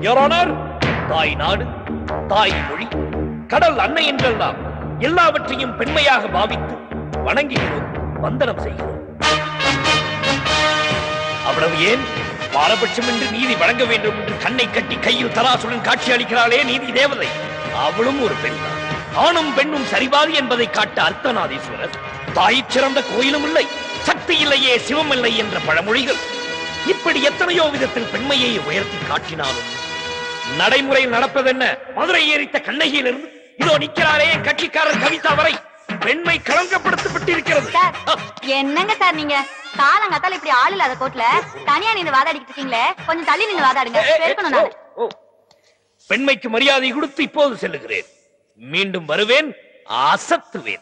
Your honour தாய் நாடு தாய் மொழி கடல் அன்னை என்றெல்லாம் எல்லாவற்றையும் பெண்மையாக பாவித்து வணங்குகிறோம் வந்தனம் செய்கிறோம் அவ்வளவு ஏன் பாரபட்சம் என்று நீதி வழங்க வேண்டும் என்று கண்ணை கட்டி கையில் தராசுடன் காட்சி அளிக்கிறாளே நீதி தேவதை அவளும் ஒரு பெண் தான் ஆணும் பெண்ணும் சரிபாதி என்பதை காட்ட அர்த்தநாதீஸ்வரர் தாய் சிறந்த கோயிலும் இல்லை சக்தி இல்லையே சிவம் இல்லை என்ற பழமொழிகள் இப்படி எத்தனையோ விதத்தில் பெண்மையை உயர்த்தி காட்டினாலும் நடைமுறையில் நடப்பதென்ன மதுரை ஏறித்த கண்ணகியிலிருந்து இதோ நிற்கிறாரே என் கட்சிக்காரர் கவிதா வரை பெண்மை களங்கப்படுத்தப்பட்டிருக்கிறது சார் என்னங்க சார் நீங்க காலங்காத்தால இப்படி ஆள் இல்லாத கோட்ல தனியா நின்னு வாதாடிட்டு இருக்கீங்களே கொஞ்சம் தள்ளி நின்னு வாதாடுங்க பேசணும் நானு ஓ, ஓ. பெண்மைக்கு மரியாதை கொடுத்து இப்போது செல்லுகிறேன் மீண்டும் வருவேன் அசத்துவேன்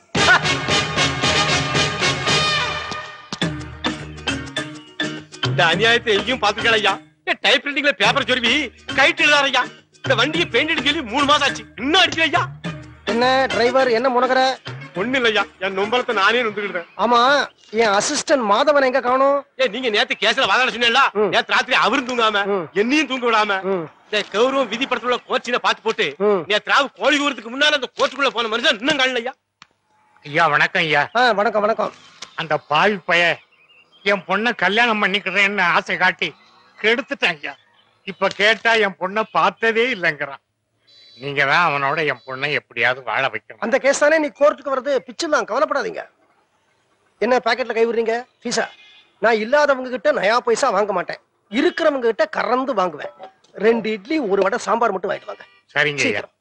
இந்த அநியாயத்தை எங்கேயும் பாத்துக்கலாம் ஐயா டைப் ரைட்டிங்ல பேப்பர் சொருவி கைட்டு எழுதாரு ஐயா இந்த வண்டியை பெயிண்ட் அடிக்க சொல்லி மூணு மாசம் ஆச்சு இன்னும் அடிக்கல ஐயா என்ன டிரைவர் என்ன முனகர ஒண்ணு இல்லையா என் நொம்பலத்தை நானே நொந்துக்கிட்டேன் ஆமா என் அசிஸ்டன்ட் மாதவன் எங்க காணோம் ஏ நீங்க நேத்து கேஸ்ல வாதாட சொன்னீங்களா ம். நேத்து ராத்திரி அவரும் தூங்காம ம். என்னையும் தூங்க விடாம ம். இந்த கௌரவம் விதி படத்துல கோச்சின பாத்து போட்டு ம். நேத்து ராவு கோழி ஊரத்துக்கு முன்னால அந்த கோச்சுக்குள்ள போன மனுஷன் இன்னும் காணல ஐயா ஐயா வணக்கம் ஐயா ஆ, வணக்கம் வணக்கம் அந்த பாவி பைய என் பொண்ண கல்யாணம் பண்ணிக்கிறேன்னு ஆசை காட்டி கெடுத்துட்டேன் ஐயா இப்ப கேட்டா என் பொண்ண பார்த்ததே இல்லைங்கிறான் நீங்க தான் அவனோட என் பொண்ணை எப்படியாவது வாழ வைக்கணும் அந்த கேஸ் தானே நீ கோர்ட்டுக்கு வர்றது பிச்சு தான் கவலைப்படாதீங்க என்ன பாக்கெட்ல கை விடுறீங்க ஃபீஸா நான் இல்லாதவங்க கிட்ட நயா பைசா வாங்க மாட்டேன் இருக்கிறவங்க கிட்ட கறந்து வாங்குவேன் ரெண்டு இட்லி ஒரு வடை சாம்பார் மட்டும் வாங்கிட்டு வாங்க சரிங்க ஐயா சீக்கிரம்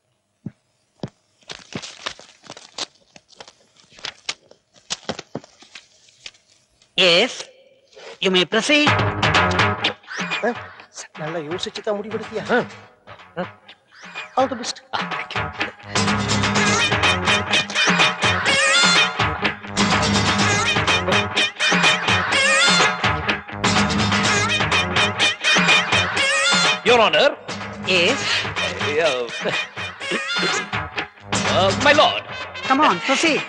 எஸ் யூ மே proceed ஆ, நல்லா யோசிச்சு தான் முடிவெடுத்தியா all the best your honour yes my lord come on proceed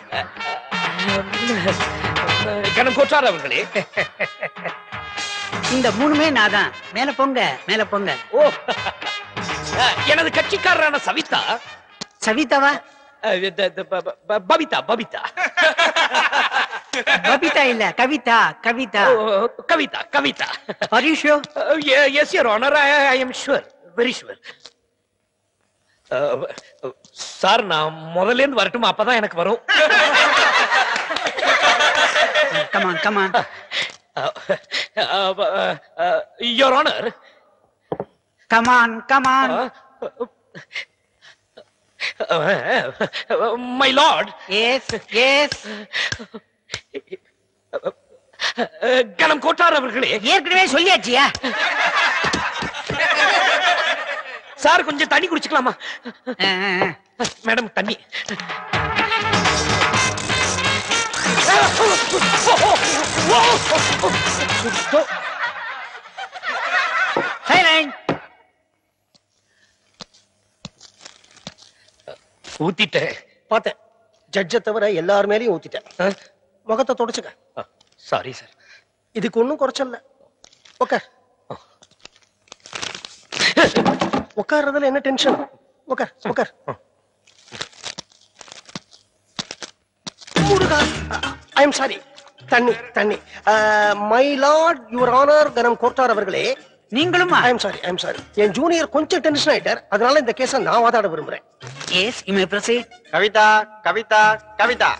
கணம் கோட்டார் அவர்களே இந்த மூணுமே நான் தான் மேல போங்க மேல போங்க ஓ அஹ், எனது கட்சிக்காரரான சவிதா சவிதாவா அஹ், த- த- ப- ப- பபிதா பபிதா பபிதா இல்ல கவிதா கவிதா ஓ, Kavitha Kavitha are you sure yes your honour I am sure very sure sir நான் முதல்ல இருந்து வரட்டுமா அப்பதான் எனக்கு வரும் come on come on your honour come on come on my lord yes yes கணம் கோட்டார் அவர்களே ஏற்கனவே சொல்லியாச்சியா சார் கொஞ்சம் தண்ணி குடிச்சுக்கலாமா அஹ், அஹ், அஹ். மேடம் தண்ணி silent ஊத்திட்டேன் பார்த்தேன் ஜட்ஜை தவிர எல்லார் மேலயும் ஊத்திட்டேன் முகத்தை தொடச்சுக்க சாரி சார் இதுக்கு ஒண்ணும் குறைச்சல்ல உட்கார் உட்கார்றதுல என்ன டென்ஷன் உட்கார் உட்கார் முருகா ஐ எம் சாரி தண்ணி தண்ணி மை லார்ட் யுவர் ஆனர் கனம் கோர்ட்டார் அவர்களே நீங்களுமா I am sorry I am sorry என் ஜூனியர் கொஞ்சம் டென்ஷன் ஆயிட்டார் அதனால இந்த கேஸை நான் வாதாட விரும்புறேன் yes you may proceed Kavitha Kavitha Kavitha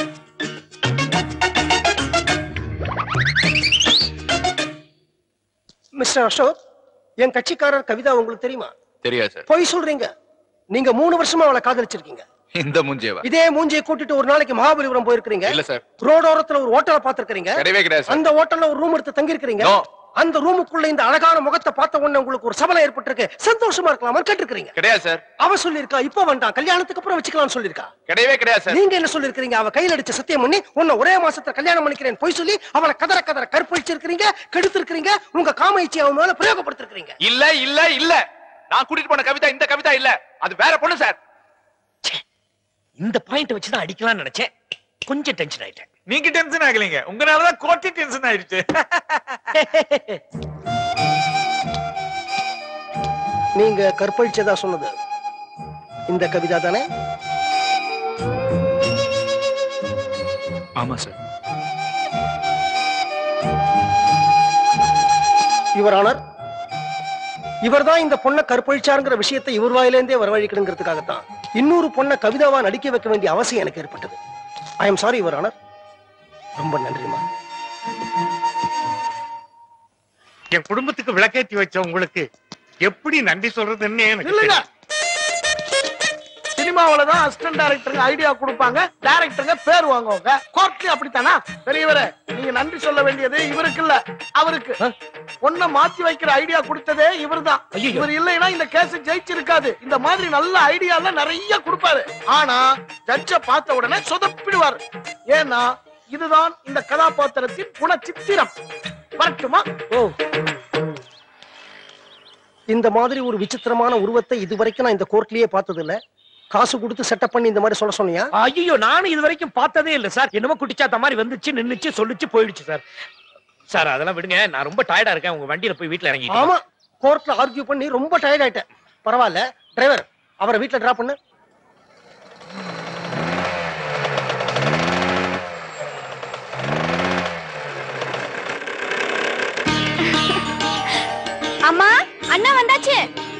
mister Ashok என் கட்சிக்காரர் கவிதா உங்களுக்கு தெரியுமா தெரியாது சார் பொய் சொல்றீங்க நீங்க மூணு வருஷமா அவளை காதலிச்சிருக்கீங்க இந்த மூஞ்சியவா இதே மூஞ்சியை கூட்டிட்டு ஒரு நாளைக்கு மகாபலிபுரம் போயிருக்கீங்க இல்ல சார் ரோடோரத்துல ஒரு ஹோட்டலை பாத்துருக்கீங்க கிடையவே கிடையாது சார் அந்த ஹோட்டல்ல ஒரு ரூம் எடுத்து தங்கி இருக்கீங்க No. அந்த ரூமுக்குள்ள இந்த அழகான முகத்தை பார்த்த உடனே உங்களுக்கு ஒரு சபலம் ஏற்பட்டிருக்கு சந்தோஷமா இருக்கலாமா கேட்டிருக்கீங்க கிடையாது சார் அவ சொல்லிருக்கா இப்ப வேண்டாம் கல்யாணத்துக்கு அப்புறம் வச்சுக்கலாம்னு சொல்லிருக்கா கிடையவே கிடையாது சார் நீங்க என்ன சொல்லிருக்கீங்க அவ கையில அடிச்சு சத்தியம் பண்ணி உன்னை ஒரே மாசத்துல கல்யாணம் பண்ணிக்கிறேன் பொய் சொல்லி அவளை கதற கதற கற்பழிச்சிருக்கீங்க கெடுத்திருக்கீங்க உங்க காமயிச்சி அவன் மேல பிரயோகப்படுத்திருக்கீங்க இல்ல இல்ல இல்ல நான் கூட்டிட்டு போன கவிதா இந்த கவிதா இல்ல அது வேற பொண்ணு சார் இந்த பாயிண்ட் வச்சு தான் அடிக்கலாம்னு நினைச்சேன் கொஞ்சம் டென்ஷன் ஆயிட்டேன் நீங்க டென்ஷன் ஆகலைங்க உங்களாலதான் கோர்ட்டு டென்ஷன் ஆயிடுச்சு நீங்க கற்பழிச்சதா சொன்னது இந்த கவிதா தானே ஆமா சார் யுவர் ஆனர் இவர்தான் இந்த பொண்ணை கற்பழிச்சாருங்கிற விஷயத்தை இவர் வாயிலேருந்தே வரவழைக்கணுங்கிறதுக்காகத்தான் இன்னொரு பொண்ணை கவிதாவா நடிக்க வைக்க வேண்டிய அவசியம் எனக்கு ஏற்பட்டது I am sorry your honour ரொம்ப நன்றிமா என் குடும்பத்துக்கு விளக்கேத்தி வச்ச உங்களுக்கு எப்படி நன்றி சொல்றதுன்னு எனக்கு இல்லைங்க தெரியல. சினிமாவில தான் அசிஸ்டன்ட் டைரக்டருங்க ஐடியா கொடுப்பாங்க டைரக்டருங்க பேர் வாங்குவாங்க கோர்ட்லயும் அப்படித்தானா பெரியவரே நீங்க நன்றி சொல்ல வேண்டியது இவருக்கு இல்ல அவருக்கு ஒன்ன மாத்தி வைக்கிற ஐடியா கொடுத்ததே இவர்தான் ஐயையோ. இவர் இல்லைன்னா இந்த கேஸ் ஜெயிச்சிருக்காது இந்த மாதிரி நல்ல ஐடியா எல்லாம் நிறைய கொடுப்பாரு ஆனா ஜட்ஜ பார்த்த உடனே சொதப்பிடுவார் ஏன்னா இதுதான் இந்த கதாபாத்திரத்தின் குணச்சித்திரம் வரட்டுமா ஓ இந்த மாதிரி ஒரு விசித்திரமான உருவத்தை இதுவரைக்கும் நான் இந்த கோர்ட்லயே பார்த்தது இல்ல காசு கொடுத்து செட்டப் பண்ணி இந்த மாதிரி சொல்ல சொன்னியா ஐயோ நானும் இது வரைக்கும் பார்த்ததே இல்ல சார் என்னமோ குட்டிச்சாத்த மாதிரி வந்துச்சு நின்னுச்சு சொல்லுச்சு போயிடுச்சு சார் சார் அதெல்லாம் விடுங்க நான் ரொம்ப டயர்டா இருக்கேன் உங்க வண்டியில போய் வீட்டுல இறங்கி ஆமா கோர்ட்ல ஆர்கியூ பண்ணி ரொம்ப டயர்ட் ஆயிட்டேன் பரவாயில்ல டிரைவர் அவரை வீட்ல டிராப் பண்ணு அம்மா அண்ணா வந்தாச்சு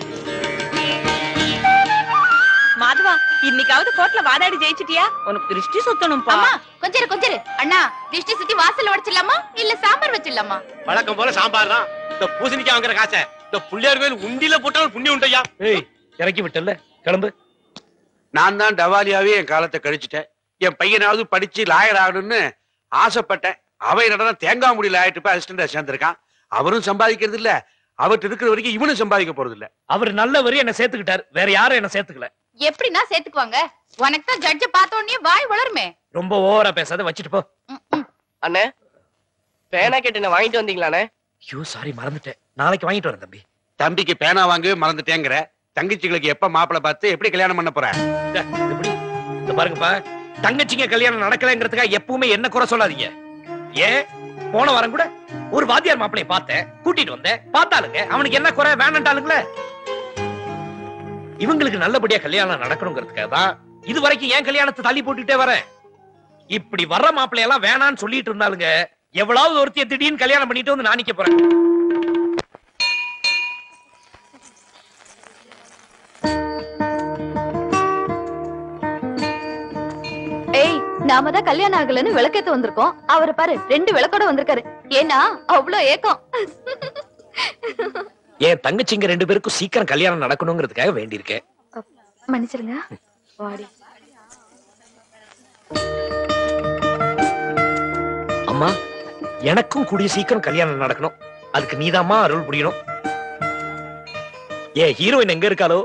மாதவா இன்னைக்காவது கோர்ட்ல வாதாடி ஜெயிச்சிட்டியா உனக்கு திருஷ்டி சுத்தணும்பா அம்மா கொஞ்சிரு கொஞ்சிரு அண்ணா திருஷ்டி சுத்தி வாசல்ல உடைச்சிடலாமா இல்ல சாம்பார் வச்சிடலாமா வழக்கம் போல சாம்பார் தான் இந்த பூசணிக்காய் வாங்குற காசை இந்த புள்ளியார் கோயில் உண்டியில போட்டாலும் புண்ணியம் உண்டையா ஏய் இறக்கி விட்டல கிளம்பு நான் தான் டவாலியாவே என் காலத்தை கழிச்சிட்டேன் என் பையனாவது படிச்சு லாயர் ஆகணும்னு ஆசைப்பட்டேன் அவன் என்னடா தேங்காய் முடியல ஆயிட்டு போய் அசிஸ்டண்டா சேர்ந்திருக்கான் அவரும் சம்பாதிக்கிறது இல்ல அவர்கிட்ட இருக்கிற வரைக்கும் இவனும் சம்பாதிக்க போறது இல்ல அவர் நல்லவர் என்ன சேர்த்துக்கிட்டார் வேற யாரும் என்ன சேர்த்துக்கல எப்படின்னா சேர்த்துக்குவாங்க உனக்கு தான் ஜட்ஜ பார்த்த உடனே வாய் வளருமே ரொம்ப ஓவரா பேசாத வச்சுட்டு போ அண்ணே பேனா கேட்டு என்ன வாங்கிட்டு வந்தீங்களாண்ணே ஐயோ சாரி மறந்துட்டேன் நாளைக்கு வாங்கிட்டு வரேன் தம்பி தம்பிக்கு பேனா வாங்கவே மறந்துட்டேங்கிற தங்கச்சிகளுக்கு எப்ப மாப்பிளை பார்த்து எப்படி கல்யாணம் பண்ண போற இந்தா, இது பிடி. இந்த பாருங்கப்பா தங்கச்சிங்க கல்யாணம் நடக்கலைங்கிறதுக்காக எப்பவுமே என்ன குறை சொல்லாதீங்க ஏன் போன வாரம் கூட ஒரு வாத்தியார் மாப்பிளைய பார்த்தேன் கூட்டிட்டு வந்தேன் பார்த்தாலுங்க அவனுக்கு என்ன குறை வேணான்ட்டாளுங்களே இவங்களுக்கு நல்லபடியா கல்யாணம் நடக்கணுங்கிறதுக்காக தான் இது வரைக்கும் ஏன் கல்யாணத்தை தள்ளி போட்டுட்டே வரேன் இப்படி வர்ற மாப்பிள்ளை எல்லாம் வேணான்னு சொல்லிட்டு இருந்தாலுங்க எவ்வளவு ஒருத்திய திடீர்னு கல்யாணம் பண்ணிட்டு வந்து நான் நிக்க போறேன் ஏய் நாம தான் கல்யாணம் ஆகலன்னு விளக்கேத்த வந்திருக்கோம் அவரை பாரு ரெண்டு விளக்கோட வந்திருக்காரு ஏன்னா அவ்வளவு ஏக்கம் என் தங்கச்சிங்க ரெண்டு பேருக்கும் சீக்கிரம் கல்யாணம் நடக்கணுங்கிறதுக்காக வேண்டியிருக்கேன் மன்னிச்சிருங்க வாடி அம்மா எனக்கும் கூடிய சீக்கிரம் கல்யாணம் நடக்கணும் அதுக்கு நீதாம்மா அருள் புரியணும் ஏன் ஹீரோயின் எங்க இருக்காளோ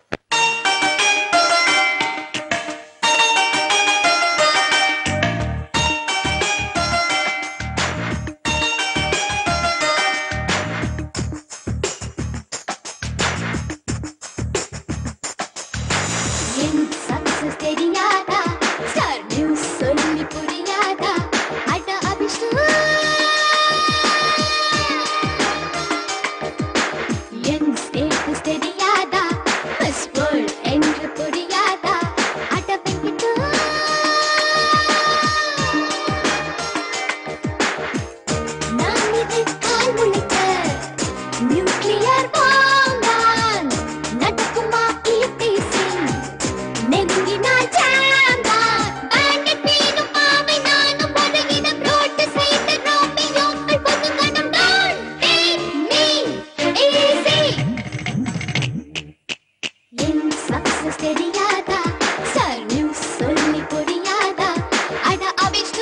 என் சக்சஸ் தெரியாதா ஸ்டார் நியூஸ் சொல்லி புரியாதா அட அபிஷ்டு என் ஸ்டேட்டஸ் தெரியாதா மிஸ் வேர்ல்ட் என்று புரியாதா அட வெங்கிட்டு நான் இது கால் முளைக்க நியூக்ளியர் பாம் தான் நடக்குமா ஈட்டிசிங் நெருங்கினால் ஜாம்தான் பேண்டட் மீனும் பாவை நானும் படகிடம் ரோட்டு செய்த ரோமியோக்கள் பொது கணம் தான் டேக் மீ ஈஸி என் சக்சஸ் தெரியாதா சார் நியூஸ் சொல்லி புரியாதா அட அபிஷ்டு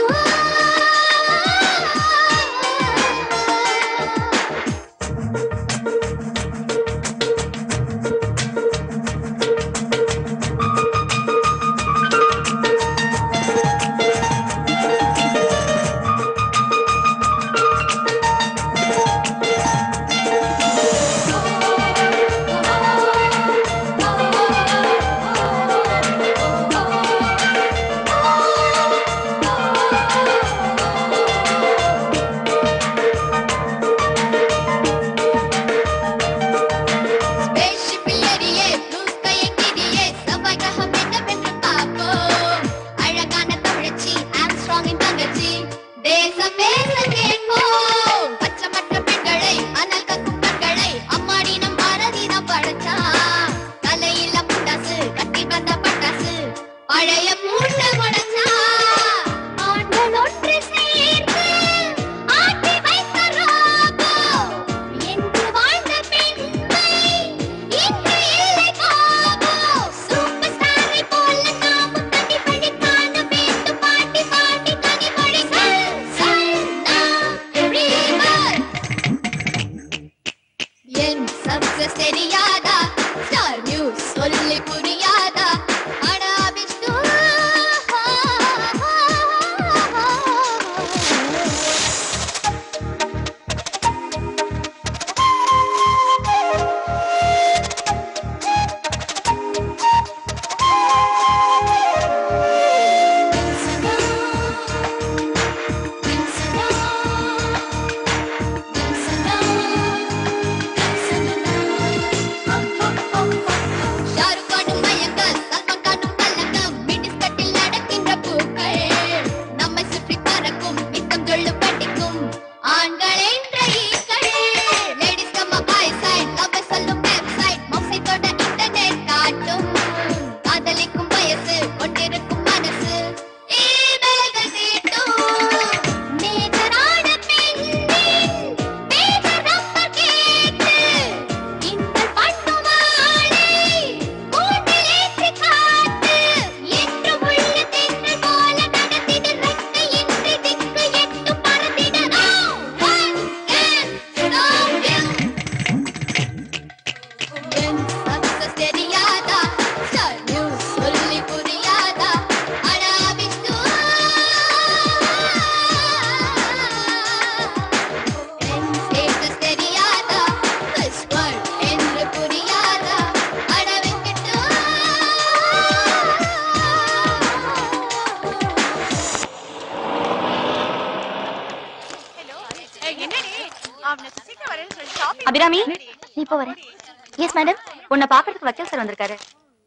அபிராமி நீ இப்போ வரேன் எஸ் மேடம் உன்னை பாக்குறதுக்கு வக்கீல் சார் வந்திருக்காரு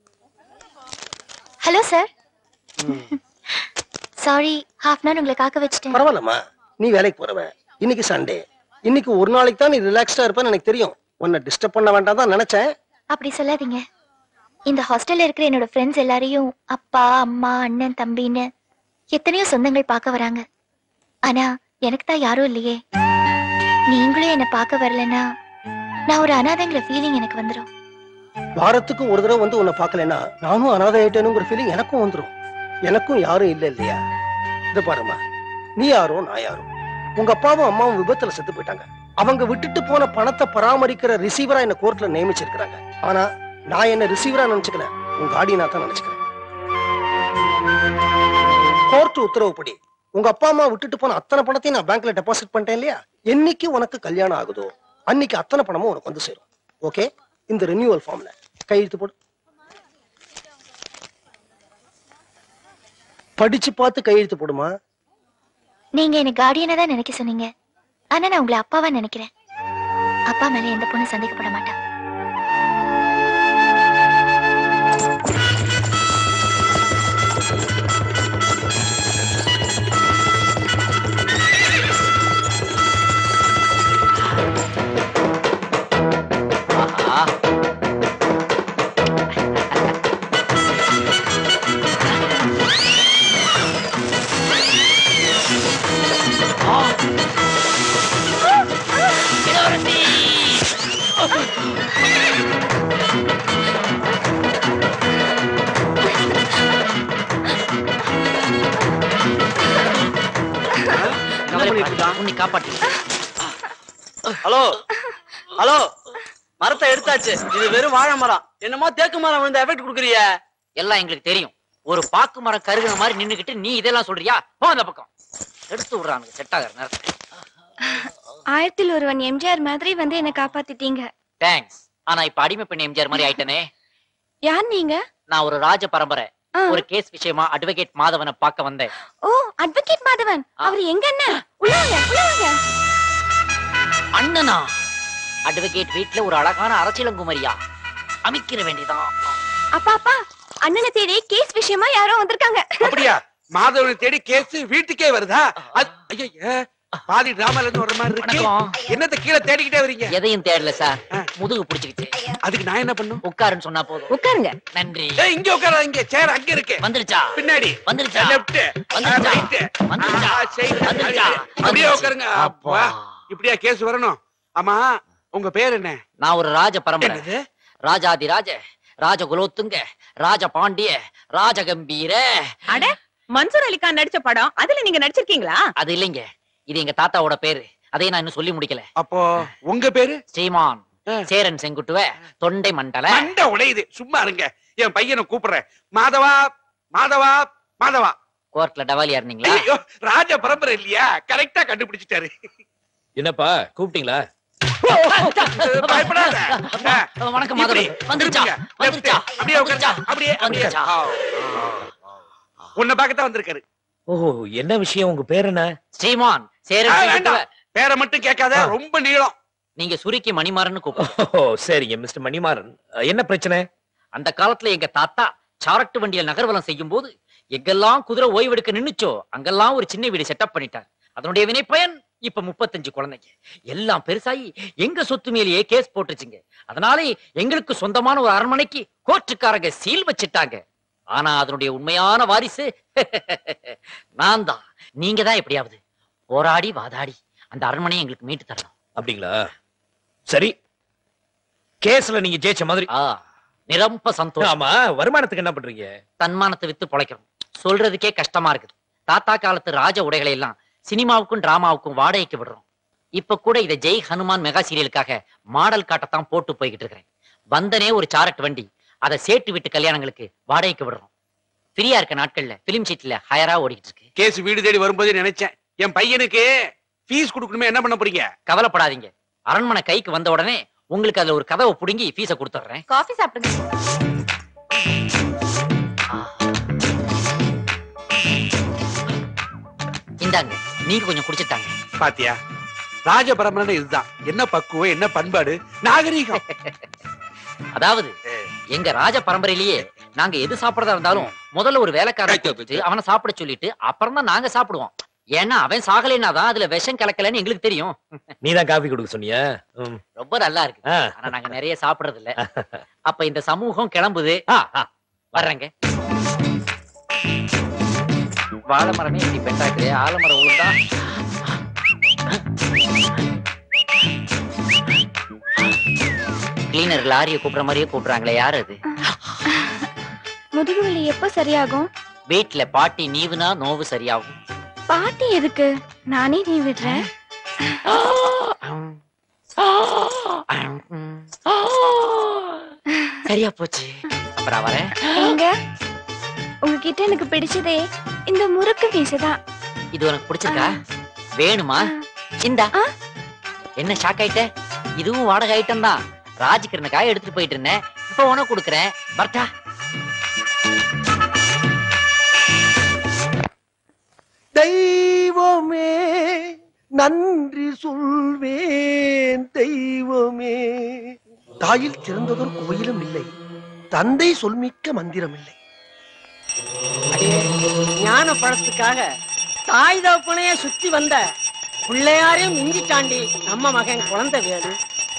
hello sir sorry half an உங்களை காக்க வச்சுட்டேன் பரவாயில்லம்மா நீ வேலைக்கு போறவ இன்னைக்கு சண்டே இன்னைக்கு ஒரு நாளைக்கு தான் நீ ரிலாக்ஸ்டா இருப்பேன்னு எனக்கு தெரியும் உன்னை டிஸ்டர்ப் பண்ண வேண்டாம் தான் நினைச்சேன் அப்படி சொல்லாதீங்க இந்த ஹாஸ்டல்ல இருக்கிற என்னோட ஃப்ரெண்ட்ஸ் எல்லாரையும் அப்பா அம்மா அண்ணன் தம்பின்னு எத்தனையோ சொந்தங்கள் பார்க்க வராங்க ஆனா எனக்கு தான் யாரும் இல்லையே நீங்களும் என்ன பார்க்க வரலன்னா நான் ஒரு அனாதைங்கிற ஃபீலிங் எனக்கு வந்துடும் வாரத்துக்கு ஒரு தடவை வந்து உன்னை பார்க்கலன்னா நானும் அனாதை ஆயிட்டேனுங்கிற ஃபீலிங் எனக்கும் வந்துரும் எனக்கும் யாரும் இல்ல இல்லையா இது பாருமா நீ யாரோ நான் யாரோ உங்க அப்பாவும் அம்மாவும் விபத்துல செத்து போயிட்டாங்க அவங்க விட்டுட்டு போன பணத்தை பராமரிக்கிற ரிசீவரா என்ன கோர்ட்ல நியமிச்சிருக்கிறாங்க ஆனா நான் என்ன ரிசீவரா நினைச்சுக்கல உங்க ஆடியனா தான் நினைச்சுக்கிறேன் கோர்ட் உத்தரவுப்படி உங்க அப்பா அம்மா விட்டுட்டு போன அத்தனை பணத்தையும் நான் பேங்க்ல டெபாசிட் பண்ணிட்டேன் இல்லையா என்னைக்கு உனக்கு கல்யாணம் ஆகுதோ அன்னைக்கு அத்தனை பணமும் உனக்கு வந்து சேரும் ஓகே இந்த ரெனியூவல் ஃபார்ம்ல கையெழுத்து போடு படிச்சு பார்த்து கையெழுத்து போடுமா நீங்க என்ன கார்டியனா தான் நினைக்க சொன்னீங்க ஆனா நான் உங்களை அப்பாவா நினைக்கிறேன் அப்பா மேல எந்த பொண்ணு சந்தேகப்பட மாட்டா உன்னை காப்பாற்று ஹலோ ஹலோ மரத்தை எடுத்தாச்சு இது வெறும் வாழை மரம் என்னமோ தேக்கு மரம் விழுந்த எஃபெக்ட் குடுக்குறிய எல்லாம் எங்களுக்கு தெரியும் ஒரு பாக்கு மரம் கருகின மாதிரி நின்னுகிட்டு நீ இதெல்லாம் சொல்றியா போ அந்த பக்கம் எடுத்து விடுறானுங்க செட் ஆகிற நேரத்துல ஆயிரத்தில் ஒருவன் எம்ஜிஆர் மாதிரி வந்து என்ன காப்பாத்திட்டீங்க தேங்க்ஸ் ஆனா இப்ப அடிமை பெண் எம்ஜிஆர் மாதிரி ஆயிட்டனே யார் நீங்க நான் ஒரு ராஜ பரம்பரை ஆ. ஒரு கேஸ் விஷயமா அட்வொகேட் மாதவனை பார்க்க வந்தேன் ஓ அட்வொகேட் மாதவன் அவர் எங்க அண்ணன் உள்ளவங்க உள்ளவங்க அண்ணனா அட்வொகேட் வீட்ல ஒரு அழகான அரசியலங்குமரியா அமைக்கிற வேண்டியதான் அப்பா அப்பா அண்ணனை தேடி கேஸ் விஷயமா யாரோ வந்திருக்காங்க அப்படியா மாதவனை தேடி கேஸ் வீட்டுக்கே வருதா அது- ஐயையே, பாதி டிராமால இருந்து வர்ற மாதிரி இருக்கு என்னத்த கீழே தேடிக்கிட்டே வரீங்க எதையும் தேடல சார் முதுகு பிடிச்சுக்கிச்சு அதுக்கு நான் என்ன பண்ணும் உட்காருன்னு சொன்னா போதும் உட்காருங்க நன்றி ஏய், இங்க உட்கார இங்க சேர் அங்க இருக்கு வந்துருச்சா பின்னாடி வந்துருச்சா லெஃப்ட் வந்துருச்சா ரைட் வந்துருச்சா வந்துருச்சா அப்படியே உட்காருங்க அப்பா இப்படியா கேஸ் வரணும் ஆமா உங்க பேர் என்ன நான் ஒரு ராஜ பரம்பரை என்னது? ராஜாதி ராஜ ராஜ குலோத்துங்க ராஜ பாண்டிய ராஜ கம்பீர அட மன்சூர் அலிகான் நடிச்ச படம் அதுல நீங்க நடிச்சிருக்கீங்களா அது இல்லைங்க இது எங்க தாத்தாவோட பேரு அதையும் நான் இன்னும் சொல்லி முடிக்கல அப்போ உங்க பேரு ஸ்ரீமான் சேரன் செங்குட்டுவ தொண்டை மண்டல மண்டை உடையுது சும்மா இருங்க என் பையனை கூப்பிடுறேன் மாதவா மாதவா மாதவா கோர்ட்ல டவாலியா இருந்தீங்களா ஐயோ ராஜ பரம்பரை இல்லையா கரெக்டா கண்டுபிடிச்சிட்டாரு என்னப்பா கூப்பிட்டீங்களா பயப்படாத வணக்கம் இப்படி, மாதவன் வந்துருச்சா திரும்புங்க. வந்துருச்சா Left. அப்படியே உட்காருங்க. அப்படியே அப்படியே வந்துருச்சா உன்னை பார்க்கத்தான் வந்திருக்காரு ஓஹோ என்ன விஷயம் உங்க பேர் என்ன ஸ்ரீமான் ஆ, சேரன் செங்குட்டுவ வேண்டாம். பேரை மட்டும் கேட்காத ரொம்ப நீளம் நீங்க சுருக்கி மணிமாறன்னு கூப்பிடுங்க ஓ சரிங்க மிஸ்டர் மணிமாறன் அஹ், என்ன பிரச்சனை அந்த காலத்துல எங்க தாத்தா சாரட்டு வண்டியில நகர்வலம் செய்யும் போது எங்கெல்லாம் குதிரை ஓய்வெடுக்க நின்னுச்சோ அங்கெல்லாம் ஒரு சின்ன வீடு செட்டப் பண்ணிட்டார் அதனுடைய வினை பயன் இப்ப முப்பத்தஞ்சு குழந்தைங்க எல்லாம் பெருசாகி எங்க சொத்து மேலேயே கேஸ் போட்டுச்சுங்க அதனாலே எங்களுக்கு சொந்தமான ஒரு அரண்மனைக்கு கோர்ட்டுக்காரங்க சீல் வச்சிட்டாங்க ஆனா அதனுடைய உண்மையான வாரிசு நான் தான் நீங்க தான் எப்படியாவது போராடி வாதாடி அந்த அரண்மனையை எங்களுக்கு மீட்டு தரணும் அப்படிங்களா சரி கேஸ்ல நீங்க ஜெயிச்ச மாதிரி நிரம்ப சந்தோஷம் ஆமா வருமானத்துக்கு என்ன பண்றீங்க தன்மானத்தை வித்து பொழைக்கிறோம் சொல்றதுக்கே கஷ்டமா இருக்குது தாத்தா காலத்து ராஜ உடைகளை எல்லாம் சினிமாவுக்கும் டிராமாவுக்கும் வாடகைக்கு விடுறோம் இப்ப கூட இதை ஜெய் ஹனுமான் மெகா சீரியலுக்காக மாடல் காட்டத்தான் போட்டு போய்கிட்டு இருக்கிறேன் வந்தனே ஒரு சாரட் வண்டி அதை சேட்டு விட்டு கல்யாணங்களுக்கு வாடகைக்கு விடுறோம் ஃப்ரீயா இருக்க நாட்கள்ல பிலிம் ஷீட்ல ஹயரா ஓடிக்கிட்டு இருக்கு கேஸ் வீடு தேடி வரும்போது நினைச்சேன் என் பையனுக்கு ஃபீஸ் கொடுக்கணுமே என்ன பண்ண போறீங்க கவலைப்படாதீங்க அரண்மனை கைக்கு வந்த உடனே உங்களுக்கு அதுல ஒரு கதவை புடுங்கி ஃபீஸை கொடுத்துட்றேன் காஃபி சாப்பிடுங்க இந்தாங்க நீங்க கொஞ்சம் குடிச்சிட்டாங்க பாத்தியா ராஜ பரம்பரை இதுதான் என்ன பக்குவம் என்ன பண்பாடு நாகரீகம் அதாவது எங்க ராஜ பரம்பரையிலேயே நாங்க எது சாப்பிடறதா இருந்தாலும் முதல்ல ஒரு வேலைக்காரன் கூப்பிட்டு அவனை சாப்பிட சொல்லிட்டு அப்புறம் தான் நாங்க சாப்பிடுவோம் ஏன்னா அவன் சாகலைன்னா தான் அதுல விஷம் கலக்கலன்னு எங்களுக்கு தெரியும் நீதான் காபி கொடுக்க சொன்னியா ம். ரொம்ப நல்லா இருக்கு ஆ. ஆனா நாங்க நிறைய சாப்பிடுறது இல்ல அப்ப இந்த சமூகம் கிளம்புது வர்றேங்க வாழை மரமே இப்படி பெட்டாக்குது ஆலமரம் உளுந்தா கிளீனர் லாரியை கூப்பிடுற மாதிரியே கூப்பிடுறாங்களே யார் அது முதுகு வலி எப்போ சரியாகும் வீட்ல பாட்டி நீவுனா நோவு சரியாகும் பாட்டி எதுக்கு நானே நீ விடுறேன் சரியா போச்சு அப்புறம் வரேன் எங்க உங்ககிட்ட எனக்கு பிடிச்சதே இந்த முறுக்கு மீசைதான் இது உனக்கு பிடிச்சிருக்கா வேணுமா இந்தா என்ன ஷாக் ஆயிட்ட இதுவும் வாடகை ஐட்டம் தான் ராஜ்கிரனுக்காக எடுத்துட்டு போயிட்டு இருந்தேன் இப்ப உனக்கு கொடுக்குறேன் பர்ட்டா தெய்வமே நன்றி சொல்வேன் தெய்வமே தாயில் சிறந்ததொரு கோயிலும் இல்லை தந்தை சொல்மிக்க மந்திரம் இல்லை ஞான பழத்துக்காக தாய் தகப்பனையே சுத்தி வந்த பிள்ளையாரையும் மிஞ்சி தாண்டி நம்ம மகன் குழந்தை வேலு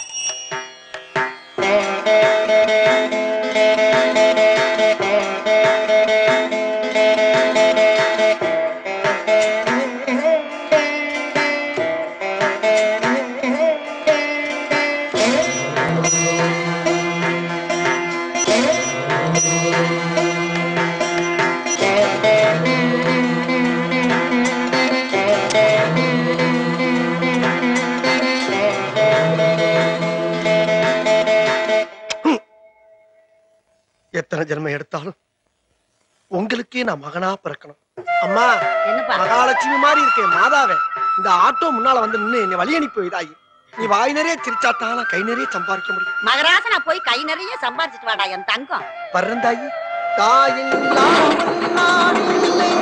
எத்தனை ஜென்மம் எடுத்தாலும் உங்களுக்கே நான் மகனா பிறக்கணும் அம்மா மகாலட்சுமி மாதிரி இருக்கேன் மாதாவே இந்த ஆட்டோ முன்னால வந்து நின்னு என்னை வழி அனுப்பி வைதாயி நீ வாய் நிறைய சிரிச்சாத்தான் நான் கை நிறைய சம்பாதிக்க முடியும் மகராசனா போய் கை நிறைய சம்பாதிச்சிட்டு வாடா என் தங்கம் பரந்தாயி தாயில்லாமல் நான் இல்லை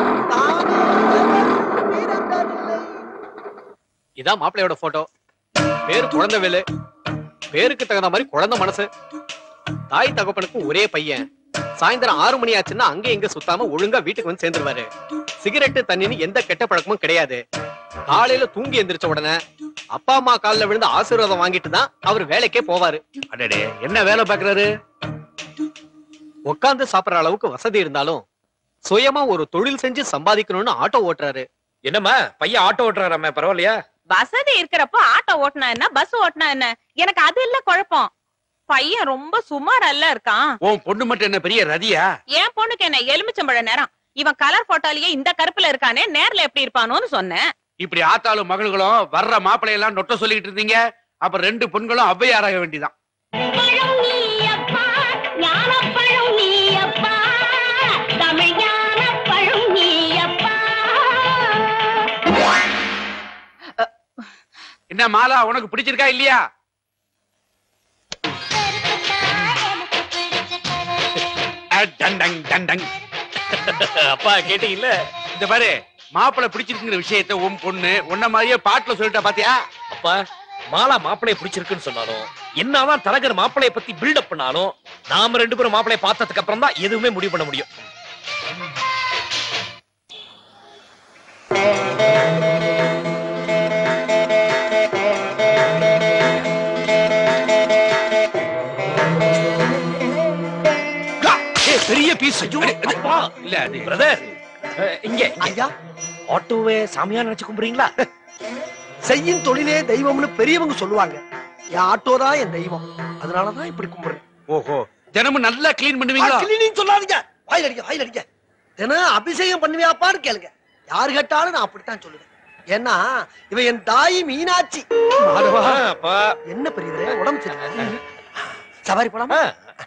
இதான் மாப்பிள்ளையோட போட்டோ பேரு குழந்தைவேலு பேருக்கு தகுந்த மாதிரி குழந்தை மனசு தாய் தகப்பனுக்கு ஒரே பையன் சாயந்தரம் ஆறு மணி ஆச்சுன்னா அங்க இங்க சுத்தாம ஒழுங்கா வீட்டுக்கு வந்து சேர்ந்துருவாரு சிகரெட்டு தண்ணின்னு எந்த கெட்ட பழக்கமும் கிடையாது காலையில தூங்கி எந்திரிச்ச உடனே அப்பா அம்மா கால்ல விழுந்து ஆசீர்வாதம் வாங்கிட்டு தான் அவர் வேலைக்கே போவாரு அடடே என்ன வேலை பாக்குறாரு உட்கார்ந்து சாப்பிடுற அளவுக்கு வசதி இருந்தாலும் சுயமா ஒரு தொழில் செஞ்சு சம்பாதிக்கணும்னு ஆட்டோ ஓட்டுறாரு என்னம்மா பையன் ஆட்டோ ஓட்டுறாராமே பரவாயில்லையா வசதி இருக்கிறப்போ ஆட்டோ ஓட்டினா என்ன பஸ் ஓட்டினா என்ன எனக்கு அது இல்ல குழப்பம் பையன் ரொம்ப சுமாரல்ல இருக்கான் உன் பொண்ணு மட்டும் என்ன பெரிய ரதியா என் பொண்ணுக்கு என்ன எலுமிச்சம்பழ நேரம் இவன் கலர் போட்டோலயே இந்த கருப்புல இருக்கானே நேர்ல எப்படி இருப்பானோன்னு சொன்னேன் இப்படி ஆத்தாளும் மகள்களும் வர்ற மாப்பிள்ளையெல்லாம் நொட்ட சொல்லிக்கிட்டு இருந்தீங்க அப்ப ரெண்டு பெண்களும் ஔவையாராக வேண்டிதான் ஞானப்பழம் நீ அப்பா தமிழ் ஞானப்பழம் நீ அப்பா என்ன மாலா உனக்கு பிடிச்சிருக்கா இல்லையா அஹ், டண்டங், டண்டங். அப்பா கேட்டீங்கல்ல இந்த பாரு மாப்பிள்ளை பிடிச்சிருக்குங்கிற விஷயத்த உன் பொண்ணு உன்ன மாதிரியே பாட்டுல சொல்லிட்டா பாத்தியா அப்பா மாலா மாப்பிளைய பிடிச்சிருக்குன்னு சொன்னாலும் என்னதான் தரகர் மாப்பிளைய பத்தி பில்டப் பண்ணாலும் நாம ரெண்டு பேரும் மாப்பிளைய பார்த்ததுக்கு அப்புறம் தான் எதுவுமே முடிவு பண்ண முடியும் ஏய், பெரிய பீஸ் அப்பா இல்ல அது பிரதர் இங்க ஐயா ஆட்டோவே சாமியா நினைச்சு கும்பிடுறீங்களா செய்யும் தொழிலே தெய்வம்னு பெரியவங்க சொல்லுவாங்க என் ஆட்டோ தான் என் தெய்வம் அதனாலதான் இப்படி கும்பிடுறேன் ஓஹோ தினமும் நல்லா கிளீன் பண்ணுவீங்களா கிளீனிங் சொல்லாதீங்க வாயில் அடிக்க வாயில் அடிக்க தினம் அபிஷேகம் பண்ணுவியாப்பான்னு கேளுங்க யாரு கேட்டாலும் நான் அப்படித்தான் சொல்லுவேன் ஏன்னா இவ என் தாய் மீனாட்சி மாதவா, அப்பா. என்ன பெரியது உடம்பு சரியில்லை சவாரி போலாமா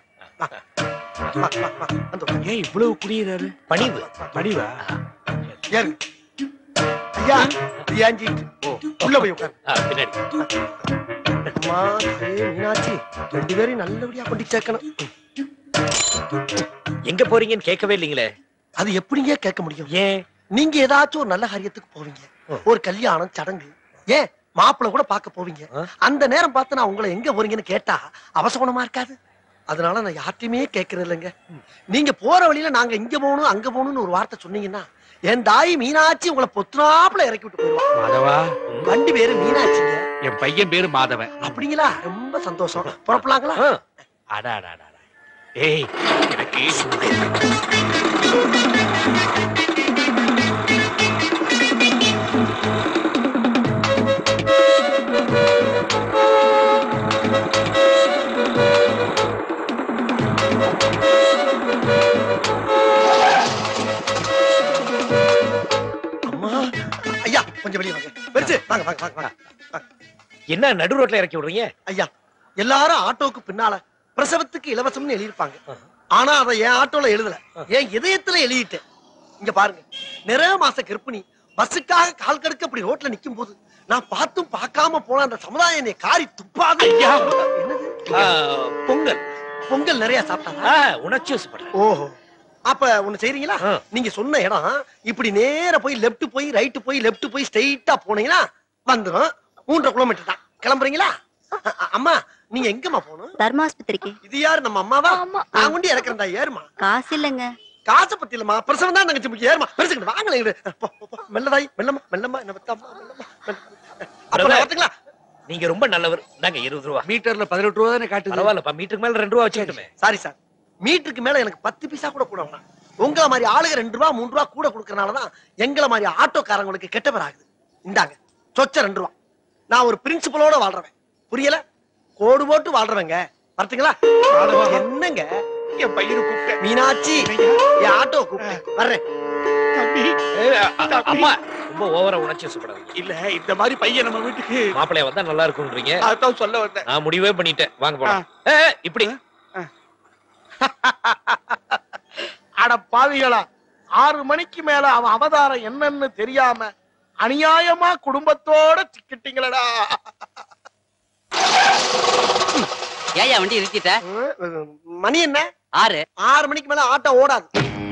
ஏன் இவ்வளவு குடியிறாரு பணிவு பணிவா ஏறு ஐயா ஐயாஞ்சிட்டு உள்ள போய் உட்காரு பின்னாடி அம்மா தாயே மீனாட்சி ரெண்டு பேரையும் நல்லபடியா கொண்டு சேர்க்கணும் எங்க போறீங்கன்னு கேட்கவே இல்லைங்களே அது எப்படிங்க கேட்க முடியும் ஏன் நீங்க ஏதாச்சும் ஒரு நல்ல காரியத்துக்கு போவீங்க ஒரு கல்யாணம் சடங்கு ஏன் மாப்பிள்ளை கூட பார்க்க போவீங்க அந்த நேரம் பார்த்து நான் உங்களை எங்க போறீங்கன்னு கேட்டா அவசகுணமா இருக்காது அதனால நான் யார்ட்டையுமே கேட்கறது இல்லைங்க நீங்க போற வழியில நாங்க இங்க போகணும் அங்க போகணும்னு ஒரு வார்த்தை சொன்னீங்கன்னா என் தாய் மீனாட்சி உங்களை பொத்துனாப்புல இறக்கி விட்டு போயிடுவான் மாதவா வண்டி பேரு மீனாட்சிங்க என் பையன் பேரு மாதவன் அப்படிங்களா ரொம்ப சந்தோஷம் புறப்படலாங்களா அடா அடா அடா, அடா. ஏய் எனக்கு அம்மா ஐயா கொஞ்சம் வெளியே வாங்க பெருசு வாங்க வாங்க வாங்க வாங்க என்ன நடு ரோட்ல இறக்கி விடுறீங்க ஐயா எல்லாரும் ஆட்டோவுக்கு பின்னால பிரசவத்துக்கு இலவசம்னு எழுதியிருப்பாங்க ஆனா அதை என் ஆட்டோல எழுதல என் இதயத்துல எழுதிட்டேன் இங்க பாருங்க நிறைய மாச கர்ப்பிணி பஸ்ஸுக்காக கால் கடுக்க அப்படி ரோட்ல நிக்கும் போது நான் பார்த்தும் பார்க்காம போன அந்த சமுதாயம் என்னை காரி துப்பாது ஐயா பொங்கல் பொங்கல் நிறைய சாப்பிட்டாங்க உணர்ச்சி வசப்படுறேன் ஓஹோ அப்ப ஒண்ணு செய்றீங்களா நீங்க சொன்ன இடம் இப்படி நேர போய் லெஃப்ட் போய் ரைட் போய் லெஃப்ட் போய் ஸ்ட்ரைட்டா போனீங்கன்னா வந்துரும் மூன்றரை கிலோமீட்டர் தான் கிளம்புறீங்களா அ- அ- அம்மா நீங்க எங்கம்மா போகணும் தர்மாஸ்பத்திரிக்கு இது யாரு நம்ம அம்மாவா நான் கொண்டு இறக்குறேன்டா ஏறுமா காசு இல்லைங்க காசை பத்தி இல்லம்மா பிரசவம் தான் தங்கச்சி முக்கியம் ஏறுமா பெருசுக்கிட்டு வாங்கல இங்கிட்டு. போ, போ, போ. மெல்லதாய் மெல்லம்மா மெல்லம்மா என்ன பத்தாம்மா மெல்லம்மா மெல்லம்மா. அப்ப நான் வரட்டுங்களா நீங்க ரொம்ப நல்லவர் நாங்க இருபது ரூபா மீட்டர்ல பதினெட்டு ரூபா தானே காட்டுது பரவாயில்லப்பா மீட்டருக்கு மேல ரெண்டு ரூபா வச்சுக்கிட்டுமே சாரி சார் மீட்டருக்கு மேல எனக்கு பத்து பைசா கூட கூட வேணாம் உங்கள மாதிரி ஆளுங்க ரெண்டு ரூபா மூணு ரூபா கூட கொடுக்கறனாலதான் எங்கள மாதிரி ஆட்டோக்காரங்களுக்கு கெட்ட பேர் ஆகுது இந்தாங்க சொச்ச ரெண்டு ரூபா நான் ஒரு பிரின்சிபலோட வாழ்றவன் புரியல கோடு போட்டு வாழ்றவங்க வரட்டுங்களா என்னங்க என் பையனை கூப்பிட்டேன் மீனாட்சி என் ஆட்டோ கூப்பிட்டேன் வர்றேன் அம்மா ரொம்ப ஓவரா உணர்ச்சி வசப்படாதீங்க இல்ல இந்த மாதிரி பையன் நம்ம வீட்டுக்கு மாப்பிள்ளைய வந்தா நல்லா இருக்கும்ன்றீங்க அதான் சொல்ல வந்தேன் நான் முடிவே பண்ணிட்டேன் வாங்க போலாம் ஏ, ஏ, இப்படி அட பாவிகளா ஆறு மணிக்கு மேல அவன் அவதாரம் என்னன்னு தெரியாம அநியாயமா குடும்பத்தோட சிக்கிட்டீங்களடா ஏயா வண்டி நிறுத்திட்ட மணி என்ன ஆறு ஆறு மணிக்கு மேல ஆட்டோ ஓடாது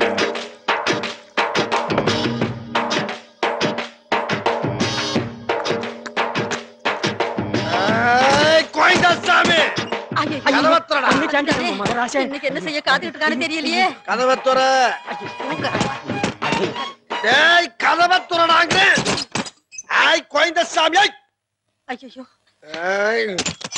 கோயந்தாசாமி கதவை திறடா. இன்னைக்கு என்ன செய்ய காத்துக்கிட்டு இருக்கான்னு தெரியலையே கதவை துற டேய் கதவை துறடாங்க ஆய் கோயந்தசாமி ஐய். ஐயோ ஏய்.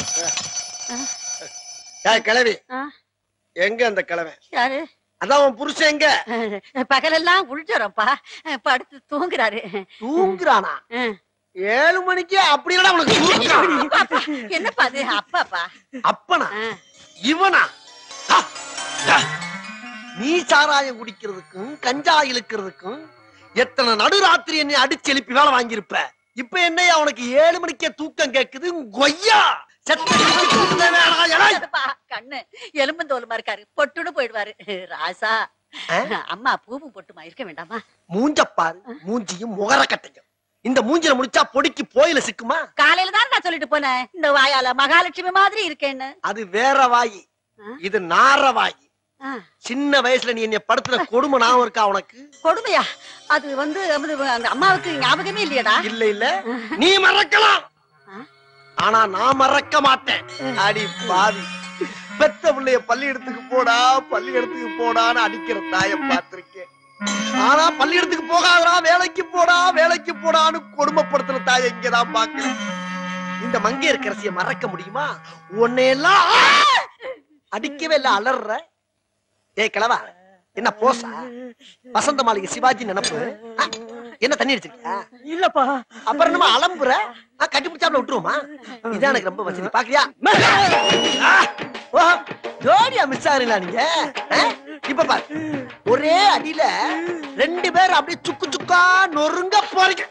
ஏய் கிழவி எங்க அந்த கிழவன் யாரு அதான் உன் புருஷன் எங்க பகலெல்லாம் உள்ஜரப்பா படுத்து தூங்குறாரு தூங்குறானா ஏழு மணிக்கு அப்படி இல்லடா உனக்கு தூக்கம். என்னப்பா அது அப்பாப்பா அப்பனா இவனா ஆ, ஆ. நீ சாராயம் குடிக்கிறதுக்கும் கஞ்சா இழுக்கிறதுக்கும் எத்தனை நடுராத்திரி என்னை அடிச்சு எழுப்பி வேலை வாங்கியிருப்ப இப்ப என்னையா உனக்கு ஏழு மணிக்கே தூக்கம் கேக்குது கொய்யா செத்த கிழிச்சு கூட்டுன வேணா, எடை. அதுப்பா, கண்ணு எலும்புந்தோலுமா இருக்காரு பொட்டுன்னு போயிடுவாரு ராசா அம்மா பூவும் பொட்டுமா இருக்க வேண்டாமா மூஞ்ச பாரு மூஞ்சியும் முகர கட்டையும் இந்த மூஞ்சில முடிச்சா பொடிக்கு போயில சிக்குமா காலையில தான் நான் சொல்லிட்டு போனேன் இந்த வாயால மகாலட்சுமி மாதிரி இருக்கேன்னு அது வேற வாயி இது நார வாயி ஆ. சின்ன வயசுல நீ என்னை படுத்துன கொடுமை ஞாபகம் இருக்கா உனக்கு கொடுமையா அது வந்து அது அந்த அம்மாவுக்கு ஞாபகமே இல்லையடா இல்ல இல்ல நீ மறக்கலாம் ஆனா நான் மறக்க மாட்டேன் அடி பாவி பெத்த பிள்ளைய பள்ளியிடத்துக்கு போடா பள்ளியிடத்துக்கு போடான்னு அடிக்கிற தாய பார்த்திருக்கேன் ஆனா பள்ளியிடத்துக்கு போகாதடா வேலைக்கு போடா வேலைக்கு போடான்னு கொடுமைப்படுத்துற தாய இங்கதான் பாக்குறேன் இந்த மங்கையர்க்கரசிய மறக்க முடியுமா உன்னையெல்லாம் ஆ! அடிக்கவே இல்ல அலற ஏய் கிழவா என்ன போசா வசந்த மாளிகை சிவாஜி நினைப்பு ஆ, என்ன தண்ணி அடிச்சிருக்கியா இல்லப்பா அப்புறம் நம்ம அலம்புற நான் கட்டி பிடிச்சாப்ல விட்டுருவோமா இதான் எனக்கு ரொம்ப வசதி பாக்குறியா ஆ, ஓ, ஜோடியா மிஸ் ஆகுறீங்களா நீங்க ஆ? இப்ப பாரு ஒரே அடியில ரெண்டு பேர் அப்படியே சுக்கு சுக்கா நொறுங்க போறீங்க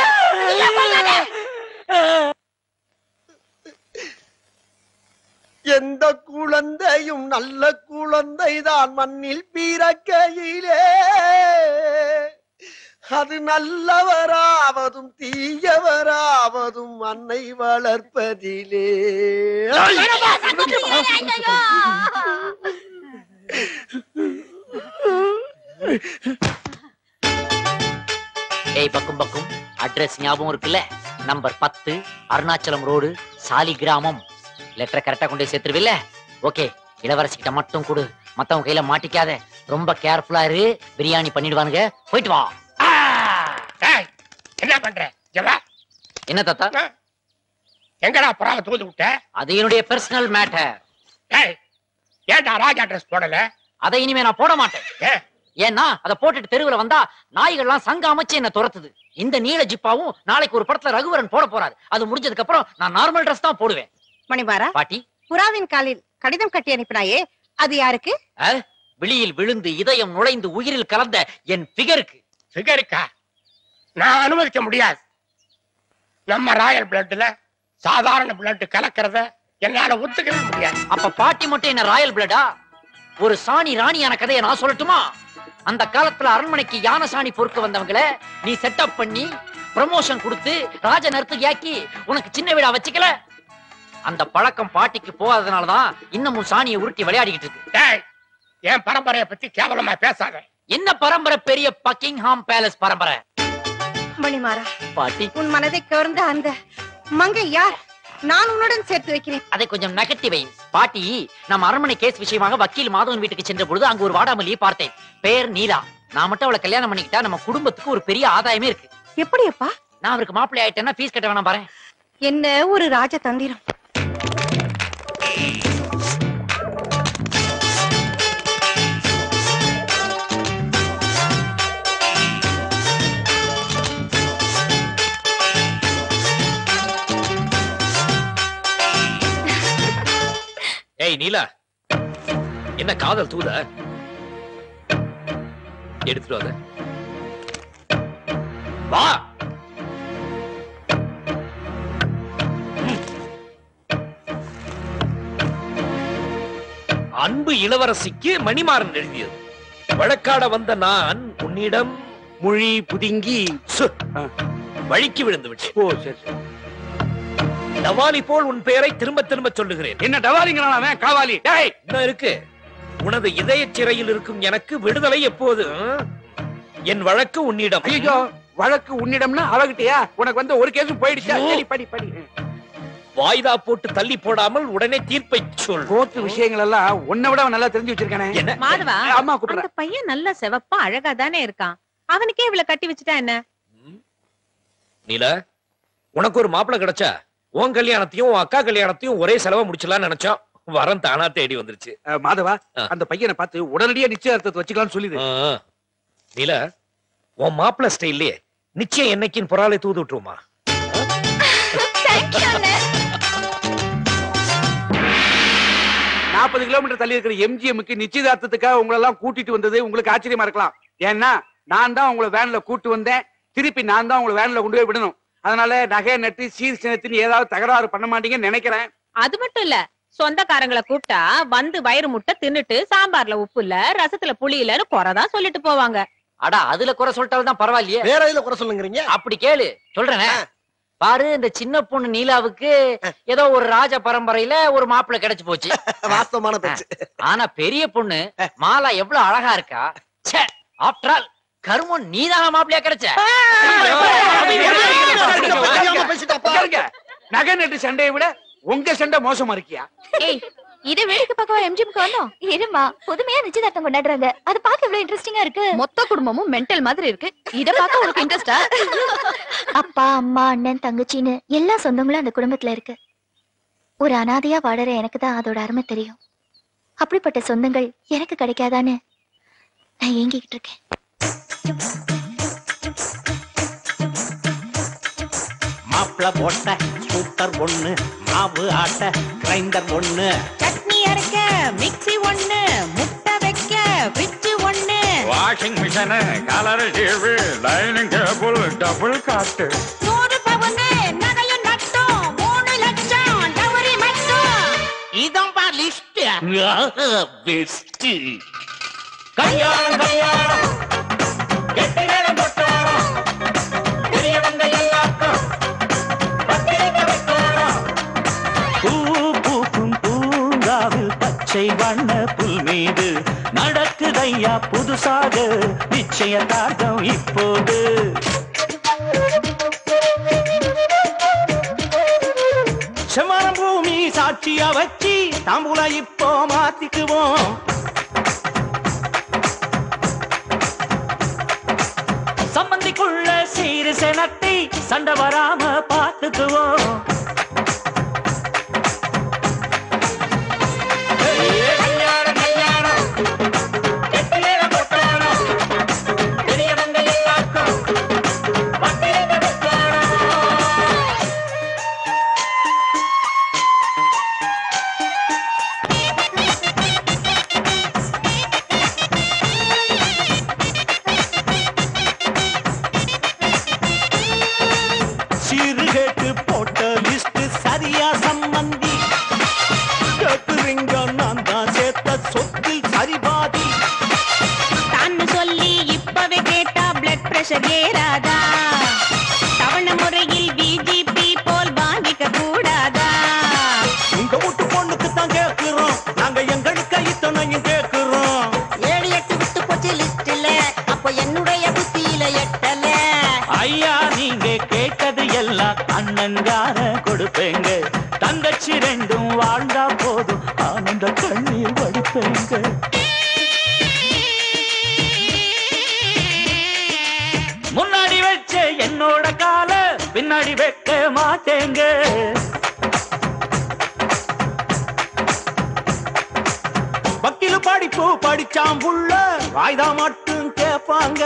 எந்த குழந்தையும் நல்ல குழந்தைதான் மண்ணில் பிறக்கையிலே அது நல்லவராவதும் தீயவராவதும் அன்னை வளர்ப்பதிலே ஏய் பக்கும் பக்கும் அட்ரஸ் ஞாபகம் இருக்குல்ல நம்பர் பத்து அருணாச்சலம் ரோடு சாலி கிராமம் லெட்டரை கரெக்டா கொண்டு போய் சேர்த்துருவில்ல ஓகே இளவரசிக்கிட்ட மட்டும் கொடு மத்தவங்க கையில மாட்டிக்காத ரொம்ப கேர்ஃபுல்லா இரு பிரியாணி பண்ணிடுவானுங்க போயிட்டு வா டேய், என்ன பண்ற இங்க வா. என்ன தாத்தா எங்கடா புறாவை தூது விட்ட அது என்னுடைய பர்சனல் மேட்டர் டேய், ஏன்டா ராஜா ட்ரெஸ் போடல அதை இனிமே நான் போட மாட்டேன் ஏன்னா அதை போட்டுட்டு தெருவுல வந்தா நாய்கள்லாம் சங்க அமைச்சு என்ன துரத்துது இந்த நீல ஜிப்பாவும் நாளைக்கு ஒரு படத்துல ரகுவரன் போட போறாரு அது முடிஞ்சதுக்கு அப்புறம் நான் நார்மல் ட்ரெஸ் தான் போடுவேன் மணிமாரா பாட்டி புறாவின் காலில் கடிதம் கட்டி அனுப்பினாயே அது யாருக்கு அஹ், விழியில் விழுந்து இதயம் நுழைந்து உயிரில் கலந்த என் பிகருக்கு ஃபிகருக்கா நான் அனுமதிக்க முடியாது நம்ம ராயல் பிளட்ல சாதாரண பிளட் கலக்கிறத என்னால ஒத்துக்கவே முடியாது அப்ப பாட்டி மட்டும் என்ன ராயல் பிளடா ஒரு சாணி ராணியான கதையை நான் சொல்லட்டுமா அந்த காலத்துல அரண்மனைக்கு யானை சாணி பொறுக்க வந்தவங்கள நீ செட்டப் பண்ணி ப்ரமோஷன் கொடுத்து ராஜ நர்த்தகியாக்கி உனக்கு சின்ன வீடா வச்சுக்கல அந்த பழக்கம் பாட்டிக்கு போகாதனாலதான் இன்னமும் சாணியை உருட்டி விளையாடிக்கிட்டு இருக்கு டேய் என் பரம்பரைய பத்தி கேவலமா பேசாத என்ன பரம்பரை பெரிய பக்கிங்ஹாம் பேலஸ் பரம்பரை மணிமாரா பாட்டி உன் மனதை கவர்ந்த அந்த மங்கை யார் நான் உன்னுடன் சேர்த்து வைக்கிறேன் அதை கொஞ்சம் நெகட்டிவை பாட்டி நம்ம அரண்மனை கேஸ் விஷயமாக வக்கீல் மாதவன் வீட்டுக்கு சென்ற பொழுது அங்கு ஒரு வாடாமல்லியை பார்த்தேன் பெயர் நீலா நான் மட்டும் அவளை கல்யாணம் பண்ணிக்கிட்டா நம்ம குடும்பத்துக்கு ஒரு பெரிய ஆதாயமே இருக்கு எப்படியப்பா நான் அவருக்கு மாப்பிள்ளை ஆயிட்டேன்னா ஃபீஸ் கட்ட வேணாம் பாரு என்ன ஒரு ராஜ தந்திரம் ஏய் நீலா என்ன காதல் தூத எடுத்துட்டு வாங்க வா அன்பு இளவரசிக்கு மணிமாறன் எழுதியது வழக்காட வந்த நான் உன்னிடம் மொழி புதுங்கி சு, வழிக்கு விழுந்து விட்டேன் ஓ சரி சரி டவாலி போல் உன் பெயரை திரும்ப திரும்ப சொல்லுகிறேன் என்ன டவாலிங்கிறான் அவன் காவாலி டேய் என்ன இருக்கு உனது இதய சிறையில் இருக்கும் எனக்கு விடுதலை எப்போது ஆ? என் வழக்கு உன்னிடம் ஐயோ வழக்கு உன்னிடம்னா அவகிட்டயா உனக்கு வந்து ஒரு கேஸும் போயிடுச்சா ஐயோ. சரி படி படி வாய்தா போட்டு தள்ளி போடாமல் உடனே தீர்ப்பை சொல் கோர்ட்டு விஷயங்கள் எல்லாம் உன்னை விட அவன் நல்லா தெரிஞ்சு வச்சிருக்கானே என்ன மாதவா அம்மா கூப்பிடுறேன் அந்த பையன் நல்ல செவப்பா அழகா தானே இருக்கான் அவனுக்கே இவள கட்டி வச்சுட்டா என்ன நீல உனக்கு ஒரு மாப்பிளை கிடைச்சா உன் கல்யாணத்தையும் உன் அக்கா கல்யாணத்தையும் ஒரே செலவா முடிச்சலாம்னு நினைச்சோம் வரம் தானா தேடி வந்துருச்சு அஹ், மாதவா அந்த பையனை பார்த்து உடனடியா நிச்சயார்த்தத்தை வச்சுக்கலாம்னு சொல்லிடு ஆ. நீல உன் மாப்பிளை ஸ்டைல்லே நிச்சயம் என்னைக்குன்னு புறாலை தூது விட்டுருமா நாற்பது கிலோமீட்டர் தள்ளி இருக்கிற எம்ஜிஎம்க்கு நிச்சயதார்த்தத்துக்காக உங்களை எல்லாம் கூட்டிட்டு வந்தது உங்களுக்கு ஆச்சரியமா இருக்கலாம் ஏன்னா நான் தான் உங்களை வேன்ல கூட்டு வந்தேன் திருப்பி நான் தான் உங்களை வேன்ல கொண்டு போய் விடணும் அதனால நகை நட்டு சீர் சினத்தின்னு ஏதாவது தகராறு பண்ண மாட்டீங்கன்னு நினைக்கிறேன் அது மட்டும் இல்ல சொந்தக்காரங்களை கூப்பிட்டா வந்து வயிறு முட்டை தின்னுட்டு சாம்பார்ல உப்பு இல்ல ரசத்துல புளி இல்லன்னு குறைதான் சொல்லிட்டு போவாங்க அடா அதுல குறை சொல்லிட்டாலும் தான் பரவாயில்லையே வேற இதுல குறை சொல்லுங்கிறீங்க அப்படி கேளு சொல்றேனே பாரு இந்த சின்ன பொண்ணு நீலாவுக்கு ஏதோ ஒரு ராஜ பரம்பரையில ஒரு மாப்பிள்ளை கிடைச்சு போச்சு வாஸ்தவமான பேச்சு ஆனா பெரிய பொண்ணு மாலா எவ்வளவு அழகா இருக்கா ஆஃப்டர் ஆல் கருமம் நீதான மாப்பிள்ளையா கிடைச்ச உட்காருங்க. நகை நட்டு சண்டையை விட உங்க சண்டை மோசமா இருக்கியா ஏய் இதை வேடிக்கை பார்க்கவா எம்ஜிஎம்க்கு வந்தோம் இருமா புதுமையா நிச்சயதார்த்தம் கொண்டாடுறாங்க அது பார்க்க இவ்வளவு இன்ட்ரெஸ்டிங்கா இருக்கு மொத்த குடும்பமும் மென்டல் மாதிரி இருக்கு இத பார்க்க உனக்கு இன்ட்ரெஸ்டா அப்பா அம்மா அண்ணன் தங்கச்சின்னு எல்லா சொந்தங்களும் அந்த குடும்பத்துல இருக்கு ஒரு அனாதையா வாழற எனக்கு தான் அதோட அருமை தெரியும் அப்படிப்பட்ட சொந்தங்கள் எனக்கு கிடைக்காதான்னு நான் ஏங்கிக்கிட்டு இருக்கேன் மாப்பிள போட்ட ஸ்கூட்டர் ஒண்ணு மாவு ஆட்ட கிரைண்டர் ஒண்ணு சட்னி அரைக்க மிக்ஸி ஒண்ணு முட்டை வைக்க ஃப்ரிட்ஜ் ஒண்ணு washing machine colour TV lining table double cot நூறு பவுனு நகையும் நட்டும் மூணு லட்சம் டவரி மட்டும் இதான் பா லிஸ்ட் பெஸ்ட் கல்யாணம் கல்யாணம் கெட்டி மேளம் கொட்டோணும் பெரியவங்க எல்லாருக்கும் பத்திரிக்கை வைக்கணும் பூ பூக்கும் பூங்காவில் பச்சை வண்ண புல் மீது நடக்குதையா புதுசாக நிச்சயதார்த்தம் இப்போது சாட்சியா வச்சு தாம்பூல இப்போ மாத்திக்குவோம் சம்பந்திக்குள்ள சீரு செனத்தி சண்டை வராம பாத்துக்குவோம் சீருகேட்டு போட்ட லிஸ்ட் சரியா சம்மந்தி கேக்குறீங்க நான் தான் சேர்த்த சொத்தில் சரிபாதி தான்னு சொல்லி இப்பவே கேட்டா பிளட் பிரஷர் ஏறாதா தவண முறையில் பிஜிபி போல் வாங்கிக்க கூடாதா உங்க வீட்டு பொண்ணுக்கு தான் கேக்குறோம் நாங்க எங்களுக்கு இத்தனையும் கேக்குறோம் ஏழு எட்டு விட்டு போச்சு லிஸ்ட்ல அப்ப என்னுடைய புத்தியில எட்டல ஐயா நீங்க கேட்டது எல்லாம் அண்ணன்கார கொடுப்பேங்க தங்கச்சி ரெண்டும் வாழ்ந்தா போதும் ஆனந்த கண்ணீர் வடிப்பேங்க முன்னாடி வச்ச என்னோட கால பின்னாடி வைக்க மாட்டேங்க வக்கீல் படிப்பு படிச்சாம் புள்ள வாய்தா மட்டும் கேட்பாங்க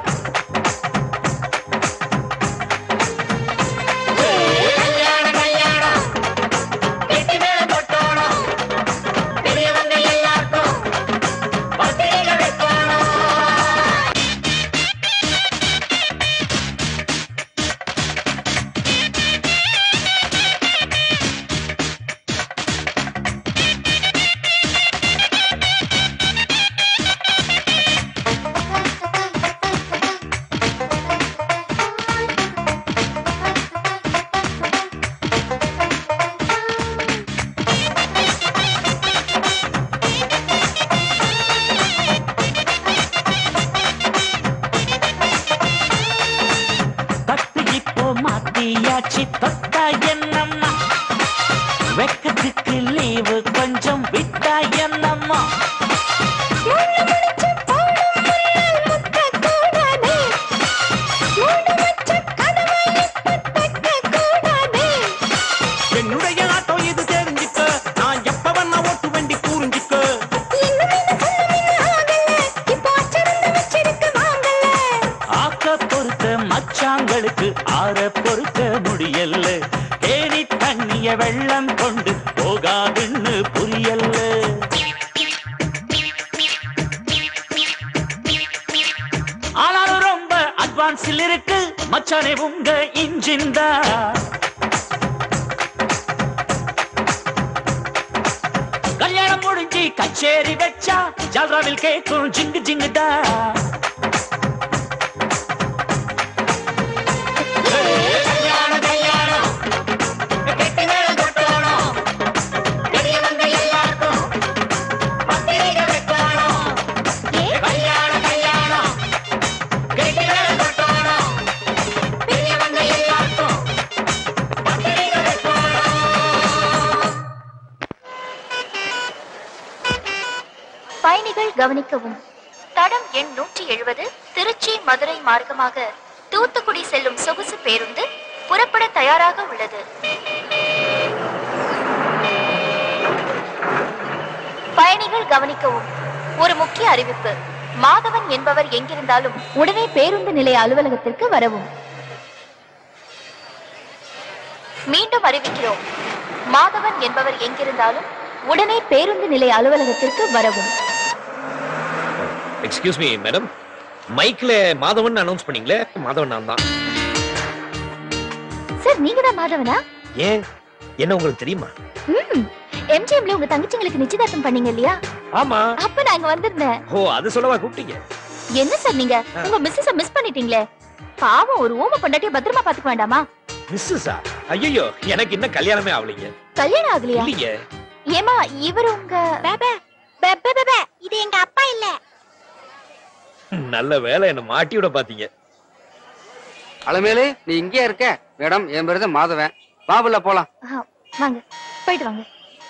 தட்டு இப்போ மாத்தியாச்சு தொட்டா என்னம்மா வெக்கத்துக்கு லீவு கொஞ்சம் விட்டா என்னம்மா என்னுடைய ஆட்டம் இது தெரிஞ்சுக்க நான் எப்ப வேணா ஓட்டு வண்டி கூறிஞ்சுக்க ஆக்க பொறுத்த மச்சாங்களுக்கு ஆற பொறுக்க முடியல ஏரி தண்ணிய வெள்ளம் கொண்டு போகாதுன்னு புரியல ஆனாலும் ரொம்ப அட்வான்ஸில் இருக்கு மச்சானே உங்க இன்ஜின் தான் கல்யாணம் முடிஞ்சு கச்சேரி வச்சா ஜல்ராவில் கேட்கும் ஜிங்கு ஜிங்குடா பயணிகள் கவனிக்கவும் தடம் எண் நூற்றி எழுபது திருச்சி மதுரை மார்க்கமாக தூத்துக்குடி செல்லும் சொகுசு பேருந்து புறப்பட தயாராக உள்ளது பயணிகள் கவனிக்கவும் ஒரு முக்கிய அறிவிப்பு மாதவன் என்பவர் எங்கிருந்தாலும் உடனே பேருந்து நிலைய அலுவலகத்திற்கு வரவும் மீண்டும் அறிவிக்கிறோம் மாதவன் என்பவர் எங்கிருந்தாலும் உடனே பேருந்து நிலைய அலுவலகத்திற்கு வரவும் எக்ஸ்கியூஸ் மீ மேடம் மைக்ல மாதவன் அனௌன்ஸ் பண்ணீங்களே மாதவன் நான் தான் சார் நீங்க தான் மாதவனா ஏன் என்ன உங்களுக்கு தெரியுமா ம் எம்ஜிஎம்ல உங்க தங்கச்சிங்களுக்கு நிச்சயதார்த்தம் பண்ணீங்க இல்லையா ஆமா அப்ப நாங்க வந்திருந்தேன் ஓ அது சொல்லவா கூப்பிட்டீங்க என்ன சார் நீங்க உங்க மிஸ்ஸஸ மிஸ் பண்ணிட்டீங்களே பாவம் ஒரு ஊம பொண்டாட்டிய பத்திரமா பாத்துக்க வேண்டாமா மிஸ்ஸஸா ஐயோ எனக்கு இன்னும் கல்யாணமே ஆகலைங்க கல்யாணம் ஆகலையா இல்லையே ஏமா இவர் உங்க இது எங்க அப்பா இல்ல நல்ல வேலை என்ன மாட்டி விட பாத்தீங்க அலமேலு நீ இங்கேயா இருக்க மேடம் என் பேரு தான் மாதவன் பாபுல போலாம் வாங்க போயிட்டு வாங்க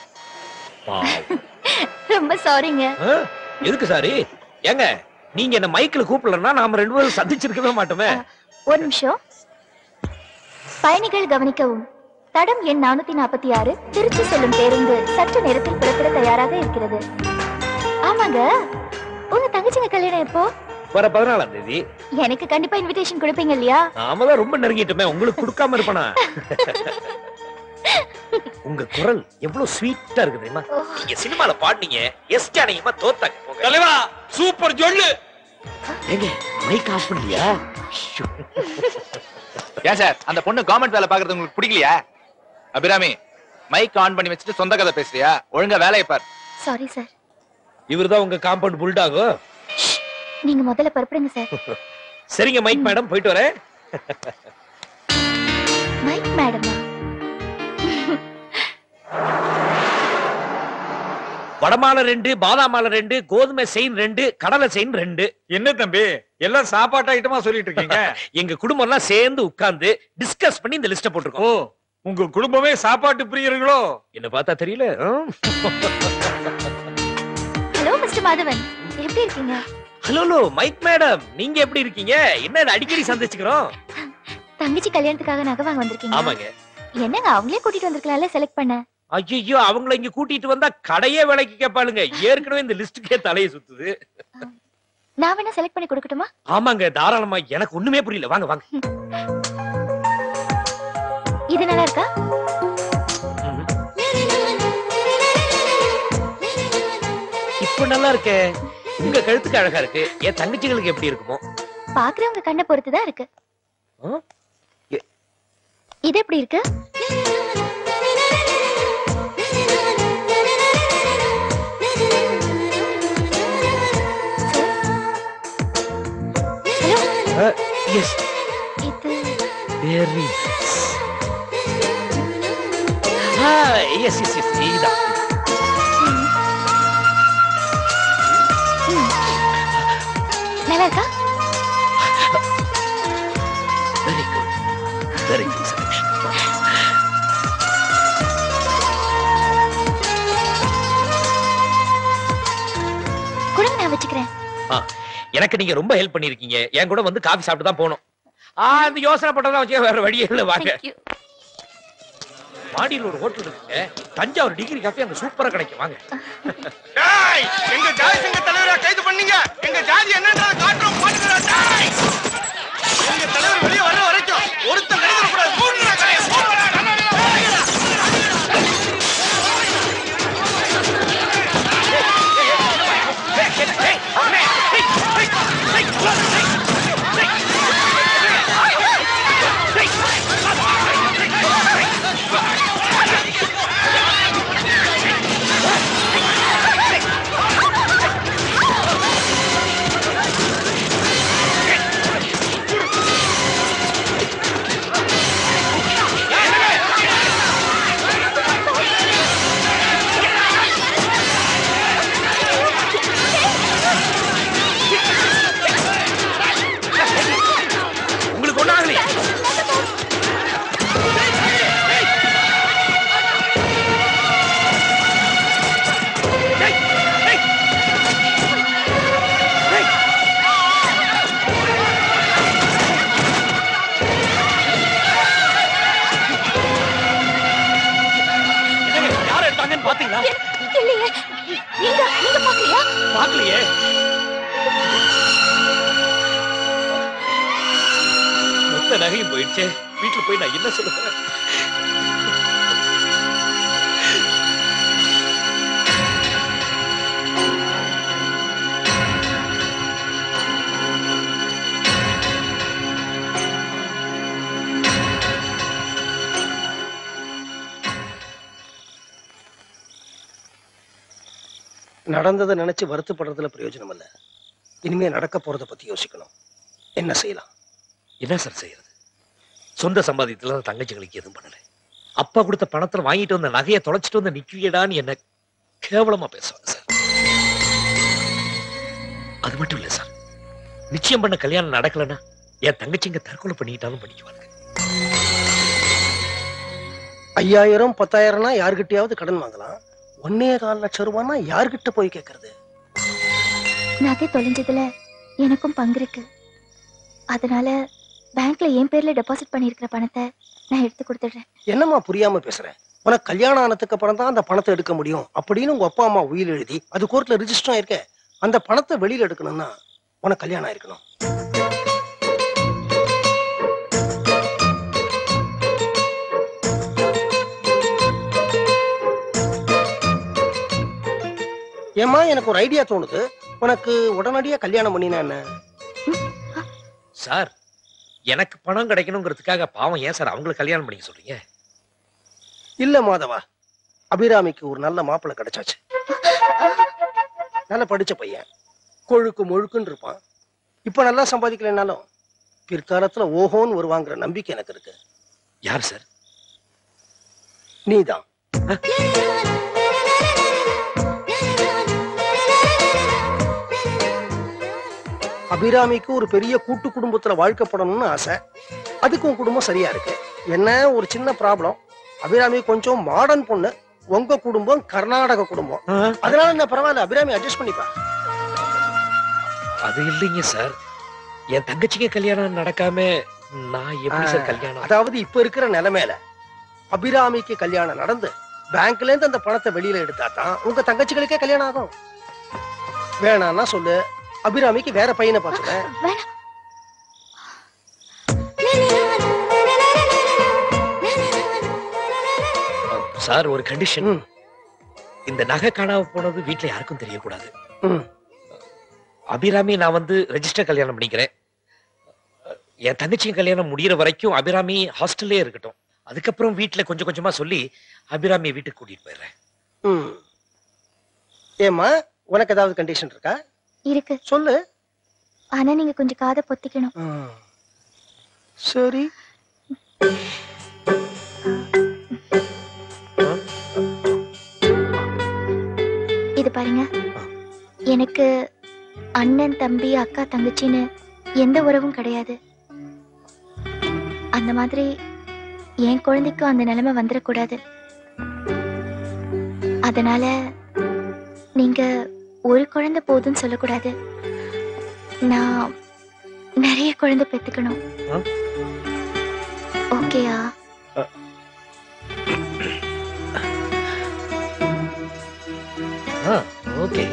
ரொம்ப சாரிங்க ஆ? எதுக்கு சாரி ஏங்க நீங்க என்ன மைக்கில் கூப்பிடலன்னா நாம ரெண்டு பேரும் சந்திச்சிருக்கவே மாட்டோமே ஒரு நிமிஷம் பயணிகள் கவனிக்கவும் தடம் எண் நானூத்தி நாற்பத்தி ஆறு திருச்சி செல்லும் பேருந்து சற்று நேரத்தில் புறப்பட தயாராக இருக்கிறது ஆமாங்க உங்க தங்கச்சிங்க கல்யாணம் எப்போ வர பதினாலாம் தேதி எனக்கு கண்டிப்பா இன்விடேஷன் கொடுப்பீங்க இல்லையா நாம தான் ரொம்ப நெருங்கிட்டோமே உங்களுக்கு கொடுக்காம இருப்பனா உங்க குரல் எவ்வளவு ஸ்வீட்டா இருக்கு தெரியுமா நீங்க சினிமால பாடுனீங்க எஸ் ஜானகிமா தோத்தாங்க தலைவா சூப்பர் சொல்லு ஏங்க மைக் ஆஃப் பண்ணலையா ஏன் சார் அந்த பொண்ணு கவர்மெண்ட் வேலை பாக்குறது உங்களுக்கு பிடிக்கலையா அபிராமி மைக் ஆன் பண்ணி வச்சுட்டு சொந்த கதை பேசுறியா ஒழுங்கா வேலையை பார் சாரி சார் இவர்தான் உங்க காம்பவுண்ட் புல்டாகும் நீங்க முதல்ல புறப்படுங்க சார் சரிங்க மைக் மேடம் போயிட்டு வரேன் மைக் மேடமா வடமாலை ரெண்டு பாதாம் மாலை ரெண்டு கோதுமை செயின் ரெண்டு கடலை செயின் ரெண்டு என்ன தம்பி எல்லாம் சாப்பாட்டு ஐட்டமா சொல்லிட்டு இருக்கீங்க எங்க குடும்பம் எல்லாம் சேர்ந்து உட்கார்ந்து டிஸ்கஸ் பண்ணி இந்த லிஸ்ட போட்டிருக்கோம் உங்க குடும்பமே சாப்பாட்டு பிரியர்களோ என்ன பார்த்தா தெரியல ஆ? ஹலோ மிஸ்டர் மாதவன் எப்படி இருக்கீங்க ஹலோ ஹலோ மைக் மேடம் நீங்க எப்படி இருக்கீங்க என்ன இது அடிக்கடி சந்திச்சுக்கிறோம் தங்கச்சி கல்யாணத்துக்காக நகை வாங்க வந்திருக்கீங்க ஆமாங்க என்னங்க அவங்களே கூட்டிட்டு வந்திருக்கலாம்ல செலக்ட் பண்ண ஐயோ அவங்கள இங்க கூட்டிட்டு வந்தா கடையே விலைக்கு கேட்பாளுங்க ஏற்கனவே இந்த லிஸ்டுக்கே தலையை சுத்துது நான் வேணா செலக்ட் பண்ணி கொடுக்கட்டுமா ஆமாங்க தாராளமா எனக்கு ஒண்ணுமே புரியல வாங்க வாங்க இது நல்லா இருக்கா இப்ப நல்லா இருக்கே உங்க கழுத்துக்கு அழகா இருக்கு என் தங்கச்சிகளுக்கு எப்படி இருக்குமோ பாக்குறவங்க கண்ணை பொறுத்து தான் இருக்கு ஆ? எ- இது எப்படி இருக்கு எஸ் இது வெரி எஸ் எஸ் எஸ் இதுதான் நல்லா இருக்கா very good very good selection கொடுங்க நான் வச்சுக்கிறேன் எனக்கு நீங்க ரொம்ப ஹெல்ப் பண்ணிருக்கீங்க என் கூட வந்து காபி சாப்பிட்டு தான் போகணும் ஆ இந்த யோசனை பண்றதா வச்சு வேற வழியே இல்ல வாங்க மாடியில் ஒரு ஹோட்டல் இருக்குங்க தஞ்சாவூர் டிகிரி காஃபி அங்க சூப்பரா கிடைக்கும் வாங்க டேய் எங்க ஜாதி சங்க தலைவரை கைது பண்ணீங்க எங்க ஜாதி என்னன்றத காட்டுறோம் பாத்துக்கடா டேய் எங்க தலைவர் வெளிய வர்ற வரைக்கும் ஒருத்தன் கைது கூடாது மூடுடா கடைய மூடுடா உங்களுக்கு ஒண்ணு ஆகலையா யார் எடுத்தாங்கன்னு பாத்தீங்களா இல்லையே நீங்க நீங்க பாக்கலையா பாக்கலையே மொத்த நகையும் போயிடுச்சே வீட்டுல போய் நான் என்ன சொல்லுவேன் நடந்ததை நினைச்சு வருத்தப்படுறதுல பிரயோஜனம் இல்ல இனிமே நடக்க போறத பத்தி யோசிக்கணும் என்ன செய்யலாம் என்ன சார் செய்யறது சொந்த சம்பாதியத்துல தான் தங்கச்சிகளுக்கு எதுவும் பண்ணல அப்பா கொடுத்த பணத்துல வாங்கிட்டு வந்த நகையை தொலைச்சிட்டு வந்து நிக்கிறியடான்னு என்ன கேவலமா பேசுவாங்க சார் அது மட்டும் இல்ல சார் நிச்சயம் பண்ண கல்யாணம் நடக்கலன்னா என் தங்கச்சிங்க தற்கொலை பண்ணிக்கிட்டாலும் பண்ணிக்குவாங்க ஐயாயிரம் பத்தாயிரம்னா யாருக்கிட்டயாவது கடன் வாங்கலாம் ஒன்னே கால் லட்சம் ரூபான்னா யார்கிட்ட போய் கேக்குறது நகை தொலைஞ்சதுல எனக்கும் பங்கு இருக்கு அதனால பேங்க்ல என் பேர்ல டெபாசிட் பண்ணியிருக்கிற பணத்தை நான் எடுத்து கொடுத்துடுறேன் என்னம்மா புரியாம பேசுறேன் உனக்கு கல்யாணம் ஆனதுக்கு அப்புறம் தான் அந்த பணத்தை எடுக்க முடியும் அப்படின்னு உங்க அப்பா அம்மா உயில் எழுதி அது கோர்ட்ல ரிஜிஸ்டர் ஆயிருக்க அந்த பணத்தை வெளியில எடுக்கணும்னா உனக்கு கல்யாணம் ஆயிருக்கணும் ஏம்மா எனக்கு ஒரு ஐடியா தோணுது உனக்கு உடனடியா கல்யாணம் பண்ணினா என்ன சார் எனக்கு பணம் கிடைக்கணுங்கிறதுக்காக பாவம் ஏன் சார் அவங்களுக்கு கல்யாணம் பண்ணிக்க சொல்றீங்க இல்ல மாதவா அபிராமிக்கு ஒரு நல்ல மாப்பிள்ளை கிடைச்சாச்சு நல்லா படிச்ச பையன் கொழுக்கு முழுக்குன்னு இருப்பான் இப்ப நல்லா சம்பாதிக்கலைனாலும் பிற்காலத்துல ஓஹோன்னு வருவாங்கிற நம்பிக்கை எனக்கு இருக்கு யார் சார் நீதான் அபிராமிக்கு ஒரு பெரிய கூட்டு குடும்பத்துல வாழ்க்கப்படணும்னு ஆசை அதுக்கு உன் குடும்பம் சரியா இருக்கு என்ன ஒரு சின்ன ப்ராப்ளம் அபிராமி கொஞ்சம் மாடர்ன் பொண்ணு உங்க குடும்பம் கர்நாடக குடும்பம் அதனால என்ன பரவாயில்ல அபிராமி அட்ஜஸ்ட் பண்ணிப்பா அது இல்லைங்க சார் என் தங்கச்சிக்கு கல்யாணம் நடக்காம நான் எப்படி சார் கல்யாணம் அதாவது இப்ப இருக்கிற நிலைமையில அபிராமிக்கு கல்யாணம் நடந்து பேங்க்ல இருந்து அந்த பணத்தை வெளியில எடுத்தா தான் உங்க தங்கச்சிகளுக்கே கல்யாணம் ஆகும் வேணாம்னா சொல்லு அபிராமிக்கு வேற பையனை பார்த்துட்டேன் சார் ஒரு கண்டிஷன் இந்த நகை காணாம போனது வீட்ல யாருக்கும் தெரியக்கூடாது ம். அபிராமி நான் வந்து ரெஜிஸ்டர் கல்யாணம் பண்ணிக்கிறேன் என் தங்கச்சி கல்யாணம் முடியிற வரைக்கும் அபிராமி ஹாஸ்டல்லே இருக்கட்டும் அதுக்கப்புறம் வீட்ல கொஞ்சம் கொஞ்சமா சொல்லி அபிராமியை வீட்டுக்கு கூட்டிட்டு போயிடுறேன் ம். ஏம்மா உனக்கு ஏதாவது கண்டிஷன் இருக்கா இருக்கு சொல்லு ஆனா நீங்க கொஞ்சம் காதை பொத்திக்கணும் சரி இது பாருங்க எனக்கு அண்ணன் தம்பி அக்கா தங்கச்சின்னு எந்த உறவும் கிடையாது அந்த மாதிரி என் குழந்தைக்கும் அந்த நிலைமை வந்துடக்கூடாது அதனால நீங்க ஒரு குழந்தை போதும்னு சொல்லக்கூடாது நான் நிறைய குழந்தை பெத்துக்கணும் ஓகேயா ஓகே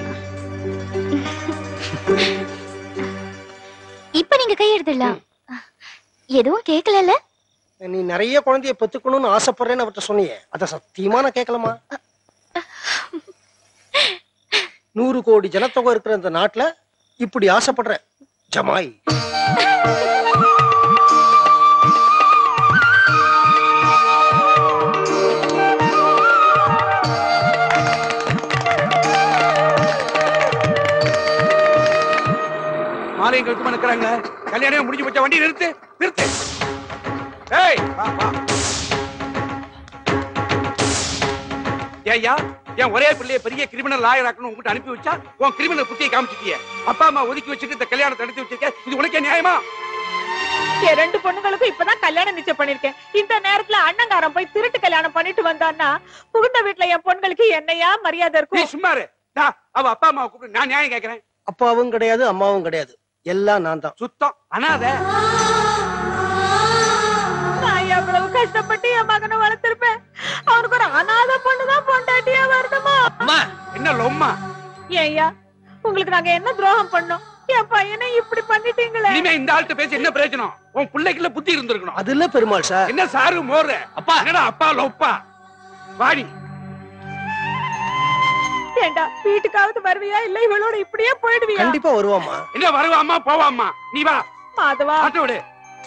இப்ப நீங்க கையெடுத்துடலாம் எதுவும் கேட்கலல்ல நீ நிறைய குழந்தைய பெத்துக்கணும்னு ஆசைப்படுறேன்னு அவர்கிட்ட சொன்னியே அத சத்தியமா நான் கேட்கலாமா நூறு கோடி ஜனத்தொகை இருக்கிற இந்த நாட்டுல இப்படி ஆசைப்படுற ஜமாய் மாலையும் கழுத்துமா நிக்கிறாங்க கல்யாணம் முடிஞ்சு போச்சா வண்டி நிறுத்து நிறுத்து ஏய் வா வா ஏய்யா என் ஒரே பிள்ளைய பெரிய கிரிமினல் லாயர் ஆக்கணும் உங்ககிட்ட அனுப்பி வச்சா உன் கிரிமினல் புத்தியை காமிச்சிட்டிய அப்பா அம்மா ஒதுக்கி வச்சுட்டு இந்த கல்யாணத்தை நடத்தி வச்சிருக்க இது உனக்கே நியாயமா என் ரெண்டு பொண்ணுங்களுக்கும் இப்பதான் கல்யாணம் நிச்சயம் பண்ணிருக்கேன் இந்த நேரத்துல அண்ணங்காரன் போய் திருட்டு கல்யாணம் பண்ணிட்டு வந்தான்னா புகுந்த வீட்டுல என் பொண்ணுங்களுக்கு என்னையா மரியாதை நீ இருக்கும் சும்மா இரு. டா, அவ அப்பா அம்மாவை கூப்பிட்டு நான் நியாயம் கேட்கிறேன் அப்பாவும் கிடையாது அம்மாவும் கிடையாது எல்லாம் நான் தான் சுத்தம் அனாதை நான் எவ்வளவு கஷ்டப்பட்டு என் மகனை வளர்த்திருப்பேன் அவனுக்கு ஒரு அனாதை பொண்ணுதான் பொண்டாட்டியா வருதுமா என்ன லொம்மா ஏய்யா உங்களுக்கு நாங்க என்ன துரோகம் பண்ணோம் என் பையனை இப்படி பண்ணிட்டீங்களே இனிமே இந்த ஆள்கிட்ட பேசி என்ன பிரயோஜனம் உன் பிள்ளைக்குள்ள புத்தி இருந்திருக்கணும் அது இல்ல பெருமாள் சார் என்ன சாரு மோரு அப்பா என்னடா அப்பா லொப்பா வாடி ஏண்டா வீட்டுக்காவது வருவியா இல்ல இவளோட இப்படியே போயிடுவியா கண்டிப்பா வருவாமா என்ன வருவாமா போவாமா நீ வா மாதவா ஆட்டோ விடு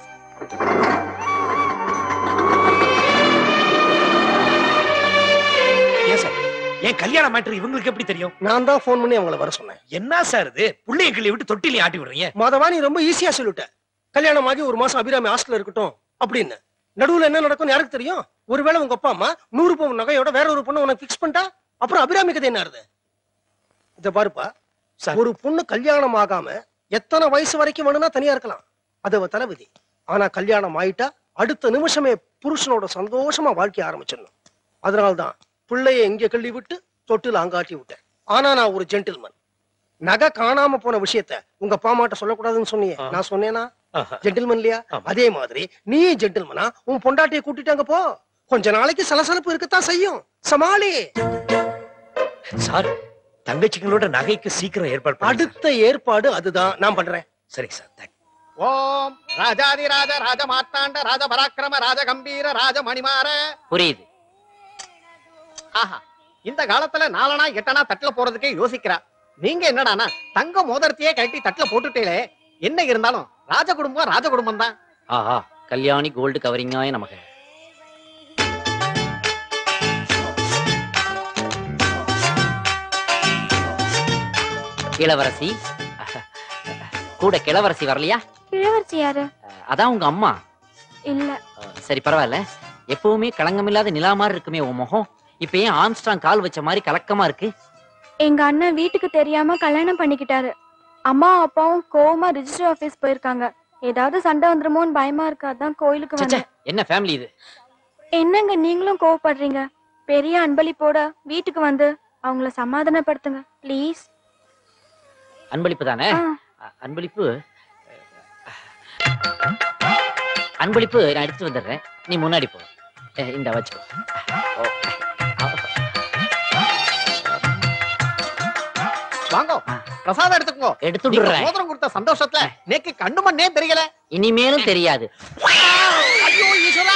ஏன் சார் என் கல்யாண மேட்டர் இவங்களுக்கு எப்படி தெரியும் நான் தான் ஃபோன் பண்ணி அவங்கள வர சொன்னேன் என்ன சார் இது புள்ளைய கிள்ளி விட்டு தொட்டிலையும் ஆட்டி விடுறீங்க மாதவா நீ ரொம்ப ஈஸியா சொல்லிட்ட கல்யாணம் ஆகி ஒரு மாசம் அபிராமி ஹாஸ்டல்ல இருக்கட்டும் அப்படின்னு நடுவுல என்ன நடக்கும்னு யாருக்கு தெரியும் ஒருவேளை உங்க அப்பா அம்மா நூறு பவுன் நகையோட வேற ஒரு பொண்ணு உனக்கு ஃபிக்ஸ் பண்ணிட்டா அப்புறம் அபிராமி கதை என்ன ஆறுது இத பாருப்பா ஒரு பொண்ணு கல்யாணம் ஆகாம எத்தனை வயசு வரைக்கும் வேணும்னா தனியா இருக்கலாம் அது அவ தலைவிதி ஆனா கல்யாணம் ஆயிட்டா அடுத்த நிமிஷமே புருஷனோட சந்தோஷமா வாழ்க்கை ஆரம்பிச்சிடணும் அதனால்தான் பிள்ளைய இங்க கள்ளி விட்டு தொட்டில் அங்காட்டி விட்டேன் ஆனா நான் ஒரு ஜென்டில்மன் நகை காணாம போன விஷயத்த உங்க பாமாட்ட சொல்லக்கூடாதுன்னு சொன்னீங்க நான் சொன்னேனா ஜென்டில்மன் இல்லையா அதே மாதிரி நீ ஜென்டில்மனா உன் பொண்டாட்டியை கூட்டிட்டு அங்க போ கொஞ்ச நாளைக்கு சலசலப்பு இருக்கத்தான் செய்யும் சமாளி சார் தங்கச்சிங்களோட நகைக்கு சீக்கிரம் ஏற்பாடு பண்ணுங்க அடுத்த ஏற்பாடு அதுதான் நான் பண்றேன் சரிங்க sir thank you. Om Rajadhiraja Raja Marthanda ராஜ பராக்கிரம ராஜ கம்பீர ராஜ மணிமார புரியுது ஆஹா இந்த காலத்துல நாலனா எட்டனா தட்டுல போறதுக்கே யோசிக்கிறா நீங்க என்னடானா தங்க மோதிரத்தையே கட்டி தட்டுல போட்டுட்டீங்களே என்ன இருந்தாலும் ராஜ குடும்பம் ராஜ குடும்பம் தான் ஆஹா கல்யாணி கோல்டு கவரிங்காய நமக்கு இளவரசி கூட கிளவரசி வரலையா இளவரசி யாரு அதான் உங்க அம்மா இல்ல சரி பரவாயில்ல எப்பவுமே களங்கமில்லாத நிலா மாதிரி இருக்குமே உன் முகம் இப்ப ஏன் ஆம்ஸ்ட்ராங் கால் வச்ச மாதிரி கலக்கமா இருக்கு எங்க அண்ணன் வீட்டுக்கு தெரியாம கல்யாணம் பண்ணிக்கிட்டாரு அம்மா அப்பாவும் கோவமா ரிஜிஸ்டர் ஆபீஸ் போயிருக்காங்க ஏதாவது சண்டை வந்துருமோன்னு பயமா இருக்கு அதான் கோயிலுக்கு ச்சே, வந்தேன் என்ன ஃபேமிலி இது என்னங்க நீங்களும் கோவப்படுறீங்க பெரிய அன்பளிப்போட வீட்டுக்கு வந்து அவங்கள சமாதானப்படுத்துங்க ப்ளீஸ் அன்பளிப்பு தானே அ- அன்பளிப்பு அன்பளிப்பு நான் எடுத்து வந்துடுறேன் நீ முன்னாடி போ அஹ், இந்த வச்சுக்கோ ஓ. வாங்கோ பிரசாதம் எடுத்துக்கோ எடுத்து நீங்க விடுறேன். மோதிரம் கொடுத்த சந்தோஷத்துல நேக்கு கண்ணு மண்ணே தெரியல இனிமேலும் தெரியாது ஐயோ ஈஸ்வரா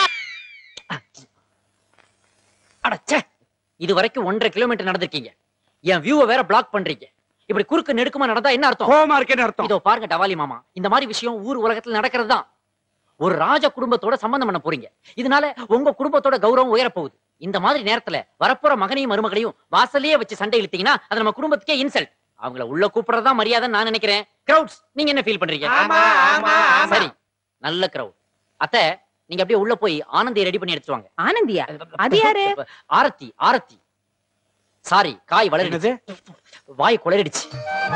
அடச்சே இது வரைக்கும் ஒன்றரை கிலோமீட்டர் நடந்திருக்கீங்க என் வியூவை வேற பிளாக் பண்றீங்க இப்படி குறுக்கு நெடுக்குமா நடந்தா என்ன அர்த்தம் கோவமா இருக்கேன்னு அர்த்தம் இதோ பாருங்க டவாலி மாமா இந்த மாதிரி விஷயம் ஊர் உலகத்துல நடக்கிறது தான் ஒரு ராஜ குடும்பத்தோட சம்பந்தம் பண்ண போறீங்க இதனால உங்க குடும்பத்தோட கௌரவம் உயர போகுது இந்த மாதிரி நேரத்துல வரப்போற மகனையும் மருமகளையும் வாசல்லயே வச்சு சண்டை இழுத்தீங்கன்னா அது நம்ம குடும்பத்துக்கே இன்சல்ட் அவங்கள உள்ள கூப்பிடுறதா மரியாதைன்னு நான் நினைக்கிறேன் கிரவுட்ஸ் நீங்க என்ன ஃபீல் பண்றீங்க சரி நல்ல கிரவுட் அத்தை நீங்க அப்படியே உள்ள போய் ஆனந்தியை ரெடி பண்ணி எடுத்துட்டு வாங்க ஆனந்தியா அது யாரு ஆரத்தி ஆரத்தி சாரி காய் வளருது வாய் குளறிடுச்சு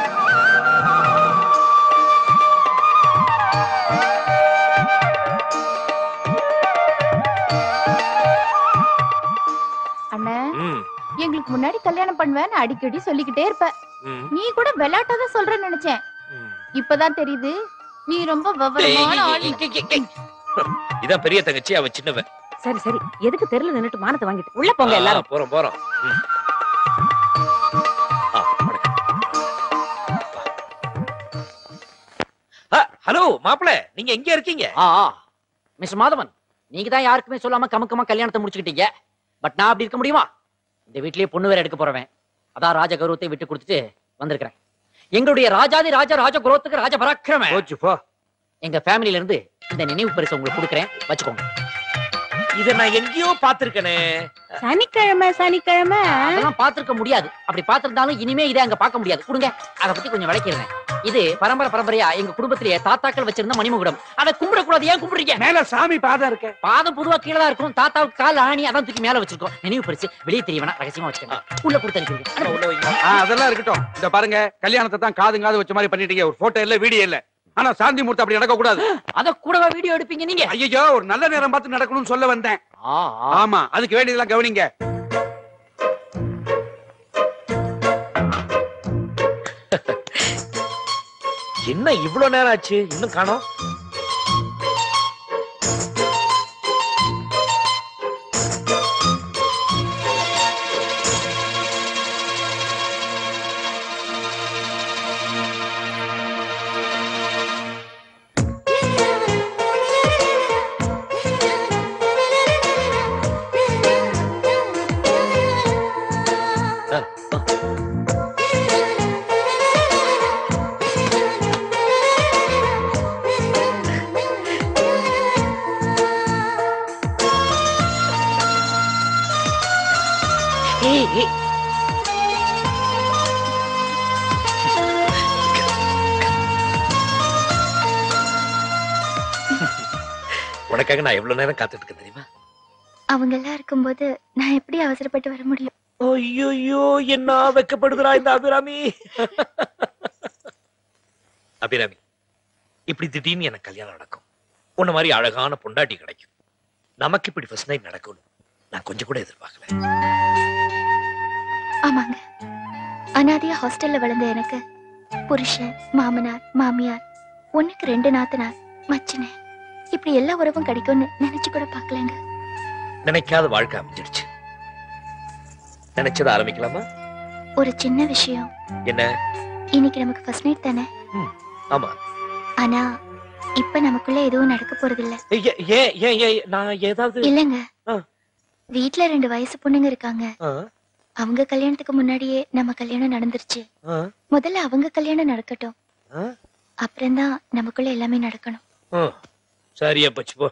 அண்ணா எங்களுக்கு முன்னாடி கல்யாணம் பண்ணுவேன்னு அடிக்கடி சொல்லிக்கிட்டே இருப்ப நீ கூட விளையாட்டா தான் சொல்றேன்னு நினைச்சேன் இப்பதான் தெரியுது நீ ரொம்ப விவரமான ஆளு இதான் பெரிய தங்கச்சி அவ சின்னவன் சரி சரி எதுக்கு தெருல நின்னுட்டு மானத்தை வாங்கிட்டு உள்ள போங்க ஆ, எல்லாரும் போறோம் போறோம் ம். ஆ, வணக்கம். ஆ, ஹலோ மாப்பிள நீங்க எங்க இருக்கீங்க ஆ மிஸ்டர் மாதவன் நீங்க தான் யாருக்குமே சொல்லாம கமக்கமா கல்யாணத்தை முடிச்சுக்கிட்டீங்க பட் நான் அப்படி இருக்க முடியுமா இந்த வீட்லயே பொண்ணு வேற எடுக்க போறவன் அதான் ராஜ கௌரவத்தை விட்டு கொடுத்துட்டு வந்திருக்கிறேன் எங்களுடைய ராஜாதி ராஜ ராஜ குரோத்துக்கு ராஜ பராக்கிரம எங்க ஃபேமிலில இருந்து இந்த நினைவு பரிசு உங்களுக்கு கொடுக்குறேன் வச்சுக்கோங்க இத நான் எங்கேயோ பாத்திருக்கனே சனிக்கிழமை சனிக்கிழமை அதெல்லாம் பார்த்திருக்க முடியாது அப்படி பார்த்திருந்தாலும் இனிமே இதை அங்க பார்க்க முடியாது கொடுங்க அதை பத்தி கொஞ்சம் விளக்கிறேன் இது பரம்பரை பரம்பரையா எங்க குடும்பத்திலேயே தாத்தாக்கள் வச்சிருந்த மணிமகுடம் அதை கும்பிடக்கூடாது ஏன் கும்பிடுறீங்க மேல சாமி பாதம் இருக்க பாதம் பொதுவா கீழே தான் இருக்கும் தாத்தாவுக்கு கால் ஆணி அதான் தூக்கி மேல வச்சிருக்கோம் நினைவு பரிசு வெளியே தெரிய வேணா ரகசியமா வச்சுக்கோங்க உள்ள கொடுத்து அனுப்பிடுங்க ஆ, அதெல்லாம் இருக்கட்டும் இந்த பாருங்க கல்யாணத்தை தான் காது காது வச்ச மாதிரி பண்ணிட்டீங்க ஒரு போட்டோ இல்ல வீடியோ இல்ல ஆனா சாந்தி முகூர்த்தம் அப்படி நடக்க கூடாது அத கூடவா வீடியோ எடுப்பீங்க நீங்க ஐயோ ஒரு நல்ல நேரம் பார்த்து நடக்கணும்னு சொல்ல வந்தேன் ஆமா அதுக்கு வேண்டியதெல்லாம் கவனிங்க என்ன இவ்வளவு நேரம் ஆச்சு இன்னும் காணோம் ஏய், ஏய். உனக்காக நான் எவ்வளவு நேரம் காத்துட்டு இருக்கேன் தெரியுமா அவங்க எல்லாம் இருக்கும்போது நான் எப்படி அவசரப்பட்டு வர முடியும் ஐயோ என்ன வெக்கப்படுதுடா இந்த அபிராமி அபிராமி இப்படி திடீர்னு எனக்கு கல்யாணம் நடக்கும் உன்ன மாதிரி அழகான பொண்டாட்டி கிடைக்கும் நமக்கு இப்படி ஃபர்ஸ்ட் நைட் நடக்கும் நான் கொஞ்சம் கூட எதிர்பார்க்கல ஆமாங்க அனாதையா ஹாஸ்டல்ல வளர்ந்த எனக்கு புருஷன் மாமனார் மாமியார் ஒண்ணுக்கு ரெண்டு நாத்தனார் மச்சினே இப்படி எல்லா உறவும் கிடைக்கும்னு நினைச்சு கூட பார்க்கலங்க நினைக்காத வாழ்க்கை அமைஞ்சிடுச்சு நினைச்சதை ஆரம்பிக்கலாமா ஒரு சின்ன விஷயம் என்ன இன்னைக்கு நமக்கு ஃபர்ஸ்ட் நைட் தானே ஆமா ஆனா இப்ப நமக்குள்ள எதுவும் நடக்க போறது இல்ல ஏ- ஏன் ஏன் ஏன் நான் ஏதாவது இல்லங்க வீட்ல ரெண்டு வயசு பொண்ணுங்க இருக்காங்க ஆ, அவங்க கல்யாணத்துக்கு முன்னாடியே நம்ம கல்யாணம் நடந்துருச்சு ஆ, முதல்ல அவங்க கல்யாணம் நடக்கட்டும் ஆ. அப்புறம்தான் நமக்குள்ள எல்லாமே நடக்கணும் ஆ. சரியா போச்சு போ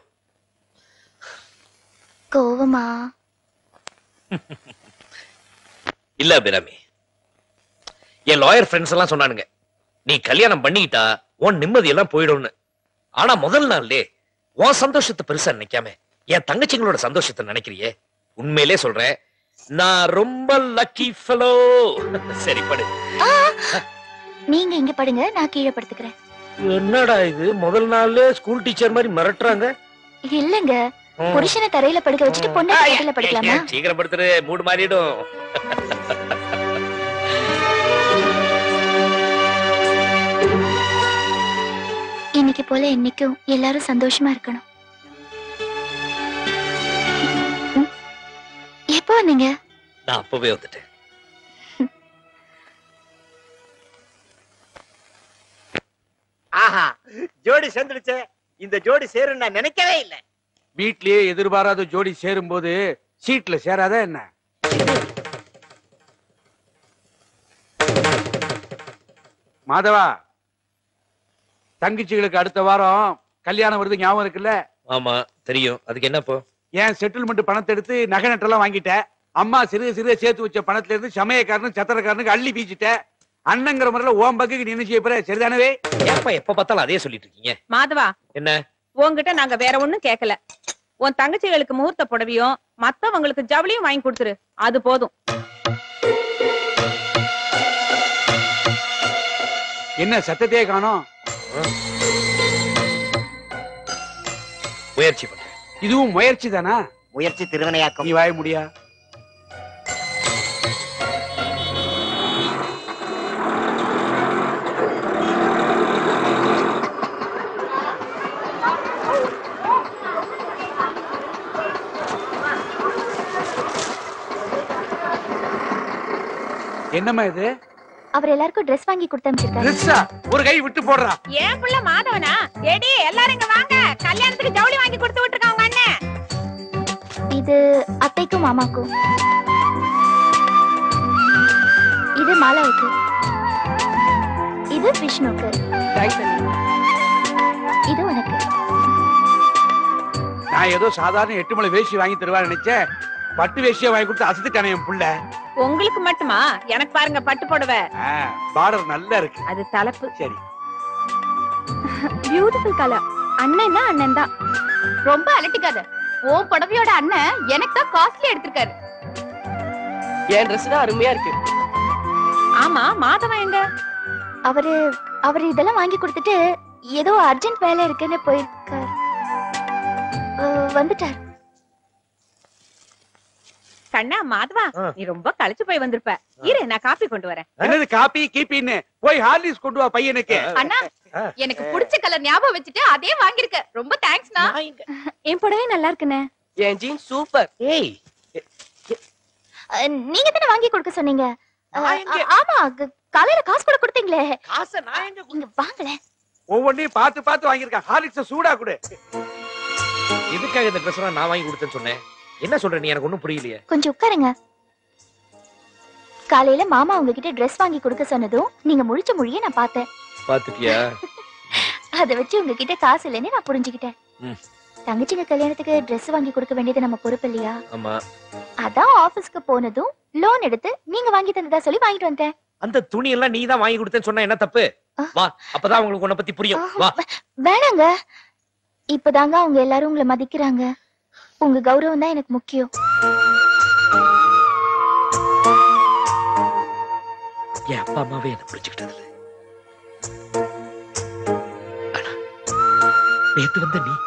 கோவமா இல்ல அபிராமி என் லாயர் ஃப்ரெண்ட்ஸ் எல்லாம் சொன்னானுங்க நீ கல்யாணம் பண்ணிக்கிட்டா உன் நிம்மதி எல்லாம் போயிடும்னு ஆனா முதல் நாள்லே உன் சந்தோஷத்தை பெருசா நினைக்காம என் தங்கச்சிங்களோட சந்தோஷத்தை நினைக்கிறியே உண்மையிலே சொல்றேன் நான் ரொம்ப லக்கி ஃபெலோ சரி படு நீங்க இங்க படுங்க நான் கீழே படுத்துக்கிறேன் என்னடா இது முதல் நாள்ல ஸ்கூல் டீச்சர் மாதிரி மிரட்டுறாங்க இல்லங்க ம். புருஷனை தரையில படுக்க வச்சுட்டு பொண்ணை கட்டில படுக்கலாமா ஏன் சீக்கிரம் படுத்துரு மூடு மாறிடும் இன்னைக்கு போல என்னைக்கும் எல்லாரும் சந்தோஷமா இருக்கணும் ம். எப்போ வந்தீங்க நான் அப்பவே வந்துட்டேன் ஆஹா ஜோடி சேர்ந்துடுச்சே இந்த ஜோடி சேரும் நான் நினைக்கவே இல்ல வீட்லயே எதிர்பாராத ஜோடி சேரும்போது சீட்ல சேராதா என்ன மாதவா தங்கச்சிகளுக்கு அடுத்த வாரம் கல்யாணம் வருது ஞாபகம் இருக்குல்ல ஆமா தெரியும் அதுக்கு என்ன இப்போ ஏன் செட்டில்மெண்ட் பணத்தை எடுத்து நகை நட்டெல்லாம் வாங்கிட்டேன் அம்மா சிறு சிறு சேர்த்து வச்ச பணத்துல இருந்து சமயக்காரனு சத்திரக்காரனுக்கு அள்ளி பீச்சிட்டேன் அண்ணங்கிற முறையில ஓம் பங்குக்கு நின்னு செய்ய போற சரிதானவே ஏப்பா எப்ப பார்த்தாலும் அதே சொல்லிட்டு இருக்கீங்க மாதவா என்ன உன்கிட்ட நாங்க வேற ஒண்ணும் கேட்கல உன் தங்கச்சிகளுக்கு முகூர்த்த புடவையும் மத்தவங்களுக்கு ஜவுளியும் வாங்கி கொடுத்துரு அது போதும் என்ன சத்தத்தையே காணோம் முயற்சி பண்றேன் இதுவும் முயற்சி தானா முயற்சி திருவினையாக்கும் நீ வாய முடியா என்னம்மா இது அவர் எல்லாருக்கும் Dress வாங்கி கொடுத்து அனுப்பிச்சிருக்காரு ட்ரெஸ்ஸா ஒரு கை விட்டு போடுறா ஏன் புள்ள மாதவனா ஏடி எல்லாரும் இங்க வாங்க கல்யாணத்துக்கு ஜவுளி வாங்கி கொடுத்து விட்டுருக்காங்க உங்க அண்ணன் இது அத்தைக்கும் மாமாக்கும் இது மாலாவுக்கு இது விஷ்ணுக்கு இது உனக்கு நான் ஏதோ சாதாரண எட்டு மலை வேஷ்டி வாங்கி தருவான்னு நினைச்சேன் பட்டு வேஷ்டியா வாங்கி கொடுத்து அசத்துட்டானே என் புள்ள உங்களுக்கு மட்டுமா எனக்கு பாருங்க பட்டு புடவை பார்டர் நல்லா இருக்கு அது தலைப்பு சரி பியூட்டிஃபுல் கலர் அண்ணன்னா அண்ணன் தான் ரொம்ப அலட்டிக்காத ஓ புடவையோட அண்ணன் எனக்கு தான் காஸ்ட்லி எடுத்திருக்காரு என் ட்ரெஸ் தான் அருமையா இருக்கு ஆமா மாதவன் எங்க அவரு அவரு இதெல்லாம் வாங்கி கொடுத்துட்டு ஏதோ அர்ஜென்ட் வேலை இருக்குன்னு போயிருக்கார் அஹ், வந்துட்டார் கண்ணா மாதவா நீ ரொம்ப களைச்சு போய் வந்திருப்ப இரு நான் காப்பி கொண்டு வரேன் என்னது காப்பி கீப்பின்னு போய் ஹார்லிக்ஸ் கொண்டு வா பையனுக்கு அண்ணா எனக்கு பிடிச்ச கலர் ஞாபகம் வச்சுட்டு அதே வாங்கிருக்க ரொம்ப தேங்க்ஸ்ண்ணா என் புடவை நல்லா இருக்குண்ணே என் ஜீன்ஸ் சூப்பர் ஏய் அஹ், நீங்க தானே வாங்கி கொடுக்க சொன்னீங்க அஹ், அ- ஆமா க- காலையில காசு கூட கொடுத்தீங்களே காசை நான் எங்க இங்க வாங்கல ஒவ்வொன்றையும் பார்த்து பார்த்து வாங்கியிருக்கான் ஹார்லிக்ஸ் சூடா கொடு எதுக்காக இந்த ட்ரெஸ் நான் வாங்கி கொடுத்தேன்னு சொன்னேன் என்ன சொல்ற நீ எனக்கு ஒண்ணும் புரியலையே கொஞ்சம் உட்காருங்க காலையில மாமா உங்ககிட்ட Dress வாங்கி கொடுக்க சொன்னதும் நீங்க முழிச்ச மொழியை நான் பார்த்தேன் பாத்துட்டியா அதை வச்சு உங்ககிட்ட காசு இல்லைன்னு நான் புரிஞ்சுக்கிட்டேன் ம். தங்கச்சிங்க கல்யாணத்துக்கு Dress வாங்கி கொடுக்க வேண்டியது நம்ம பொறுப்பு இல்லையா ஆமா அதான் ஆபீஸ்க்கு போனதும் லோன் எடுத்து நீங்க வாங்கி தந்ததா சொல்லி வாங்கிட்டு வந்தேன் அந்த துணி எல்லாம் நீ தான் வாங்கி கொடுத்தேன்னு சொன்னா என்ன தப்பு வா அப்பதான் உங்களுக்கு உன்னை பத்தி புரியும் வா வேணாங்க இப்பதாங்க அவங்க எல்லாரும் உங்களை மதிக்கிறாங்க உங்க கௌரவம் தான் எனக்கு முக்கியம் என் அப்பா அம்மாவே என்ன புரிஞ்சுக்கிட்டது இல்ல. ஆனா, நேத்து வந்த நீ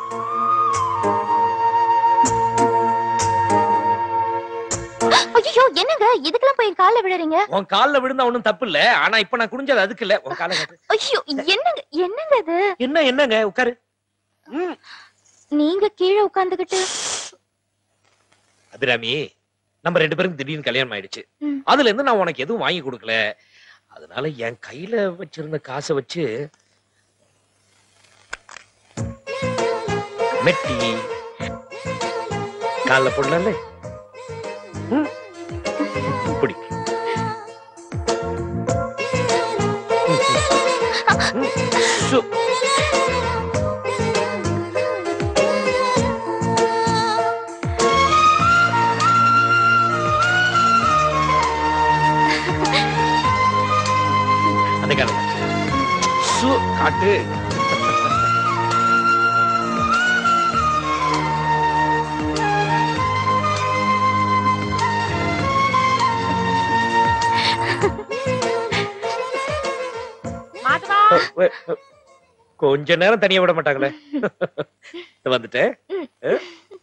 ஐயோ என்னங்க இதுக்கெல்லாம் போய் கால்ல விழுறீங்க உன் கால்ல விழுந்தா ஒண்ணும் தப்பு இல்ல ஆனா இப்ப நான் குனிஞ்சது அதுக்கு இல்ல உன் காலை காட்டு ஐயோ என்னங்க என்னங்க இது என்ன என்னங்க உட்காரு நீங்க கீழே உட்கார்ந்துகிட்டு அபிராமி நம்ம ரெண்டு பேரும் திடீர்னு கல்யாணம் ஆயிடுச்சு ம். அதுல இருந்து நான் உனக்கு எதுவும் வாங்கி கொடுக்கல அதனால என் கையில வச்சிருந்த காசை வச்சு மெட்டி கால்ல போடல இப்படி சு. அந்த காலம் சு காட்டு மாதவா வெ- வெ- கொஞ்ச நேரம் தனியா விட மாட்டாங்களே இதோ வந்துட்டேன் அஹ்,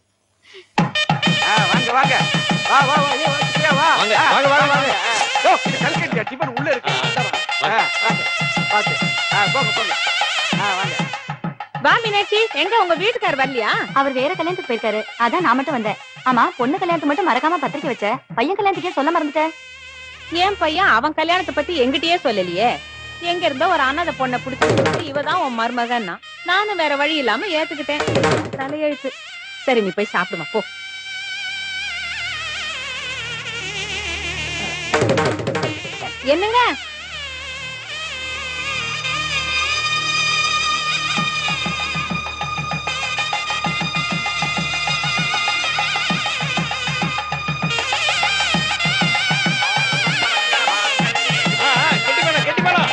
ஆ, வாங்க வாங்க வா வா வா ஏய், வந்துட்டியா, வா வாங்க, ஆ, வாங்க, வாங்க, வாங்க. ஓ, இது கல்கண்டியா டிஃபன் உள்ள இருக்கு ஆ, வாங்க பாத்து ஆ போங்க போங்க ஆ வாங்க வா மீனாட்சி எங்க உங்க வீட்டுக்கார் வரலையா அவர் வேற கல்யாணத்துக்கு போயிருக்காரு அதான் நான் மட்டும் வந்தேன் ஆமா பொண்ணு கல்யாணத்துக்கு மட்டும் மறக்காம பத்திரிக்கை வச்ச பையன் கல்யாணத்துக்கே சொல்ல மறந்துட்டேன் என் பையன் அவன் கல்யாணத்தை பத்தி எங்கிட்டயே சொல்லலையே எங்க இருந்தோ ஒரு அனாதை பொண்ணை பிடிச்சி இவ தான் உன் மருமகன்னா நானும் வேற வழி இல்லாம ஏத்துக்கிட்டேன் தலையெழுத்து சரி நீ போய் சாப்பிடுமா போ என்னங்க கெட்டி மேளம், கெட்டி மேளம்.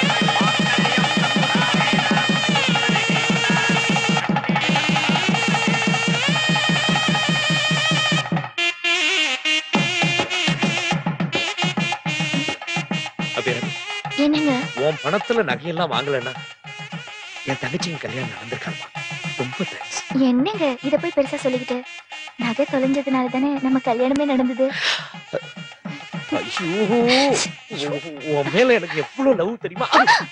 அபிராமி, என்னங்க உன் பணத்துல நகையெல்லாம் வாங்கலைன்னா என் தங்கச்சியின் கல்யாணம் நடந்திருக்காமா ரொம்ப தேங்க்ஸ் என்னங்க இத போய் பெருசா சொல்லிக்கிட்டு நகை தொலைஞ்சதுனால தானே நம்ம கல்யாணமே நடந்தது ஐயோ உன் உன் மேல எனக்கு எவ்வளவு லவ் தெரியுமா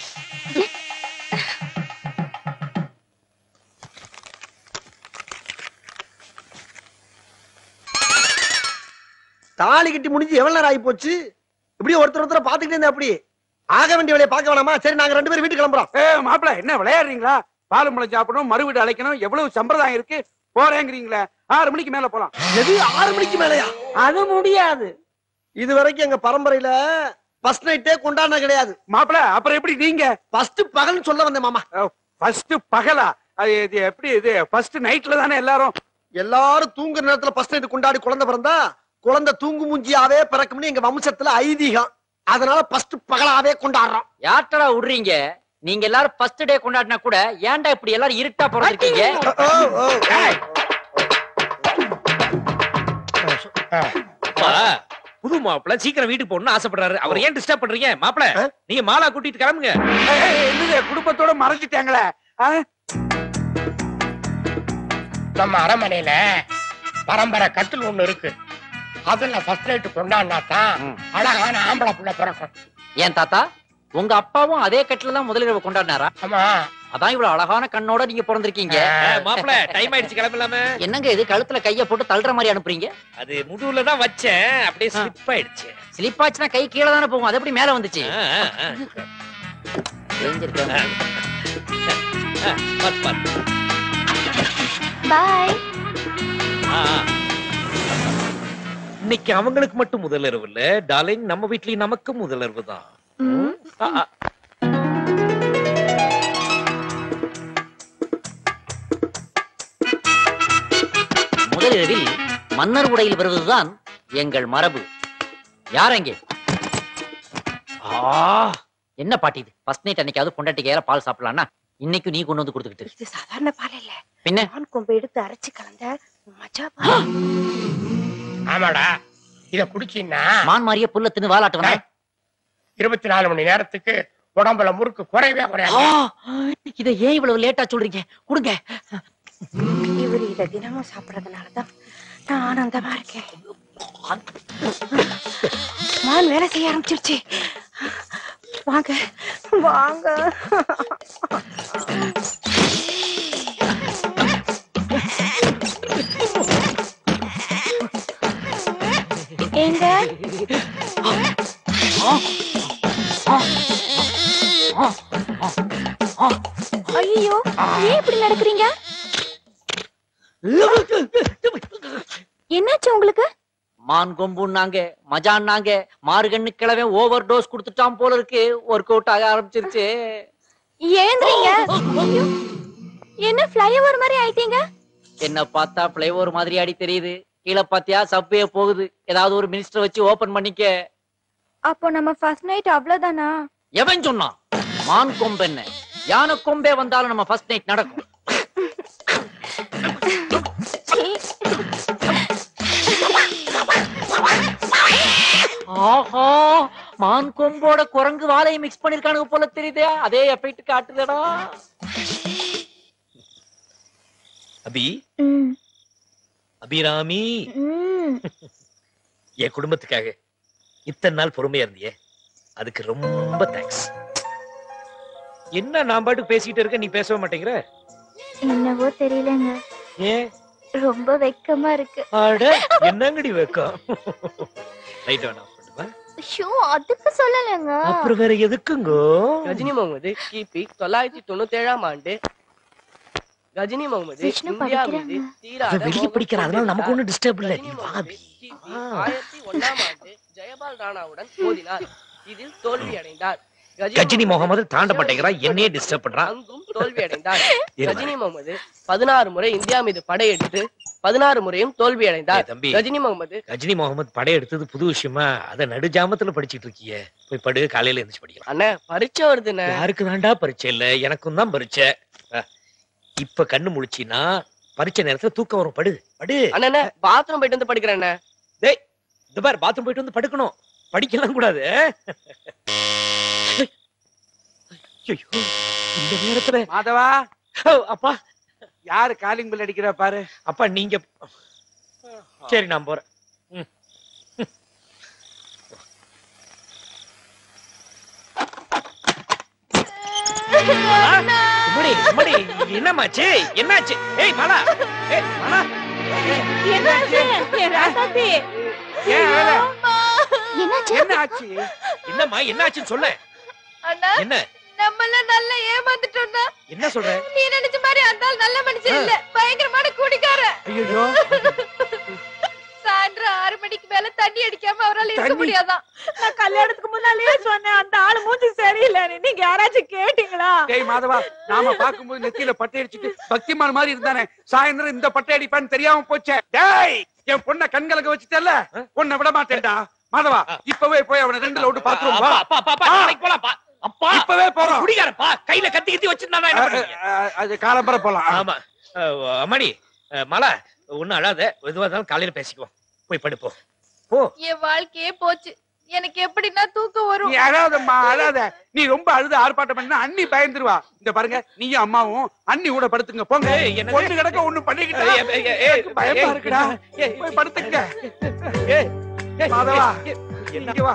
தாலி கட்டி முடிஞ்சு எவ்வளவு நேரம் ஆகி போச்சு இப்படி ஒருத்தர் ஒருத்தர் பாத்துக்கிட்டே இருந்தா அப்படி ஆக வேண்டிய வேலையை பார்க்க வேணாமா சரி நாங்க ரெண்டு பேரும் வீட்டுக்கு கிளம்புறோம் ஏ மாப்பிள என்ன விளையாடுறீங்களா பாலும் பழம் சாப்பிடணும் மறு வீடு அழைக்கணும் எவ்வளவு சம்பிரதாயம் இருக்கு போறேங்கிறீங்களே ஆறு மணிக்கு மேல போலாம் எது ஆறு மணிக்கு மேலயா அது முடியாது இது வரைக்கும் எங்க பரம்பரையில ஃபர்ஸ்ட் நைட்டே கொண்டாடின கிடையாது மாப்பிள அப்புறம் எப்படி நீங்க ஃபர்ஸ்ட் பகல்னு சொல்ல வந்தேன் மாமா ஃபர்ஸ்ட் பகலா அது இது எப்படி இது ஃபர்ஸ்ட் நைட்ல தானே எல்லாரும் எல்லாரும் தூங்குற நேரத்துல ஃபர்ஸ்ட் நைட் கொண்டாடி குழந்தை பிறந்தா குழந்தை தூங்கு மூஞ்சியாவே பிறக்கும்னு எங்க வம்சத்துல ஐதீகம் அதனால ஃபர்ஸ்ட் பகலாவே கொண்டாடுறோம் யார்டா விடுறீங்க நீங்க எல்லாரும் ஃபர்ஸ்ட் டே கொண்டாடினா கூட ஏன்டா இப்படி எல்லாரும் இருட்டா பிறந்திருக்கீங்க அப்பா, புது மாப்பிள்ள சீக்கிரம் வீட்டுக்கு போகணும்னு ஆசைப்படுறாரு அவர் ஏன் டிஸ்டர்ப் பண்றீங்க மாப்பிள்ள நீங்க மாலா கூட்டிட்டு கிளம்புங்க என்னது குடும்பத்தோட மறைஞ்சிட்டாங்களே ஆ? நம்ம அரண்மனையில பரம்பரை கட்டில் ஒண்ணு இருக்கு அதுல ஃபர்ஸ்ட் நைட் கொண்டாடினா தான் அழகான ஆம்பளை புள்ள பிறக்கும் ஏன் தாத்தா உங்க அப்பாவும் அதே கட்டில தான் முதலிரவு கொண்டாடினாரா ஆமா அதான் இவ்வளவு அழகான கண்ணோட நீங்க பிறந்திருக்கீங்க மாப்பிள்ள டைம் ஆயிடுச்சு கிளம்பலாமே என்னங்க இது கழுத்துல கைய போட்டு தள்ளுற மாதிரி அனுப்புறீங்க அது முதுகுல தான் வச்சேன் அப்படியே ஸ்லிப் ஆயிடுச்சு ஸ்லிப் ஆச்சுன்னா கை கீழே தானே போகும் அது எப்படி மேல வந்துச்சு ஆ, ஆ, ஆ. ஆ, பாத்து, பாத்து. பாய் ஆ, ஆ. இன்னைக்கு அவங்களுக்கு மட்டும் முதலிரவு இல்ல டார்லிங் நம்ம வீட்லயும் நமக்கு முதலிரவு தான் ஆ, ஆ. முதலிரவில் மன்னர் உடையில் வருவதுதான் எங்கள் மரபு யார் அங்கே என்ன பாட்டி இது ஃபர்ஸ்ட் நைட் அன்னைக்காவது பொண்டாட்டிக்கு ஏற பால் சாப்பிடலாம்னா இன்னைக்கு நீ கொண்டு வந்து கொடுத்துக்கிட்டு இது சாதாரண பால் இல்ல பின்ன மான் கொம்பு எடுத்து அரைச்சு கலந்த மஜா பால். ஆமாடா இத குடிச்சீன்னா மான் மாறிய புல்ல தின்னு வாலாட்டுவனா இருபத்தி நாலு மணி நேரத்துக்கு உடம்புல முறுக்கு குறையவே குறையாது இதை ஏன் இவ்வளவு லேட்டா சொல்றீங்க கொடுங்க இவர் இத தினமும் சாப்பிடறதுனாலதான் நான் ஆனந்தமா இருக்கேன் மான் வேலை செய்ய ஆரம்பிச்சிருச்சு வாங்க வாங்க ஏங்க ஐயோ ஏன் இப்படி நடக்கிறீங்க என்னாச்சு உங்களுக்கு மான் கொம்புன்னாங்க மஜான்னாங்க மார்கண்ணு கிழமை ஓவர் டோஸ் கொடுத்துட்டான் போல இருக்கு ஒர்க் அவுட் ஆக ஆரம்பிச்சிருச்சு ஏந்திரீங்க ஐயோ, என்ன ஃப்ளைஓவர் மாதிரி ஆயிட்டீங்க என்ன பார்த்தா பிளைஓவர் மாதிரி அடி தெரியுது கீழே பாத்தியா சப்வே போகுது ஏதாவது ஒரு மினிஸ்டர் வச்சு ஓபன் பண்ணிக்க அப்போ நம்ம ஃபர்ஸ்ட் நைட் அவ்வளவுதானா எவன் சொன்னான் மான் கொம்பு என்ன யானை கொம்பே வந்தாலும் நம்ம ஃபர்ஸ்ட் நைட் நடக்கும் ஆஹா மான் கொம்போட குரங்கு வாழையை மிக்ஸ் பண்ணிருக்கானுங்க போல தெரியுதே அதே எஃபெக்ட் காட்டுதடா அபி ம், அபிராமி ம். என் குடும்பத்துக்காக இத்தனை நாள் பொறுமையா இருந்தியே அதுக்கு ரொம்ப தேங்க்ஸ் என்ன நான் பாட்டுக்கு பேசிட்டு இருக்க நீ பேசவே மாட்டேங்கிற என்னவோ தெரியலங்க ஏன் ரொம்ப வெக்கமா இருக்கு அட என்னங்கடி வைக்கம் ரைட் ஆன் ஆஃப் பண்ணுவா ஐயோ அதுக்கு சொல்லலைங்க அப்புறம் வேற எதுக்குங்கோ கஜினி முகமது கிபி தொள்ளாயிரத்தி தொண்ணூத்தி ஏழாம் ஆண்டு கஜினி முகமது விஷ்ணு இந்தியா படிக்கிறாங்க. மீது தீராத அவன் வெளிய மோகம் படிக்கிற அதனால நமக்கு ஒண்ணும் கொண்டிருந்தார். டிஸ்டர்ப் இல்ல நீ கஜினி வா முகமது அபி கிபி ஆயிரத்தி ஒண்ணாம் ஆண்டு ஜெயபால் ராணாவுடன் மோதினார் இதில் தோல்வி அடைந்தார் கஜினி முகமது தாண்ட மாட்டேங்கிறா என்னையே டிஸ்டர்ப் பண்றான் அங்கும் தோல்வி அடைந்தார் இரு கஜினி முகமது பதினாறு முறை இந்தியா மீது படையெடுத்து பதினாறு முறையும் தோல்வி அடைந்தார் ஏய் தம்பி. கஜினி முகமது கஜினி முகமது படையெடுத்தது புது விஷயமா அத நடுஜாமத்துல படிச்சிட்டு இருக்கியே போய் படு காலையில எழுந்துச்சு படிக்கலாம் அண்ணே பரீட்சை வருதுண்ணே யாருக்கு தாண்டா பரீட்சை இல்ல எனக்கும் தான் பரீட்சை அஹ், இப்ப கண்ணு முழிச்சினா பரீட்சை நேரத்துல தூக்கம் வரும் படு படு அண்ணே பாத்ரூம் போயிட்டு வந்து படிக்கிறேன் டேய் இந்த பார் பாத்ரூம் போயிட்டு வந்து படுக்கணும் படிக்கலாம் கூடாது ஐயோ இந்த நேரத்துல மாதவா ஓ, அப்பா யாரு காலிங் பில் அடிக்கிறா பாரு அப்பா நீங்க சரி நான் போறேன் ம். ஆ, உம்முடி, உம்முடி, என்னம்மாச்சு என்னாச்சு ஏய் மாலா ஏய் மாலா என்னாச்சு என் ராசாத்தி ஏன் அழற? என்னாச்சு என்ன ஆச்சு என்னம்மா என்னாச்சுன்னு சொல்ல அண்ணா என்ன நம்மள நல்லா ஏமாந்துட்டோம்னா என்ன சொல்ற நீ நினைச்ச மாதிரி அந்த ஆள் நல்ல மனுஷன் இல்ல பயங்கரமான குடிக்கார ஐயோ சாயந்தரம் ஆறு மணிக்கு மேல தண்ணி அடிக்காம அவரால இருக்க தண்ணி? முடியாதான் நான் கல்யாணத்துக்கு முன்னாலேயே சொன்னேன் அந்த ஆளு மூஞ்சி சரியில்லைன்னு நீங்க யாராச்சும் கேட்டீங்களா டேய் மாதவா நாம பாக்கும்போது நெத்தியில பட்டை அடிச்சுட்டு பக்திமான் மாதிரி இருந்தானே சாயந்தரம் இந்த பட்டை அடிப்பான்னு தெரியாம போச்சே டேய் என் பொண்ண கண்கலக்க வச்சுட்டல உன்னை விட மாட்டேன்டா மாதவா இப்பவே போய் அவனை ரெண்டுல விட்டு பாத்துருவோம் வா அப்பா அப்பா அப்பா நாளைக்கு போலாம் பா அப்பா இப்பவே போறோம் குடிகாரப்பா கையில கத்தி கத்தி வச்சிருந்தானா என்ன அஹ், பண்ணுவீங்க அஹ், அது காலம்பர போலாம் ஆமா அஹ், அம்மாடி அஹ், மாலா ஒண்ணும் அழாத எதுவா இருந்தாலும் காலையில பேசிக்குவோம் போய் படுப்போம் போ என் வாழ்க்கையே போச்சு எனக்கு எப்படின்னா தூக்கம் வரும் நீ அழாதம்மா அழாத நீ ரொம்ப அழுது ஆர்ப்பாட்டம் பண்ணா அண்ணி பயந்துருவா இந்த பாருங்க நீயும் அம்மாவும் அண்ணி கூட படுத்துங்க போங்க ஏய், என்னது? பொண்ணு கிடக்க ஒண்ணு பண்ணிக்கிட்டா ஏய், ஏய், ஏய், ஏய், எனக்கு பயமா ஏய், இருக்குடா ஏய், போய் படுத்துக்க ஏய், ஏய், மாதவா ஏய், என்ன இங்க வா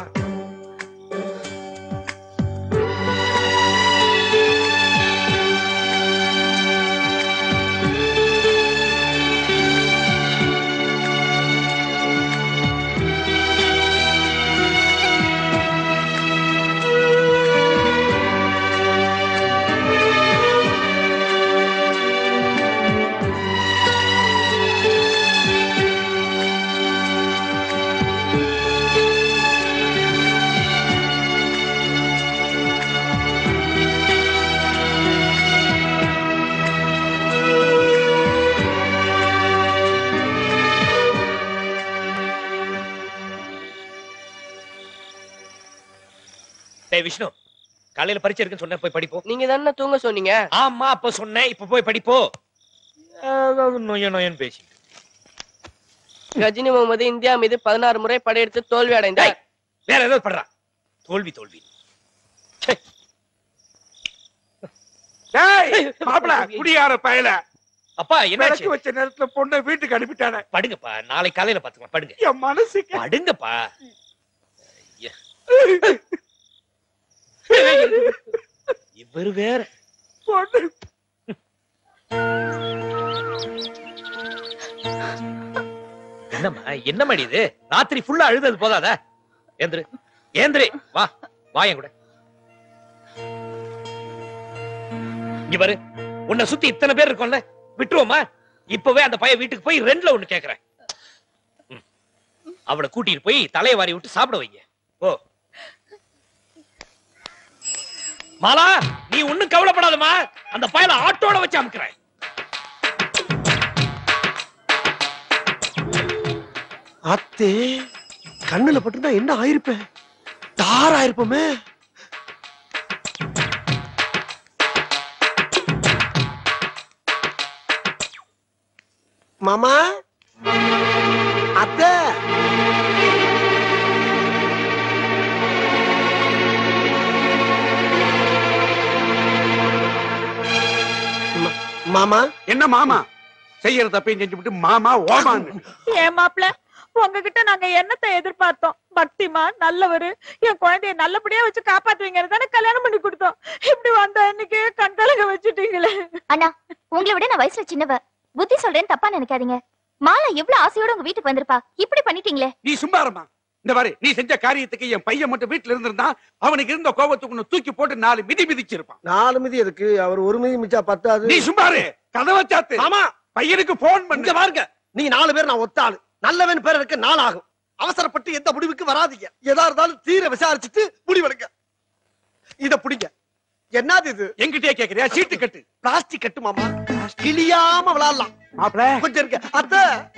டேய் விஷ்ணு காலையில பரீட்சை இருக்குன்னு சொன்னேன் போய் படிப்போம் நீங்க தானே தூங்க சொன்னீங்க ஆமா அப்ப சொன்னேன் இப்ப போய் படிப்போ அதாவது நொய்ய நொயன்னு பேசி கஜினி முகமது இந்தியா மீது பதினாறு முறை படையெடுத்து தோல்வி அடைந்தார் வேற ஏதாவது பண்றா தோல்வி தோல்வி டேய் மாப்பிள குடியார பயல அப்பா என்னாச்சு விளக்கு வச்ச நேரத்துல பொண்ணை வீட்டுக்கு அனுப்பிட்டானே படுங்கப்பா நாளை காலையில பாத்துக்கலாம் படுங்க என் மனசுக்கு படுங்கப்பா இவர் வேற பொண்ணு என்னம்மா என்ன மணி இது ராத்திரி ஃபுல்லா அழுதது போதாதா ஏந்திரு ஏந்திரு வா வா என் கூட இங்க பாரு உன்னை சுத்தி இத்தனை பேர் இருக்கோம்ல விட்டுருவோமா இப்பவே அந்த பையன் வீட்டுக்கு போய் ரெண்டுல ஒண்ணு கேக்குறேன் ம். அவளை கூட்டிட்டு போய் தலையை வாரி விட்டு சாப்பிட வைங்க ஓ மாலா நீ ஒண்ணும் கவலைப்படாதம்மா அந்த பயல ஆட்டோட வச்சு அமுக்குறேன் அத்தே கண்ணுல பட்டுனா என்ன ஆயிருப்பேன் தார் ஆயிருப்போமே மாமா அத்தை ம- மாமா என்ன மாமா செய்யற தப்பையும் செஞ்சுவிட்டு மாமா ஓமான்னு ஏன் மாப்பிள உங்ககிட்ட நாங்க என்னத்தை எதிர்பார்த்தோம் பக்திமா நல்லவரு என் குழந்தைய நல்லபடியா வச்சு காப்பாத்துவீங்கன்னு தானே கல்யாணம் பண்ணி கொடுத்தோம் இப்படி வந்த இன்னைக்கு கண்கலங்க வச்சுட்டீங்களே அண்ணா உங்களை விட நான் வயசுல சின்னவ புத்தி சொல்றேன்னு தப்பா நினைக்காதீங்க மாலா எவ்வளவு ஆசையோட உங்க வீட்டுக்கு வந்திருப்பா இப்படி பண்ணிட்டீங்களே நீ சும்மா இருமா இந்த பாரு நீ செஞ்ச காரியத்துக்கு என் பையன் மட்டும் வீட்டுல இருந்திருந்தா அவனுக்கு இருந்த கோபத்துக்கு உன்னை தூக்கி போட்டு நாலு மிதி மிதிச்சிருப்பான் நாலு மிதி எதுக்கு அவர் ஒரு மிதி மிச்சா பத்தாது நீ சும்மா இரு கதவை சாத்து ஆமா பையனுக்கு போன் பண்ணு இங்க பாருங்க நீங்க நாலு பேர் நான் ஒத்த ஆளு நல்லவன் பேர் இருக்க நாள் ஆகும் அவசரப்பட்டு எந்த முடிவுக்கு வராதீங்க எதா இருந்தாலும் தீர விசாரிச்சுட்டு முடிவெடுங்க இத பிடிங்க என்னது இது எங்கிட்டே கேக்குறியா சீட்டு கட்டு பிளாஸ்டிக் கட்டு மாமா கிளியாம விளையாடலாம் மாப்பிள கொஞ்சம் இருக்க அத்தை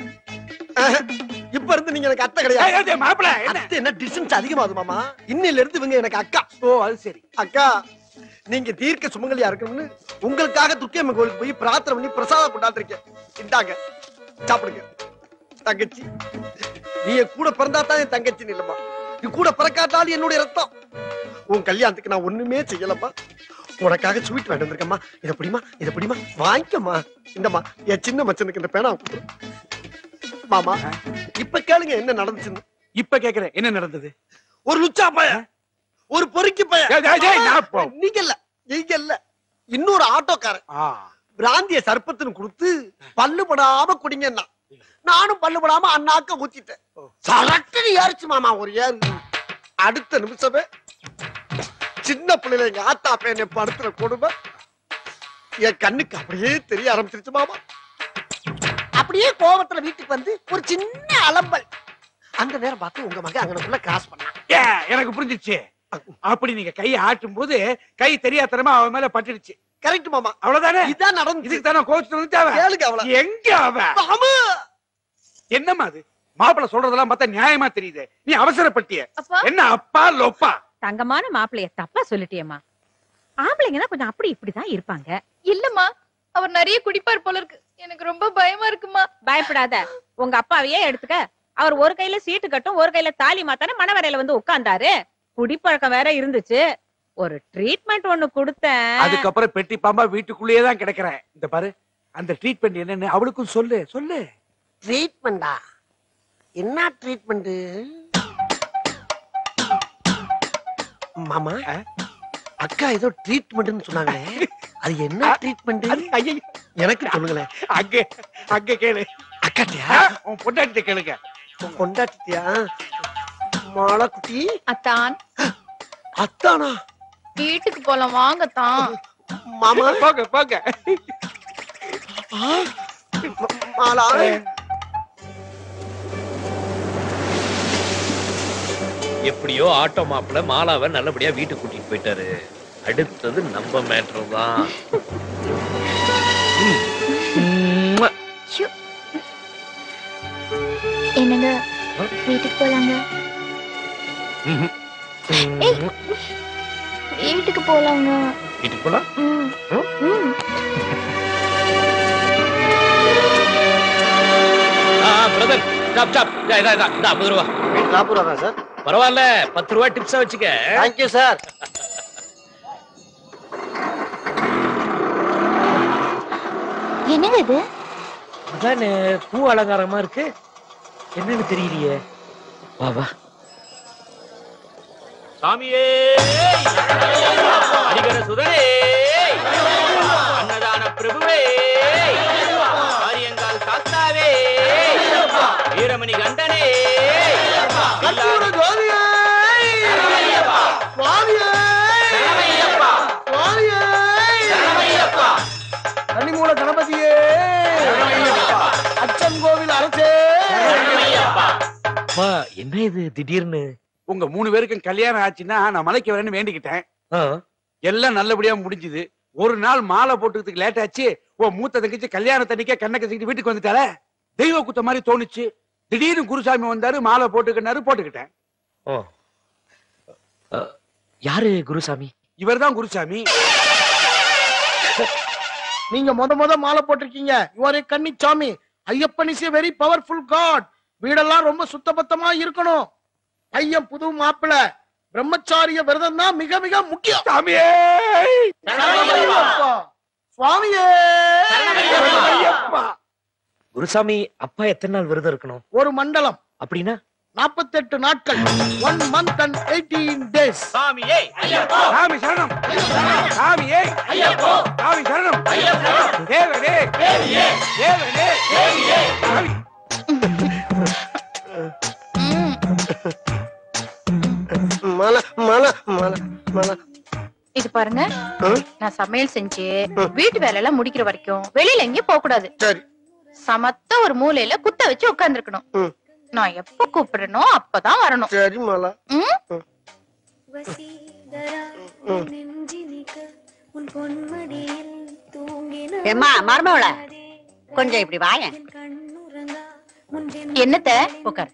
அஹ், இப்ப இருந்து நீங்க எனக்கு அத்தை கிடையாது மாப்பிள அத்தை என்ன டிஸ்டன்ஸ் அதிகமாகுது மாமா இன்னில இருந்து இவங்க எனக்கு அக்கா ஓ அது சரி அக்கா நீங்க தீர்க்க சுமங்கலியா இருக்கணும்னு உங்களுக்காக துர்க்கையம்மன் கோயிலுக்கு போய் பிரார்த்தனை பண்ணி பிரசாதம் கொண்டாந்துருக்கேன் இந்தாங்க சாப்பிடுங்க தங்கச்சி நீ என் கூட பிறந்தா தான் என் தங்கச்சி இல்லம்மா நீ கூட பிறக்காட்டாலும் என்னுடைய ரத்தம் உன் கல்யாணத்துக்கு நான் ஒண்ணுமே செய்யலம்மா உனக்காக ஸ்வீட் வேண்டு வந்திருக்கம்மா இத பிடிமா இத பிடிமா வாங்கிக்கம்மா இந்தம்மா என் சின்ன மச்சனுக்கு இந்த பேனா கொடு. மாமா இப்ப கேளுங்க என்ன நடந்துச்சுன்னு இப்ப கேக்குறேன் என்ன நடந்தது ஒரு லுச்சா பய ஒரு பொறுக்கி பய ஏய், ஏய், ஏய், நான் போ- நீங்க இல்ல நீங்க இல்ல இன்னொரு ஆட்டோக்காரன் ஆ, பிராந்திய சர்ப்பத்துன்னு கொடுத்து பல்லு படாம குடிங்கன்னா நானும் பல்லு படாம அண்ணாக்க ஊத்திட்டேன் சரட்டுன்னு ஏறிச்சு மாமா ஒரு ஏறு அடுத்த நிமிஷமே சின்ன பிள்ளைல எங்க ஆத்தா பேனை படுத்துற கொடுமை என் கண்ணுக்கு அப்படியே தெரிய ஆரம்பிச்சிருச்சு மாமா அப்படியே கோபத்துல வீட்டுக்கு வந்து ஒரு சின்ன அலம்பல் அந்த நேரம் பார்த்து உங்க மகன் அங்கனக்குள்ள கிராஸ் பண்ணா ஏ, எனக்கு புரிஞ்சிருச்சு அப்படி நீங்க கையை ஆட்டும் போது கை தெரியாதனமா அவன் மேல பட்டுடுச்சு கரெக்ட் மாமா அவ்வளவுதானே இதான் நடந்து இதுக்கு தானே கோச்சு வந்துட்டு அவன் கேளுங்க அவள எங்க அவன் என்னம்மா அது மாப்பிள சொல்றதெல்லாம் பார்த்தா நியாயமா தெரியுது நீ அவசரப்பட்டிய என்ன அப்பா லொப்பா தங்கமான மாப்பிளைய தப்பா சொல்லிட்டியம்மா ஆம்பளைங்கன்னா கொஞ்சம் அப்படி இப்படிதான் இருப்பாங்க இல்லம்மா அவர் நிறைய குடிப்பார் போல இருக்கு எனக்கு ரொம்ப பயமா இருக்குமா பயப்படாத உங்க அப்பாவையே எடுத்துக்க அவர் ஒரு கையில சீட்டு கட்டும் ஒரு கையில தாலி மாத்தானே மணவரையில வந்து உட்கார்ந்தாரு குடிப்பழக்கம் வேற இருந்துச்சு ஒரு ட்ரீட்மெண்ட் ஒண்ணு கொடுத்தேன் அதுக்கப்புறம் பெட்டி பாம்பா வீட்டுக்குள்ளேயே தான் கிடக்குறேன் இந்த பாரு அந்த ட்ரீட்மெண்ட் என்னன்னு அவளுக்கும் சொல்லு சொல்லு ட்ரீட்மெண்டா என்ன ட்ரீட்மெண்ட் மாமா அக்கா ஏதோ ட்ரீட்மெண்ட்னு சொன்னாங்களே அது என்ன ட்ரீட்மெண்ட் எனக்கு சொல்லுங்களேன் அங்க அங்க கேளு அக்காட்டியா உன் பொண்டாட்டிட்ட கேளுங்க கொண்டாட்டியா மாலக்குட்டி அத்தான் அத்தானா வீட்டுக்கு போலாம் வாங்கத்தான் மாமா போங்க போங்க மாலா எப்படியோ ஆட்டோ மாப்பிள்ள மாலாவை நல்லபடியா வீட்டுக்கு கூட்டிட்டு போயிட்டாரு அடுத்தது நம்ம மேட்டர் தான் என்னங்க வீட்டுக்கு போலாங்க ஏய், வீட்டுக்கு போலாங்க வீட்டுக்கு போலாம் ம், ம். பிரதர் ஸ்டாப் ஸ்டாப் இதா இதா இதா இதா, ஐம்பது ரூபா நாற்பது ரூபா சார் பரவாயில்ல பத்து ரூபா டிப்ஸா வச்சுக்க தேங்க்யூ சார் என்னங்க இது அதானே பூ அலங்காரமா இருக்கு என்னன்னு தெரியலையே வா வா சாமியே ஹரிகர சுதனே அன்னதான பிரபுவே ஆரியங்கால் சாஸ்தாவே வீரமணி கண்டனே கற்பூர ஜோதியே சுவாமியே சுவாமியே கன்னிமூல கணபதியே அச்சன் கோவில் அரசே அம்மா என்ன இது திடீர்னு உங்க மூணு பேருக்கும் கல்யாணம் ஆச்சுன்னா நான் மலைக்கு வரேன்னு வேண்டிக்கிட்டேன் எல்லாம் நல்லபடியா முடிஞ்சுது ஒரு நாள் மாலை போட்டுக்கிறதுக்கு லேட் ஆச்சு உன் மூத்த தங்கச்சி கல்யாணத்தன்னைக்கே கண்ணை கசிக்கிட்டு வீட்டுக்கு வந்துட்டால தெய்வ குத்த மாதிரி தோணுச்சு திடீர்னு குருசாமி வந்தாரு மாலை போட்டுக்கினாரு போட்டுக்கிட்டேன் ஓ அ, யாரு குருசாமி இவர்தான் குருசாமி நீங்க முத முத மாலை போட்டிருக்கீங்க யுவர் கன்னிச்சாமி Ayyappan is very powerful god வீடெல்லாம் ரொம்ப சுத்தபத்தமா இருக்கணும் பையன் புது மாப்பிளை பிரம்மச்சாரிய விரதம் தான் மிக மிக முக்கியம் சாமியே சரணமையப்பா. சுவாமியே குருசாமி அப்பா எத்தனை நாள் விரதம் இருக்கணும் ஒரு மண்டலம் அப்படின்னா நாற்பத்தெட்டு நாட்கள் one month and eighteen days சாமியே சாமி சரணம் சாமியே சாமி சரணம் தேவனே தேவனே சாமி மலை மலை மலை மலை இது பாருங்க நான் சமையல் செஞ்சு வீட்டு வேலை எல்லாம் முடிக்கிற வரைக்கும் வெளியில எங்கேயும் போக கூடாது சரி சமத்த ஒரு மூலையில குத்த வச்சு உட்கார்ந்துருக்கணும் நான் எப்ப கூப்பிடுறனோ அப்பதான் வரணும் சரி மலை ம்? ஏம்மா மருமவள கொஞ்சம் இப்படி வாயேன் என்னத்த உட்கார்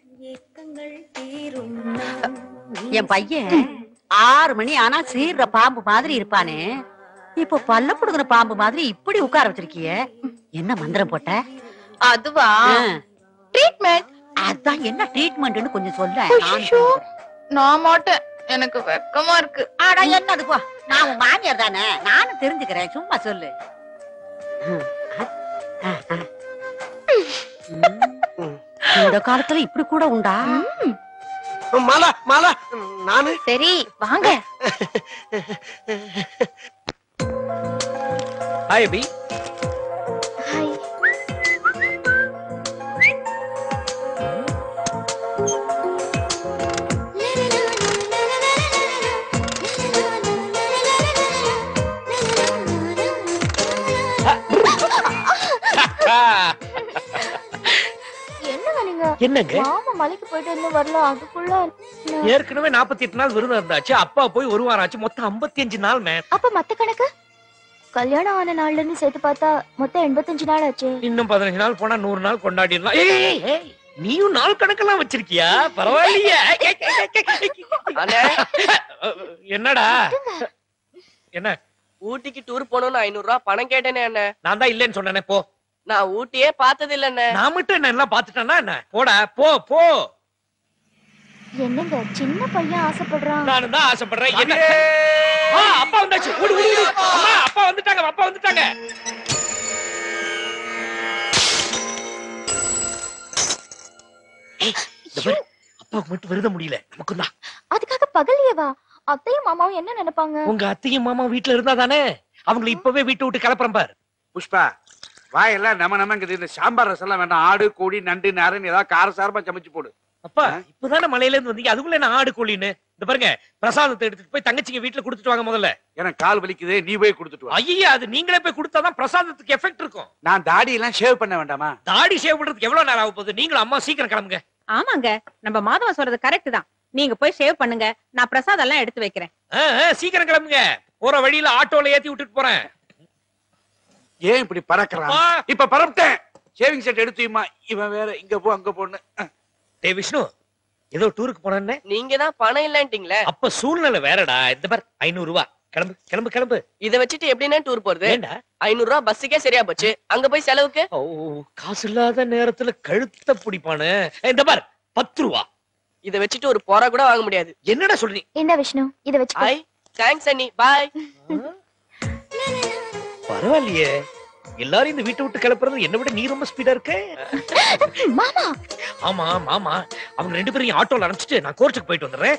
என் பையன் ஆறு மணி ஆனா சீர்ற பாம்பு மாதிரி இருப்பானே இப்போ பல்ல புடுங்குற பாம்பு மாதிரி இப்படி உட்கார வச்சிருக்கிய என்ன மந்திரம் போட்ட அதுவா ட்ரீட்மெண்ட் அதான் என்ன ட்ரீட்மெண்ட்னு கொஞ்சம் சொல்ல ஐயோ, நான் மாட்டேன் எனக்கு வெக்கமா இருக்கு ஆடா என்னது போ நான் உன் மாமியார் தானே நானும் தெரிஞ்சுக்கிறேன் சும்மா சொல்லு இந்த காலத்துல இப்படி கூட உண்டா மலை மலை நானு சரி வாங்க ஹாய் அபி என்னங்க நீங்க என்னங்க? மாமா மலைக்கு போயிட்டு இன்னும் வரல அதுக்குள்ள என்ன? ஏற்கனவே 48 நாள் விரதம் இருந்தாச்சு அப்பா போய் ஒரு வாரம் ஆச்சு மொத்தம் 55 நாள் மேம் அப்ப மத்த கணக்கு கல்யாணம் ஆன நாள்ல இருந்து சேர்த்து பார்த்தா மொத்தம் எண்பத்தஞ்சு நாள் ஆச்சு இன்னும் பதினஞ்சு நாள் போனா நூறு நாள் கொண்டாடிடலாம் ஏய், ஏய், ஏய், நீயும் நாள் கணக்கெல்லாம் வச்சிருக்கியா பரவாயில்லையே என்னடா என்ன ஊட்டிக்கு டூர் போகணும்னு ஐநூறு ரூபாய் பணம் கேட்டேனே அண்ணே நான் தான் இல்லைன்னு சொன்னேனே போ நான் ஊட்டியே பார்த்தது இல்ல அண்ணே நான் மட்டும் என்ன எல்லாம் பாத்துட்டேன்னா என்ன போடா போ போ என்னங்க சின்ன பையன் ஆசைப்படுறான் நானும் தான் ஆசைப்படுறேன் என்ன ஆ, அப்பா வந்தாச்சு ஓடு ஓடு ஓடு அம்மா அப்பா வந்துட்டாங்க அப்பா வந்துட்டாங்க ஏய், இந்த பாரு, அப்பாவுக்கு மட்டும் விருத முடியல நமக்கும் தான் அதுக்காக பகல்லையேவா அத்தையும் மாமாவும் என்ன நினைப்பாங்க உங்க அத்தையும் மாமா வீட்டுல இருந்தா தானே அவங்களை இப்பவே வீட்டை விட்டு கிளப்புறேன் பாரு புஷ்பா வாயெல்லாம் நம்ம நம்மங்குது இந்த சாம்பார் ரசம் எல்லாம் வேண்டாம் ஆடு கோழி நண்டு நாருன்னு ஏதாவது காரசாரமா சமைச்சு போடு அப்பா இப்பதானே மலையில இருந்து வந்தீங்க அதுக்குள்ள என்ன ஆடு கோழின்னு இந்த பாருங்க பிரசாதத்தை எடுத்துட்டு போய் தங்கச்சிங்க வீட்டுல கொடுத்துட்டு வாங்க முதல்ல எனக்கு கால் வலிக்குது நீ போய் கொடுத்துட்டு வா ஐயா அது நீங்களே போய் கொடுத்தாதான் பிரசாதத்துக்கு எஃபெக்ட் இருக்கும் நான் தாடி எல்லாம் ஷேவ் பண்ண வேண்டாமா தாடி ஷேவ் பண்றதுக்கு எவ்வளவு நேரம் ஆக போகுது நீங்களும் அம்மா சீக்கிரம் கிளம்புங்க ஆமாங்க நம்ம மாதவன் சொல்றது கரெக்ட் தான் நீங்க போய் ஷேவ் பண்ணுங்க நான் பிரசாதம் எல்லாம் எடுத்து வைக்கிறேன் ஆ, ஆ, சீக்கிரம் கிளம்புங்க போற வழியில ஆட்டோல ஏத்தி விட்டுட்டு போறேன் ஏன் இப்படி பறக்குறான் இப்ப பறப்பட்டேன் ஷேவிங் செட் எடுத்து வைம்மா. இவன் வேற இங்க போ அங்க போன்னு டே விஷ்ணு ஏதோ டூருக்கு போனேன்னு நீங்க தான் பணம் இல்லன்ட்டீங்களே அப்ப சூழ்நிலை வேறடா இந்த பார் ஐநூறு ரூபாய் கிளம்பு கிளம்பு கிளம்பு இத வச்சுட்டு எப்படின்னா டூர் போறது ஏண்டா ஐநூறு ரூபாய் பஸ்ஸுக்கே சரியா போச்சு அங்க போய் செலவுக்கு ஓ காசு இல்லாத நேரத்துல கழுத்த பிடிப்பானு இந்த பார் பத்து ரூபா இத வச்சுட்டு ஒரு போரா கூட வாங்க முடியாது என்னடா சொல்றீங்க இந்த விஷ்ணு இத வச்சு ஐ தேங்க்ஸ் அண்ணி பாய் பரவாயில்லையே எல்லாரும் இந்த வீட்டை விட்டு கிளப்புறது என்ன விட நீ ரொம்ப ஸ்பீடா இருக்க மாமா ஆமா மாமா அவங்க ரெண்டு பேரையும் ஆட்டோல அனுப்பிச்சிட்டு நான் கோர்ட்டுக்கு போயிட்டு வந்துடுறேன்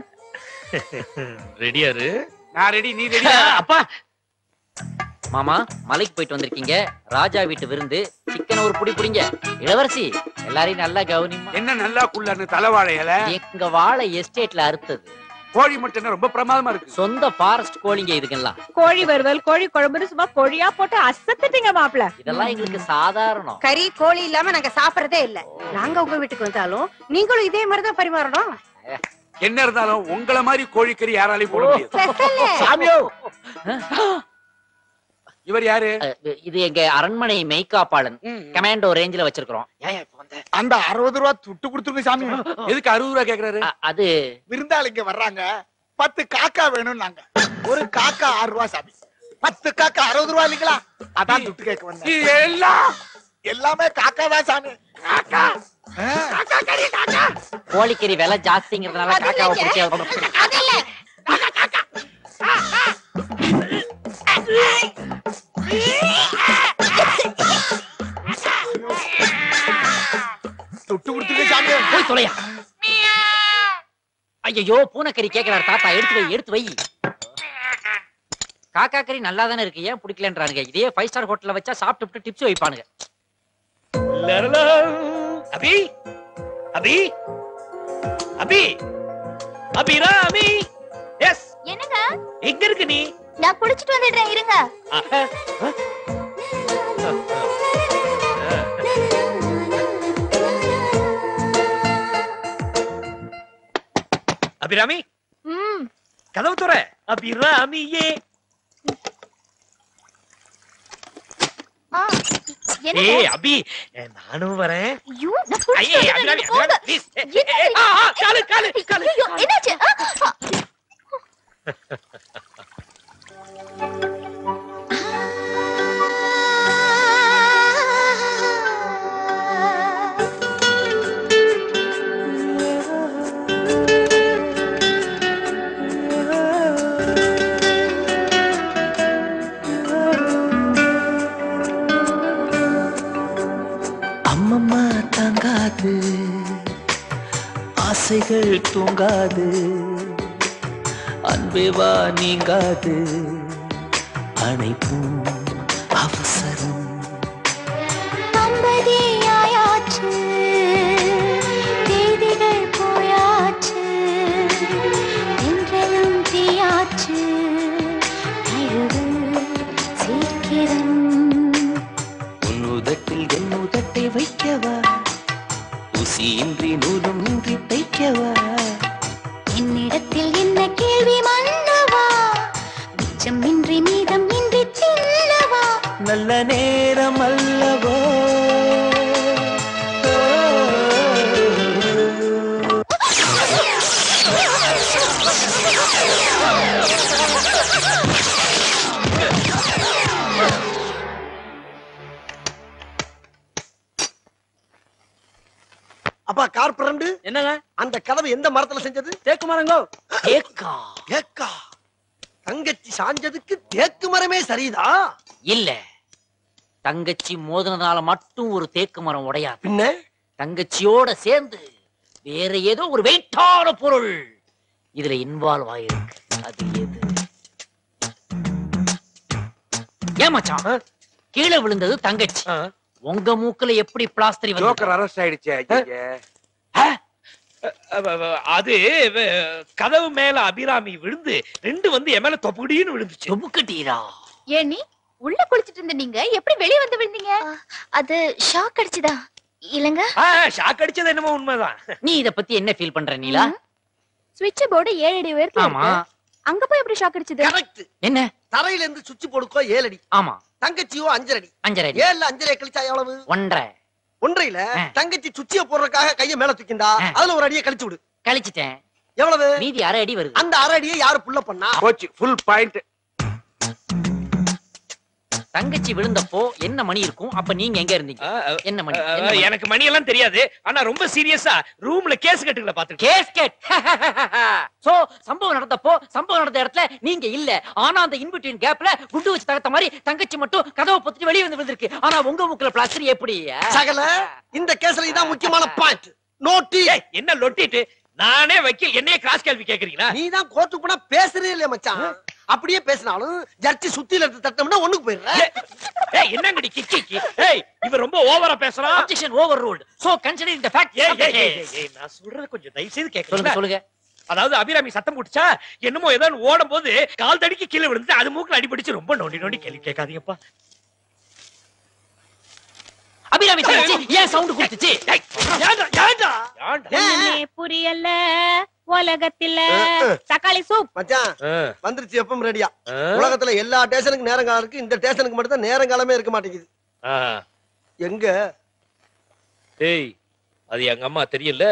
ரெடியாரு நான் ரெடி நீ ரெடி அப்பா மாமா மலைக்கு போயிட்டு வந்திருக்கீங்க ராஜா வீட்டு விருந்து சிக்கன் ஒரு புடி புடிங்க இளவரசி எல்லாரையும் நல்லா கவனிமா என்ன நல்லா குள்ளன்னு தலைவாழை இலை எங்க வாழை எஸ்டேட்ல அறுத்தது கோழி மட்டும் ரொம்ப பிரமாதமா இருக்கு சொந்த ஃபாரஸ்ட் கோழிங்க இதுக்கெல்லாம் கோழி வறுவல் கோழி குழம்புன்னு சும்மா கோழியா போட்டு அசத்துட்டீங்க மாப்பிள இதெல்லாம் எங்களுக்கு சாதாரணம் கறி கோழி இல்லாம நாங்க சாப்பிடறதே இல்ல நாங்க உங்க வீட்டுக்கு வந்தாலும் நீங்களும் இதே மாதிரி தான் பரிமாறணும் என்ன இருந்தாலும் உங்கள மாதிரி கோழிக்கறி யாராலையும் போட முடியாது சாமியோ இவர் யாரு அஹ், இது எங்க அரண்மனை மெய்காப்பாளன் கமாண்டோ ரேஞ்சில வச்சிருக்கிறோம் அந்த அறுபது ரூபா துட்டு கொடுத்துருங்க சாமி எதுக்கு அறுபது ரூபா கேக்குறாரு அது விருந்தாளிங்க வர்றாங்க பத்து காக்கா வேணும் நாங்க ஒரு காக்கா ஆறு ரூபா சாமி பத்து காக்கா அறுபது ரூபா இல்லைங்களா அதான் துட்டு கேட்க வந்தேன் எல்லாம் எல்லாமே காக்கா தான் சாமி காக்கா காக்கா கறி காக்கா கோழிக்கறி விலை ஜாஸ்திங்கிறதுனால காக்காவை பிடிச்சி துட்டு கொடுத்துருங்க சாமி போய் தொலையா ஐயோ பூனைக்கறி கேக்குறாரு தாத்தா எடுத்து வை எடுத்து வை காக்கா கறி நல்லா தானே இருக்கு ஏன் பிடிக்கலன்றானுங்க இதே ஃபைவ் ஸ்டார் ஹோட்டல்ல வச்சா சாப்பிட்டு டிப்ஸ் வைப்பானுங்க லரலா. அபி அபி அபி அபிராமி எஸ் என்னங்க எங்க இருக்கு நீ நான் குடிச்சிட்டு வந்துடுறேன் இருங்க ஆஹா. அபிராமி ம் கதவு துற அபிராமியே ஆ ஏய் என்னங்க அபி நானும் வரேன் ஐயோ நான் குடிச்சிட்டு ஐயே, வந்துடுறேன், அபிராமி, நீங்க போங்க. அபிராமி, please. ஏ, என்ன ஏ, ஆ, ஆ, காலு, காலு, காலு. ஐயோ, என்னாச்சு ஆ, ஆ. அம்மம்மா தாங்காது ஆசைகள் தூங்காது அன்பே வா நீங்காது அணைப்பும் அவசரம் தம்பதியாயாச்சு, தேதிகள் போயாச்சு, என்றையும் தீயாச்சு, தழுவு சீக்கிரம். உன் உதட்டில் என் உதட்டை வைக்கவா ஊசியின்றி நூலும் இன்றி தைக்கவா என்னிடத்தில் என்ன கேள்வி மன்னவா மிச்சம் இன்றி மீதம் இன்றி தின்னவா நல்ல நேரம் அல்லவோ அப்பா கார் பிரண்டு என்னங்க அந்த கதவு எந்த மரத்துல செஞ்சது தேக்கு மரங்கோ தேக்கா தேக்கா தங்கச்சி சாஞ்சதுக்கு தேக்கு மரமே சரிதா இல்ல தங்கச்சி மோதினதால மட்டும் ஒரு தேக்கு மரம் உடையாது பின்ன தங்கச்சியோட சேர்ந்து வேற ஏதோ ஒரு வெயிட்டான பொருள் இதுல இன்வால்வ் ஆயிருக்கு அது எது ஏன் மச்சான் கீழே விழுந்தது தங்கச்சி உங்க மூக்குல எப்படி பிளாஸ்டரி வந்து ஜோக்கர் அரெஸ்ட் ஆயிடுச்சு ஐயே. அவ- அவ- அது வ- கதவு மேல அபிராமி விழுந்து ரெண்டு வந்து என் மேல தொப்புடின்னு விழுந்துச்சு தொப்புக்கட்டீரா ஏன் நீ உள்ள குளிச்சிட்டு இருந்த நீங்க எப்படி வெளிய வந்து விழுந்தீங்க அது ஷாக் அடிச்சுதா இல்லங்க ஷாக் அடிச்சது என்னமோ உண்மைதான் நீ இத பத்தி என்ன ஃபீல் பண்ற நீலா சுவிட்ச் போர்டு ஏழு அடி உயரத்துல ஆமா. இருக்கு அங்க போய் எப்படி ஷாக் அடிச்சது கரெக்ட் என்ன தரையில இருந்து சுவிட்ச் போர்டுக்கோ ஏழு அடி ஆமா தங்கச்சியோ அஞ்சரை அடி அஞ்சரை அடி. ஏழுல அஞ்சரை கழிச்சா எவ்வளவு ஒன்றரை ஒன்றையில தங்கச்சி சுச்சிய போடுறதுக்காக கைய மேல தூக்கிண்டா அதுல ஒரு அடியை கழிச்சு விடு கழிச்சிட்டேன் எவ்வளவு மீதி அரை அடி வருது அந்த அரை அடியை யாரு புள்ள பண்ணா போச்சு ஃபுல் பாயிண்ட் தங்கச்சி விழுந்தப்போ என்ன மணி இருக்கும் அப்ப நீங்க எங்க இருந்தீங்க என்ன மணி அஹ், என்ன மணி? எனக்கு மணி எல்லாம் தெரியாது ஆனா ரொம்ப சீரியஸா ரூம்ல கேஸ் கட்டுகளை பாத்துருக்கேன் கேஸ்கெட் சோ சம்பவம் நடந்தப்போ சம்பவம் நடந்த இடத்துல நீங்க இல்ல ஆனா அந்த இன்பிட்வீன் கேப்ல குண்டு வச்சு தகர்த்த மாதிரி தங்கச்சி மட்டும் கதவை பொத்திட்டு வெளியே வந்து விழுந்திருக்கு ஆனா உங்க மூக்குல பிளாஸ்டர் எப்படி சகல இந்த கேஸ்ல இதான் முக்கியமான பாயிண்ட் நோட்டி என்ன லொட்டிட்டு நானே வக்கீல் என்னைய கிராஸ் கேள்வி கேக்குறீங்களா நீ தான் கோர்ட்டுக்கு போனா பேசுறே இல்லையா மச்சான் அப்படியே பேசினாலும் ஜட்ஜி சுத்தில எடுத்து தட்டோம்னா ஒண்ணுக்கு போயிடுற ஏய் என்னங்கடி கிக்கி கிக்கி ஏய் இவன் ரொம்ப ஓவரா பேசுறான் objection overruled so consider the fact ஏய் ஏய் ஏய், ஏய், ஏய் நான் சொல்றது கொஞ்சம் தயவு செய்து சொல்லுங்க கேக்குறீங்களா சொல்லுங்க அதாவது அபிராமி சத்தம் போட்டுச்சா என்னமோ ஏதோ ஓடும் போது கால் தடிக்கு கீழே விழுந்து அது மூக்குல அடிபடிச்சு ரொம்ப நோண்டி நோண்டி கேள்வி கேட்காதீங்கப்பா அபிராமி தங்கச்சி ஏன் சவுண்ட் கொடுத்துச்சு ஏன்டா ஏன்டா ஒண்ணுமே புரியல உலகத்தில தக்காளி சூப் மச்சான் வந்துருச்சு எப்பவும் ரெடியா உலகத்துல எல்லா ஸ்டேஷனுக்கு நேரம் காலம் இருக்கு இந்த ஸ்டேஷனுக்கு மட்டும் தான் நேரம் காலமே இருக்க மாட்டேங்குது எங்க டேய் அது எங்க அம்மா தெரியல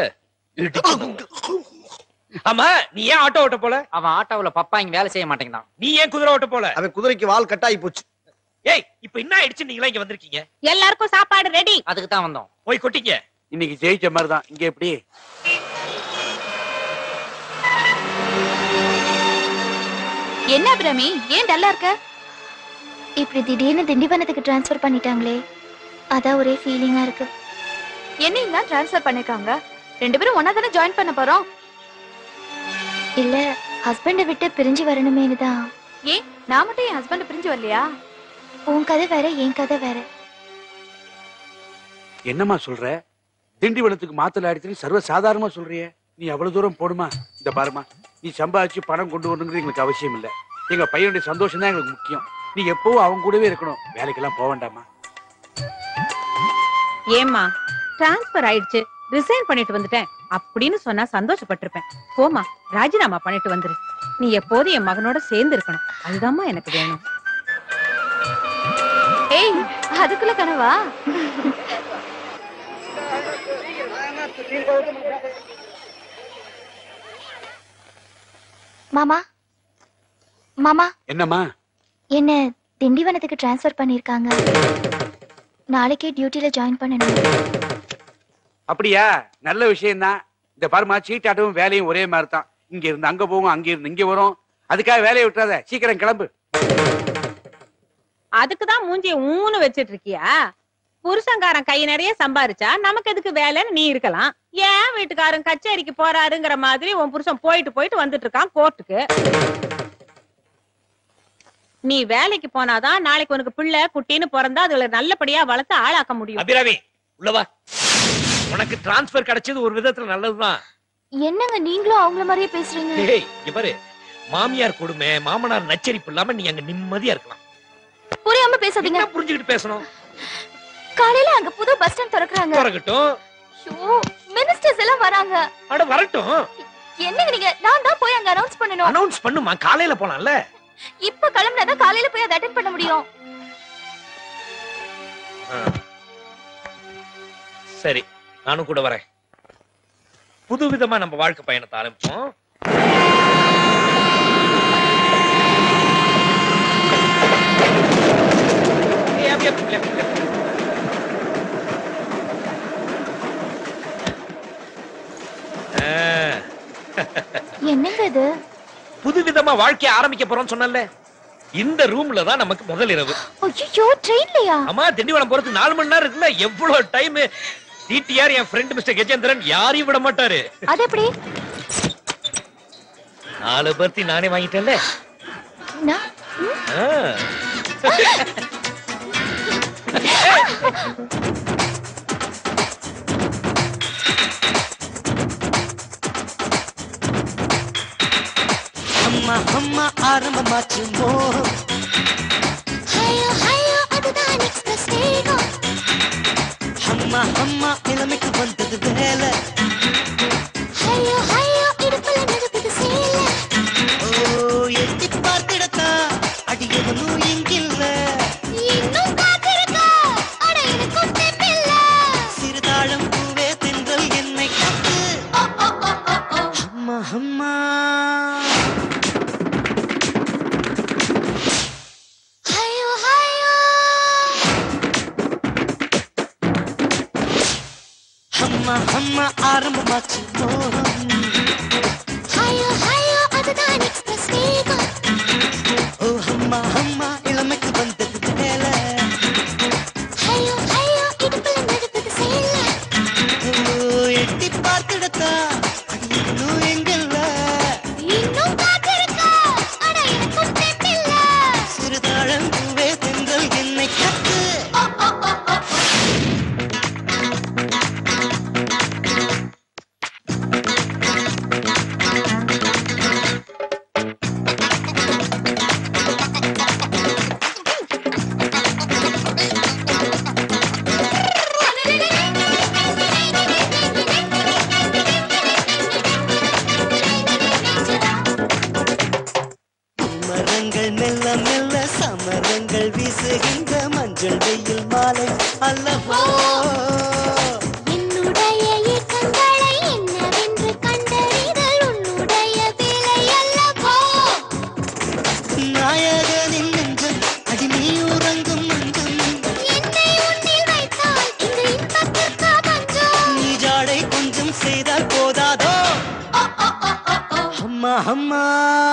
ஆமா நீ ஏன் ஆட்டோ ஓட்ட போல அவன் ஆட்டோவுல பப்பா இங்க வேலை செய்ய மாட்டேங்கிறான் நீ ஏன் குதிரை ஓட்ட போல அவன் குதிரைக்கு வால் கட்டாயி போச்சு ஏய் இப்ப என்ன ஆயிடுச்சு நீங்களா இங்க வந்திருக்கீங்க எல்லாருக்கும் சாப்பாடு ரெடி அதுக்கு தான் வந்தோம் போய் கொட்டிங்க இன்னைக்கு ஜெயிச்ச மாதிரி தான் இங்க எப்படி என்ன அபிராமி ஏன் டல்லா இருக்க இப்படி திடீர்னு திண்டிவனத்துக்கு ட்ரான்ஸ்ஃபர் பண்ணிட்டாங்களே அதான் ஒரே ஃபீலிங்கா இருக்கு என்னையும் தான் ட்ரான்ஸ்ஃபர் பண்ணிருக்காங்க ரெண்டு பேரும் ஒன்னா தானே ஜாயின் பண்ண போறோம் இல்ல ஹஸ்பண்டை விட்டு பிரிஞ்சு வரணுமேனு தான் ஏன் நான் மட்டும் என் ஹஸ்பண்ட் பிரிஞ்சு வரலையா உன் கதை வேற என் கதை வேற என்னம்மா சொல்ற திண்டிவனத்துக்கு மாத்தல அடிச்சு சர்வ சாதாரணமா சொல்றியே நீ அவ்வளவு தூரம் போடுமா இந்த பாருமா நீ சம்பாதிச்சு பணம் கொண்டு வரணுங்கிறது எங்களுக்கு அவசியம் இல்ல எங்க பையனுடைய சந்தோஷம் தான் எங்களுக்கு முக்கியம் நீ எப்பவும் அவங்க கூடவே இருக்கணும் வேலைக்கெல்லாம் போக வேண்டாமா ஏம்மா டிரான்ஸ்பர் ஆயிடுச்சு ரிசைன் பண்ணிட்டு வந்துட்டேன் அப்படின்னு சொன்னா சந்தோஷப்பட்டிருப்பேன் போமா ராஜினாமா பண்ணிட்டு வந்துரு நீ எப்போதும் என் மகனோட சேர்ந்து இருக்கணும் அதுதாம்மா எனக்கு வேணும் ஏய் அதுக்குள்ள கனவா மாமா மாமா என்னம்மா என்ன திண்டிவனத்துக்கு ட்ரான்ஸ்ஃபர் பண்ணிருக்காங்க நாளைக்கே டியூட்டில ஜாயின் பண்ணணும் அப்படியா நல்ல விஷயம் தான் இந்த பாருமா சீட்டாட்டவும் வேலையும் ஒரே மாதிரி தான் இங்க இருந்து அங்க போகும் அங்க இருந்து இங்க வரும் அதுக்காக வேலையை விட்டுறாத சீக்கிரம் கிளம்பு அதுக்கு தான் மூஞ்சிய ஊனு வச்சிட்டு இருக்கியா புருஷங்காரன் கை நிறைய சம்பாரிச்சா நமக்கு எதுக்கு வேலைன்னு நீ இருக்கலாம் ஏன் வீட்டுக்காரன் கச்சேரிக்கு போறாருங்கிற மாதிரி உன் புருஷன் போயிட்டு போயிட்டு வந்துட்டு இருக்கான் கோர்ட்டுக்கு நீ வேலைக்கு போனாதான் நாளைக்கு உனக்கு பிள்ளை குட்டின்னு பிறந்தா அதுல நல்லபடியா வளர்த்து ஆளாக்க முடியும் அபிராமி உள்ளவா உனக்கு டிரான்ஸ்பர் கிடைச்சது ஒரு விதத்துல நல்லதுதான் என்னங்க நீங்களும் அவங்கள மாதிரியே பேசுறீங்க டேய் இங்க பாரு மாமியார் கொடுமை மாமனார் நச்சரிப்பு இல்லாம நீ அங்க நிம்மதியா இருக்கலாம் புரியாம பேசாதீங்க புரிஞ்சுக்கிட்டு பேசணும் காலையில அங்க புது பஸ் ஸ்டாண்ட் திறக்கறாங்க திறக்கட்டும் மினிஸ்டர்ஸ் எல்லாம் வராங்க அட வரட்டும் என்னங்க நீங்க நான் தான் போய் அங்க அனௌன்ஸ் பண்ணணும் அனௌன்ஸ் பண்ணுமா காலையில போலாம்ல இப்ப கிளம்புனாதான் காலையில போய் அதை அட்டென்ட் பண்ண முடியும் ஆ. சரி நானும் கூட வரேன் புது விதமா நம்ம வாழ்க்கை பயணத்தை ஆரம்பிப்போம் ஏய், அப்படியே, அப்படியே, அப்படியே. ஆ. என்னங்க இது புதுவிதமா வாழ்க்கைய ஆரம்பிக்க போறோம்னு சொன்னல இந்த ரூம்ல தான் நமக்கு முதல் இரவு ஐயோ ட்ரெயின்லயா ஆமா திண்டிவனம் போறதுக்கு நாலு மணி நேரம் இருக்குல்ல எவ்வளவு டைம் டிடிஆர் என் ஃப்ரெண்ட் மிஸ்டர் கஜேந்திரன் யாரையும் விட மாட்டாரு அது எப்படி நாலு பர்த்தி நானே வாங்கிட்டேன்ல நான் ஆ. அம்மா அம்மா ஆரம்பமாச்சு மோகம் ஹையோ ஹையோ அதுதான் எக்ஸ்பிரஸ் வேகம் அம்மா அம்மா இளமைக்கு வந்தது வேலை ஹையோ ஹையோ இடுப்புல நெருப்புது சேல ஓ எட்டி பார்த்திடத்தான் அடியவனும் இங்கில்ல இன்னும் காத்திருக்க அட எனக்கும் தெம்பில்ல சிறுதாழம் பூவே தென்றல் என்னை கத்து அம்மா அம்மா ஹையோ ஹையோ அம்மா அம்மா ஆரம்பமாச்சு மோகம் ஹையோ ஹையோ அதுதான் எக்ஸ்பிரஸ் வேகம் ஓ அம்மா அம்மா இளமைக்கு வந்தது வேலை ஹையோ ஹையோ இடுப்புல நடுப்புது சேல ஓ, எட்டி பார்த்துடத்தா அது இன்னும் எங்கல்ல இன்னும் காத்திருக்கா அட எனக்கும் தெம்பில்ல சிறுதாழம் பூவே தென்றல் என்னை கத்து மரங்கள் மெல்ல மெல்ல சமரங்கள் வீசுகின்ற மஞ்சள் வெயில் மாலை அல்லவோ என்னுடைய ஏக்கங்களை என்னவென்று கண்டறிதல் உன்னுடைய வேலை அல்லவோ நாயகனின் நெஞ்சம் அடி நீ உறங்கும் மஞ்சம் என்னை உன்னில் வைத்தால் இந்த இன்பத்திற்கா பஞ்சம் நீ ஜாடை கொஞ்சம் செய்தால் போதாதோ அம்மா அம்மா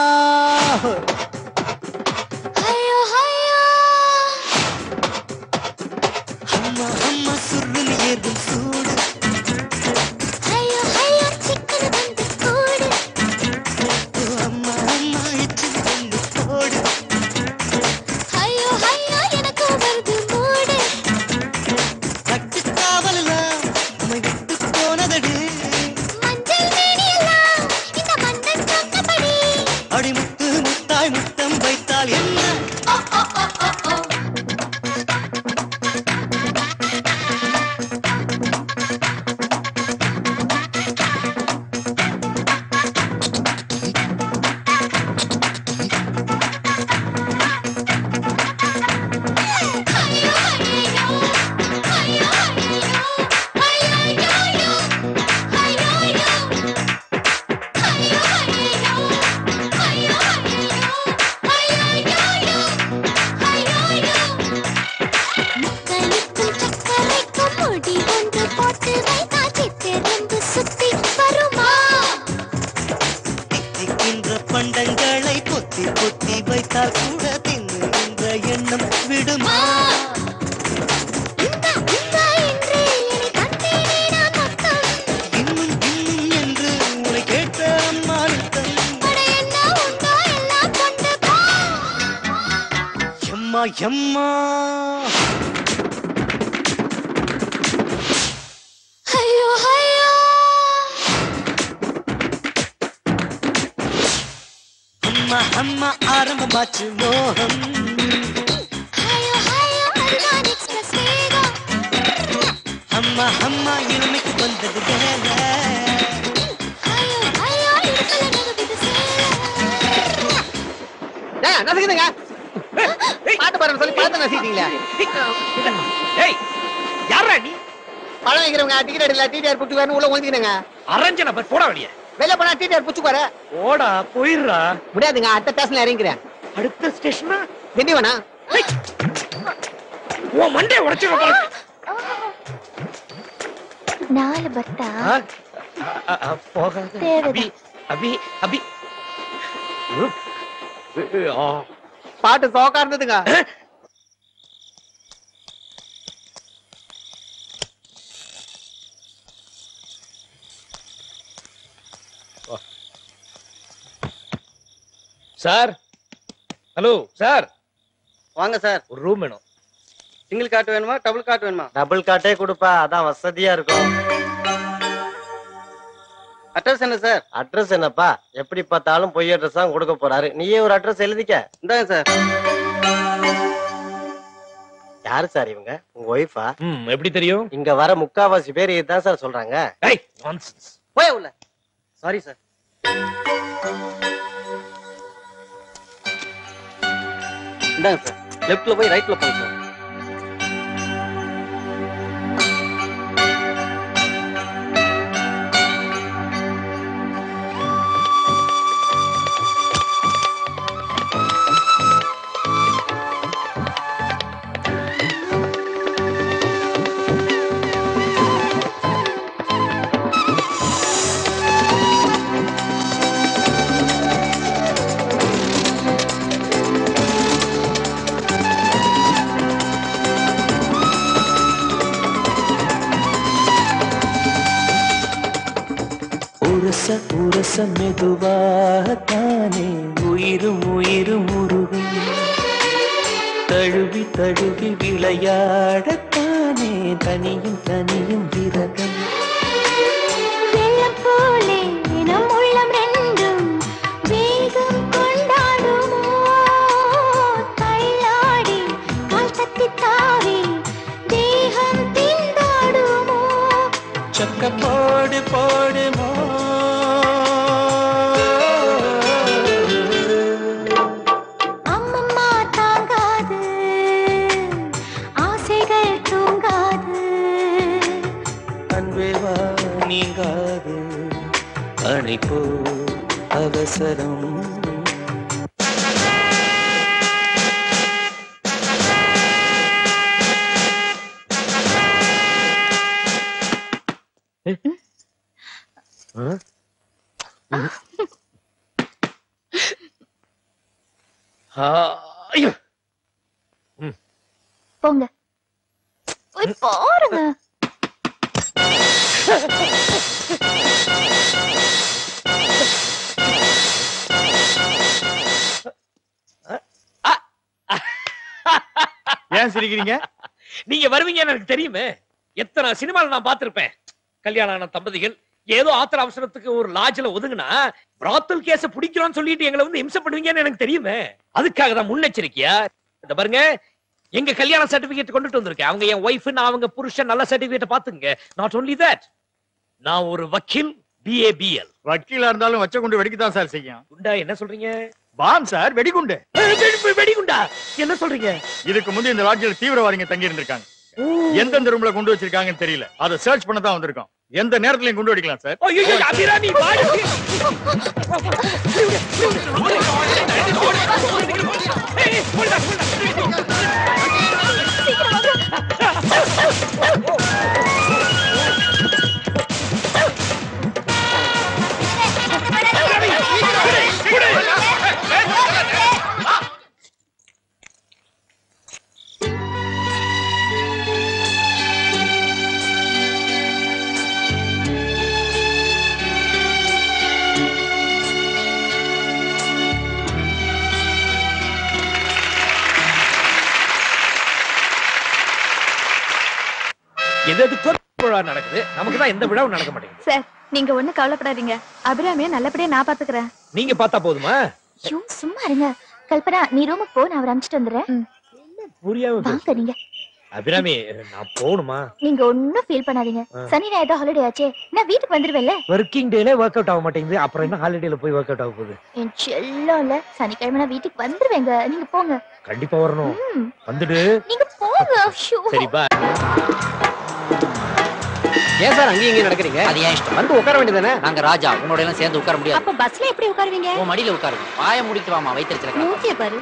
ஹையோ ஹையோ அம்மா அம்மா சுருன்னு ஏறும் சூடு ஹையோ ஹையோ சிக்கன வந்து கூடு ஓ, அம்மா அம்மா எச்சில் வந்து போடு ஹையோ ஹையோ எனக்கு வருது மூடு கட்டு காவலெல்லாம் நம்மை விட்டு போனதடி மஞ்சள் மேனியெல்லாம் இந்த மன்னன் சொன்னபடி அடி முத்து முத்தாய் முத்தம் வைத்தால் என்ன முக்களிக்கும் சக்கரைக்கும் முடி ஒன்று போட்டு வைத்தால் சித்திரந்து சுத்தி வருமா திக்கின்ற பண்டங்களை பொத்தி பொத்தி வைத்தால் கூட தின்னுகின்ற எண்ணம் விடுமா இந்த இந்த என்று என்னை தந்தேனே நான் மொத்தம் இன்னும் இன்னும் என்று உன்னை கேட்ட அம்மா நித்தம் அட என்ன உண்டோ எல்லாம் கொண்டு போ எம்மா எம்மா ஐயோ ஐயோ அம்மா அம்மா ஆரம்பமாச்சு மோகம் ஐயோ ஐயோ அதுதான் எக்ஸ்பிரஸ் வேகம் அம்மா அம்மா இளமைக்கு வந்தது வேலை ஐயோ ஐயோ இடுப்புல நடுவுது சேல ஏங்க, நசுக்குதுங்க பாட்டு பாருன்னு சொல்லி பாத்து நசிக்கிட்டீங்களே ஏய் யாரா நீ பழம் வைக்கிறவங்க டிக்கெட் எடுக்கல டிடிஆர் புடிச்சுக்காரன்னு உள்ள ஒழிஞ்சுக்கினுங்க அரஞ்ச நபர் போட வெளியே வெளில போனா டிடிஆர் புடிச்சுக்கார ஓடா போயிடுறா முடியாதுங்க அடுத்த ஸ்டேஷன்ல இறங்கிக்கிறேன் அடுத்த ஸ்டேஷனா திண்டிவனா உன் மண்டே உடைச்சிட போற நாலு பத்தா போகாத தேவைதான். அபி அபி பாட்டு சோக்கா இருந்ததுங்க சார் ஹலோ சார் வாங்க சார் ஒரு ரூம் வேணும் சிங்கிள் காட் வேணுமா டபுள் காட் வேணுமா டபுள் காட்டே கொடுப்பா அதான் வசதியா இருக்கும் அட்ரஸ் என்ன சார் அட்ரஸ் என்னப்பா எப்படி பார்த்தாலும் பொய் அட்ரஸ் தான் கொடுக்க போறாரு நீயே ஒரு அட்ரஸ் எழுதிக்க இந்தாங்க சார் யாரு சார் இவங்க உங்க ஒய்ஃபா ம் எப்படி தெரியும் இங்க வர முக்காவாசி பேர் இதுதான் சார் சொல்றாங்க ஏய் நான்சென்ஸ் போய் உள்ள சாரி சார் இந்தாங்க சார் லெஃப்ட்ல போய் ரைட்ல போங்க சார் உரச மெதுவாகத்தானே உயிரும் உயிரும் உருகும் தழுவி தழுவி விளையாடத்தானே தனியும் தனியும் விரகம் வெள்ளம் போலே நம் உள்ளம் ரெண்டும் வேகம் கொண்டாடுமோ தள்ளாடி கால் தத்தி தாவி தேகம் திண்டாடுமோ சக்க போடு போடுமோ அம்மம்மா தாங்காது ஆசைகள் தூங்காது அன்பே வா நீங்காது அணைப்போ அவசரம் ஐயோ போங்க போய் பாருங்க ஏன் சிரிக்கிறீங்க நீங்க வருவீங்கன்னு எனக்கு தெரியுமே எத்தனை சினிமால நான் பார்த்திருப்பேன் கல்யாணம் ஆன தம்பதிகள் ஏதோ ஆத்திர அவசரத்துக்கு ஒரு லாட்ஜ்ல ஒதுங்குனா பிராத்தல் கேஸ பிடிக்கிறோம்னு சொல்லிட்டு எங்களை வந்து இம்சை பண்ணுவீங்கன்னு எனக்கு தெரியுமே அதுக்காக தான் முன்னெச்சரிக்கையா இந்த பாருங்க எங்க கல்யாண சர்டிபிகேட் கொண்டுட்டு வந்திருக்கேன் அவங்க என் ஒய்ஃப் நான் அவங்க புருஷன் நல்ல சர்டிபிகேட் பாத்துங்க நாட் only that நான் ஒரு வக்கீல் பிஏபிஎல் வக்கீலா இருந்தாலும் வச்ச கொண்டு வெடிக்கத்தான் சார் செய்யும் குண்டா என்ன சொல்றீங்க பாம் சார் வெடிகுண்டு வெடிகுண்டா என்ன சொல்றீங்க இதுக்கு முந்தைய இந்த லாட்ஜில் தீவிரவாதிங்க தங்கி இருந்திருக்காங்க எந்தெந்த ரூம்ல கொண்டு வச்சிருக்காங்கன்னு தெரியல அதை சர்ச் பண்ண தான் வந்திருக்கோம் எந்த நேரத்துலயும் கொண்டு வெடிக்கலாம் சார் ஐயோ அபிராமி வாடி எது எதுக்கோ விழா நடக்குது நமக்கு தான் எந்த விழாவும் நடக்க மாட்டேங்குது சார் நீங்க ஒண்ணு கவலைப்படாதீங்க அபிராமிய நல்லபடியா நான் பாத்துக்கிறேன் நீங்க பார்த்தா போதுமா ஐயோ சும்மா இருங்க கல்பனா நீ ரூமுக்கு போ நான் அவர் அனுப்பிச்சிட்டு வந்துடுறேன் புரியாம வாங்க நீங்க அபிராமி நான் போகணுமா நீங்க ஒண்ணும் ஃபீல் பண்ணாதீங்க ஆ. சனி ஞாயிறு ஹாலிடே ஆச்சே நான் வீட்டுக்கு வந்துருவேன்ல ஒர்க்கிங் டேல ஒர்க் அவுட் ஆக மாட்டேங்குது அப்புறம் என்ன ஹாலிடேல போய் ஒர்க் அவுட் ஆக போகுது என் செல்லம் இல்ல சனிக்கிழமை நான் வீட்டுக்கு வந்துருவேங்க நீங்க போங்க கண்டிப்பா வரணும் ம். வந்துடு நீங்க போங்க ஐயோ. சரி பா ஏன் சார் அங்கேயும் இங்கேயும் நடக்கிறீங்க அது ஏன் இஷ்டம் வந்து உட்கார வேண்டியதானே நாங்க ராஜா உன்னோட எல்லாம் சேர்ந்து உட்கார முடியாது அப்ப பஸ்ல எப்படி உட்காருவீங்க உன் மடியில உட்காரு வாய முடிக்கிட்டு வாமா வைத்திருச்சிருக்க மூஞ்சிய பாரு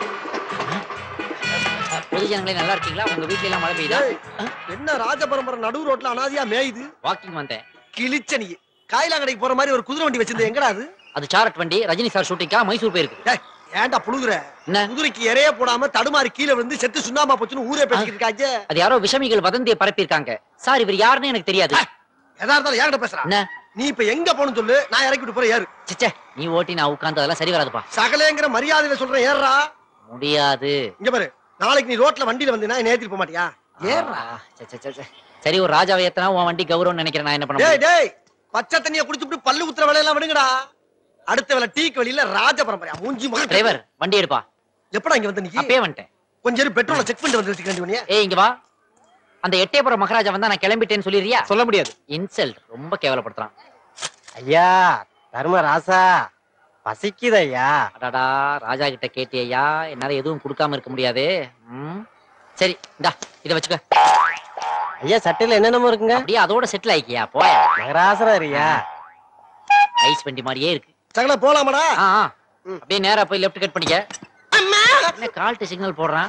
பொது ஜனங்களே நல்லா இருக்கீங்களா உங்க வீட்ல எல்லாம் மழை பெய்யுதா என்ன ராஜ பரம்பரை நடு ரோட்ல அனாதியா மேயுது வாக்கிங் வந்தேன் கிழிச்ச நீ காயிலாங்கடைக்கு போற மாதிரி ஒரு குதிரை வண்டி வச்சிருந்த எங்கடா அது அது சாரட் வண்டி ரஜினி சார் ஷூட்டிங்கா மைசூர் போயிருக்கு டேய், ஏன்டா புழுகுற என்ன குதிரைக்கு இறைய போடாம தடுமாறி கீழே விழுந்து செத்து சுண்ணாம்பா போச்சுன்னு ஊரே பேசிக்கிட்டு இருக்காங்க அது யாரோ விஷமிகள் வதந்தியை பரப்பியிருக்காங்க சார் இவர் யாருன்னு எனக்கு தெரியாது எதா இருந்தாலும் யார்கிட்ட பேசுறா என்ன நீ இப்ப எங்க போகணும் சொல்லு நான் இறக்கி விட்டு போற ஏறு சிச்சே நீ ஓட்டி நான் உட்கார்ந்து அதெல்லாம் சரி வராதுப்பா சகலேங்கிற மரியாதையில சொல்றேன் ஏறா முடியாது இங்க பாரு நாளைக்கு நீ ரோட்ல வண்டியில வந்தீங்கன்னா என்ன ஏத்திட்டு போக மாட்டியா ஏறா சே, சே, சே, சே. சரி ஒரு ராஜாவை ஏத்தனா உன் வண்டி கௌரவம் நினைக்கிறேன் நான் என்ன பண்ண டேய் முடியும்? டேய் பச்சை தண்ணிய குடிச்சுட்டு பல்லு குத்துற வேலையெல்லாம் விடுங்கடா அடுத்த வேலை டீக்கு வெளியில ராஜ பரம்பரையா மூஞ்சி முகம் டிரைவர் வண்டி எடுப்பா எப்படா இங்க வந்த நீ அப்பயே வந்துட்டேன் கொஞ்ச நேரம் பெட்ரோல செக் பண்ணிட்டு வந்து வச்சுக்க வேண்டிய ஏய் இங்க வா அந்த எட்டயபுரம் மகாராஜா வந்தா நான் கிளம்பிட்டேன்னு சொல்லிடுறியா சொல்ல முடியாது இன்சல்ட் ரொம்ப கேவலப்படுத்துறான் ஐயா தர்ம ராசா பசிக்குது ஐயா அடாடா ராஜா கிட்ட கேட்டியா என்னால எதுவும் கொடுக்காம இருக்க முடியாது ம். சரி இந்தா இத வச்சுக்க ஐயா சட்டையில என்னென்னமோ இருக்குங்க அப்படியே அதோட செட்டில் ஆயிக்கியா போய மகராசரா இருக்கியா ஐஸ் வண்டி மாதிரியே இருக்கு சகல போலாமாடா ஆ ஆ. அப்படியே நேரா போய் லெஃப்ட் கட் பண்ணிக்க என்ன கால்ட்டு சிக்னல் போடுறான்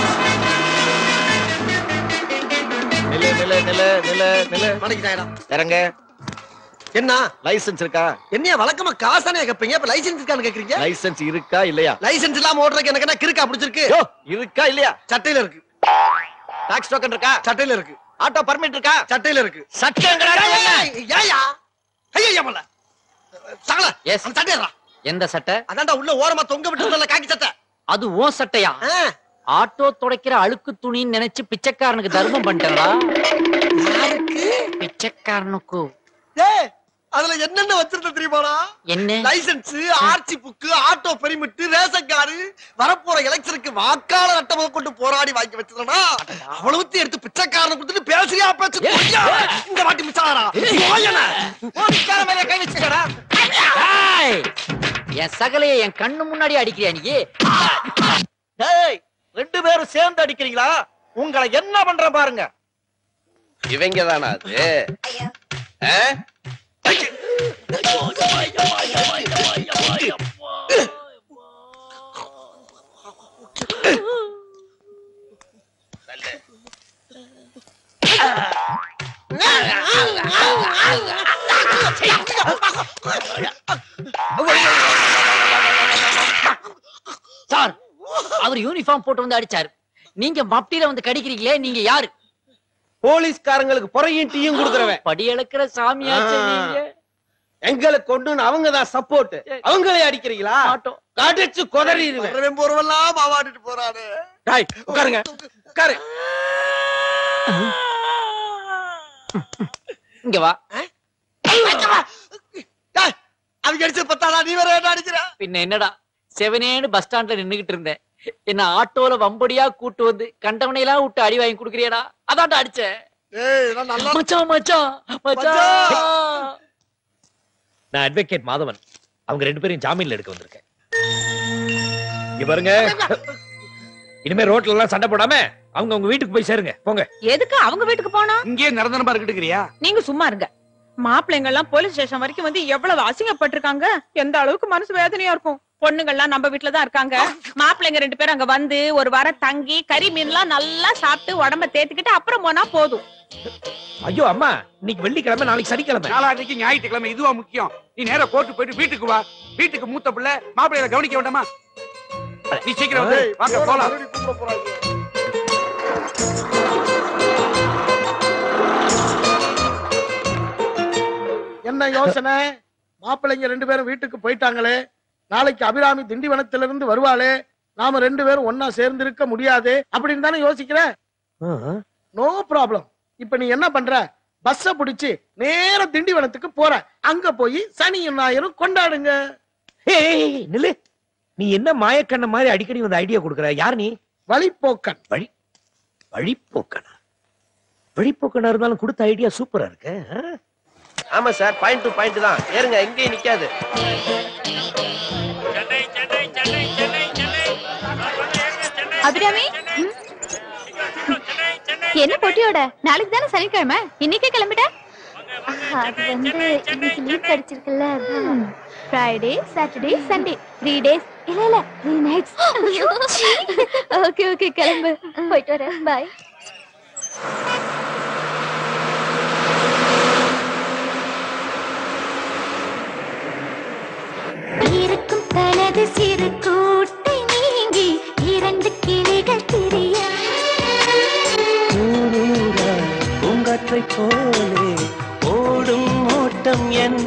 நில்லு நில்லு நில்லு நில்லு நில்லு மடக்கிட்டாயடா இறங்க என்ன லைசென்ஸ் இருக்கா என்னைய வழக்கமா காசானே கேப்பீங்க இப்ப லைசென்ஸ் இருக்கான்னு கேக்குறீங்க லைசென்ஸ் இருக்கா இல்லையா லைசென்ஸ் இல்லாம ஓட்டுறதுக்கு எனக்கு என்ன கிறுக்கா பிடிச்சிருக்கு யோ இருக்கா இல்லையா சட்டையில இருக்கு டாக்ஸ் டோக்கன் இருக்கா சட்டையில இருக்கு ஆட்டோ பர்மிட் இருக்கா சட்டையில இருக்கு சட்டங்கடா ஏய், ஏய், ஏய்யா ஐயா மல்ல சகல எஸ் அந்த சட்டையறா எந்த சட்டை அதான்டா உள்ள ஓரமா தொங்க விட்டு காக்கி சட்டை அது ஓ சட்டையா ஆட்டோ துடைக்கிற அழுக்கு துணின்னு நினைச்சு பிச்சைக்காரனுக்கு தர்மம் பண்ணிட்டா பிச்சைக்காரனுக்கு ஏய் அதுல என்னென்ன வச்சிருந்த தெரியுமாடா என்ன licence RC book auto permit ration card வரப்போற எலெக்ஷனுக்கு வாக்காளர் அட்டை கொண்டு போராடி வாங்கி வச்சிருந்தா அவ்வளவுத்தையும் எடுத்து பிச்சைக்காரனை கொடுத்துட்டு பேசுறியா பேசு பொய்யா? இந்த வாட்டி மிச்சாரா கை வச்சுக்கடா ஏய், என் சகலைய என் கண்ணு முன்னாடி அடிக்கிறியா நீ டேய் ரெண்டு பேரும் சேர்ந்து அடிக்கிறீங்களா உங்களை என்ன பண்ற பாருங்க இவங்க தானா அது ஆ? சார் அவர் யூனிஃபார்ம் போட்டு வந்து அடிச்சாரு நீங்க மப்டியில வந்து கடிக்கிறீங்களே நீங்க யாரு போலீஸ்காரங்களுக்கு புறையும் டீயும் கொடுக்குறவன் படி இழக்கிற சாமியாச்சு நீங்க எங்களுக்கு கொண்டு அவங்க தான் சப்போர்ட் அவங்களே அடிக்கிறீங்களா கடிச்சு கொதறிடுவேன் போறவெல்லாம் மாவாடிட்டு போறாரு டாய் உட்காருங்க உட்காரு இங்க வா அவங்க அடிச்சது பத்தாடா நீ வேற என்ன அடிக்கிற பின்ன என்னடா செவனேன்னு பஸ் ஸ்டாண்ட்ல நின்னுகிட்டு இருந்தேன் என்ன ஆட்டோல வம்படியா கூட்டு வந்து கண்டவனையெல்லாம் விட்டு அடி வாங்கி குடுக்கறியடா அதான்டா அடிச்சேன் மச்சான் மச்சான் மச்சான் நான் அட்வொகேட் மாதவன் அவங்க ரெண்டு பேரும் ஜாமீன்ல எடுக்க வந்திருக்கேன் இங்க பாருங்க இனிமே ரோட்ல எல்லாம் சண்டை போடாம அவங்க உங்க வீட்டுக்கு போய் சேருங்க போங்க எதுக்கு அவங்க வீட்டுக்கு போனோம் இங்கே நிரந்தரமா இருக்கட்டுக்கிறியா நீங்க சும்மா இருங்க மாப்பிள்ளைங்க எல்லாம் போலீஸ் ஸ்டேஷன் வரைக்கும் வந்து எவ்வளவு அசிங்கப்பட்டிருக்காங்க எந்த அளவுக்கு மனசு வேதனையா இருக்கும் பொண்ணுங்கள்லாம் நம்ம வீட்டுல தான் இருக்காங்க மாப்பிள்ளைங்க ரெண்டு பேரும் அங்க வந்து ஒரு வாரம் தங்கி கறி மீன்லாம் நல்லா சாப்பிட்டு உடம்ப தேத்துக்கிட்டு அப்புறம் போனா போதும் ஐயோ அம்மா இன்னைக்கு வெள்ளிக்கிழமை நாளைக்கு சனிக்கிழமை நாளான்னைக்கு ஞாயிற்றுக்கிழமை இதுவா முக்கியம் நீ நேரா கோர்ட்டு போயிட்டு வீட்டுக்கு வா வீட்டுக்கு மூத்த பிள்ளை மாப்பிள்ளைய கவனிக்க வேண்டாமா நீ சீக்கிரம் வந்து வாங்க போலாம் என்ன யோசனை மாப்பிள்ளைங்க ரெண்டு பேரும் வீட்டுக்கு போயிட்டாங்களே நாளைக்கு அபிராமி திண்டிவனத்திலிருந்து வருவாளே நாம ரெண்டு பேரும் ஒன்னா சேர்ந்து இருக்க முடியாது அப்படின்னு தானே யோசிக்கிற நோ ப்ராப்ளம் இப்ப நீ என்ன பண்ற பஸ்ஸ பிடிச்சு நேர திண்டிவனத்துக்கு போற அங்க போய் சனியும் ஞாயிறும் கொண்டாடுங்க ஏய் நில்லு நீ என்ன மாயக்கண்ண மாதிரி அடிக்கடி வந்து ஐடியா கொடுக்கற யார் நீ வழிப்போக்கன் வழி வழிப்போக்கனா வழிப்போக்கனா இருந்தாலும் கொடுத்த ஐடியா சூப்பரா இருக்கு ஆ? ஆமா சார் பாயிண்ட் டு பாயிண்ட் தான் ஏறுங்க எங்கேயும் நிக்காது அபிராமி ம்? என்ன பொட்டியோட நாளைக்கு தானே சனிக்கிழமை இன்னைக்கே கிளம்பிட்ட அது வந்து இன்னைக்கு லீவ் கிடைச்சிருக்குல்ல Friday Saturday Sunday three days இல்ல இல்ல த்ரீ நைட்ஸ் ஓகே ஓகே கிளம்பு போயிட்டு வரேன் பாய் இருக்கும் தனது சிறு கூட்டை நீங்கி இரண்டு கிளிகள் திரிய பூங்காற்றை போலே ஓடும் ஓட்டம் என்ன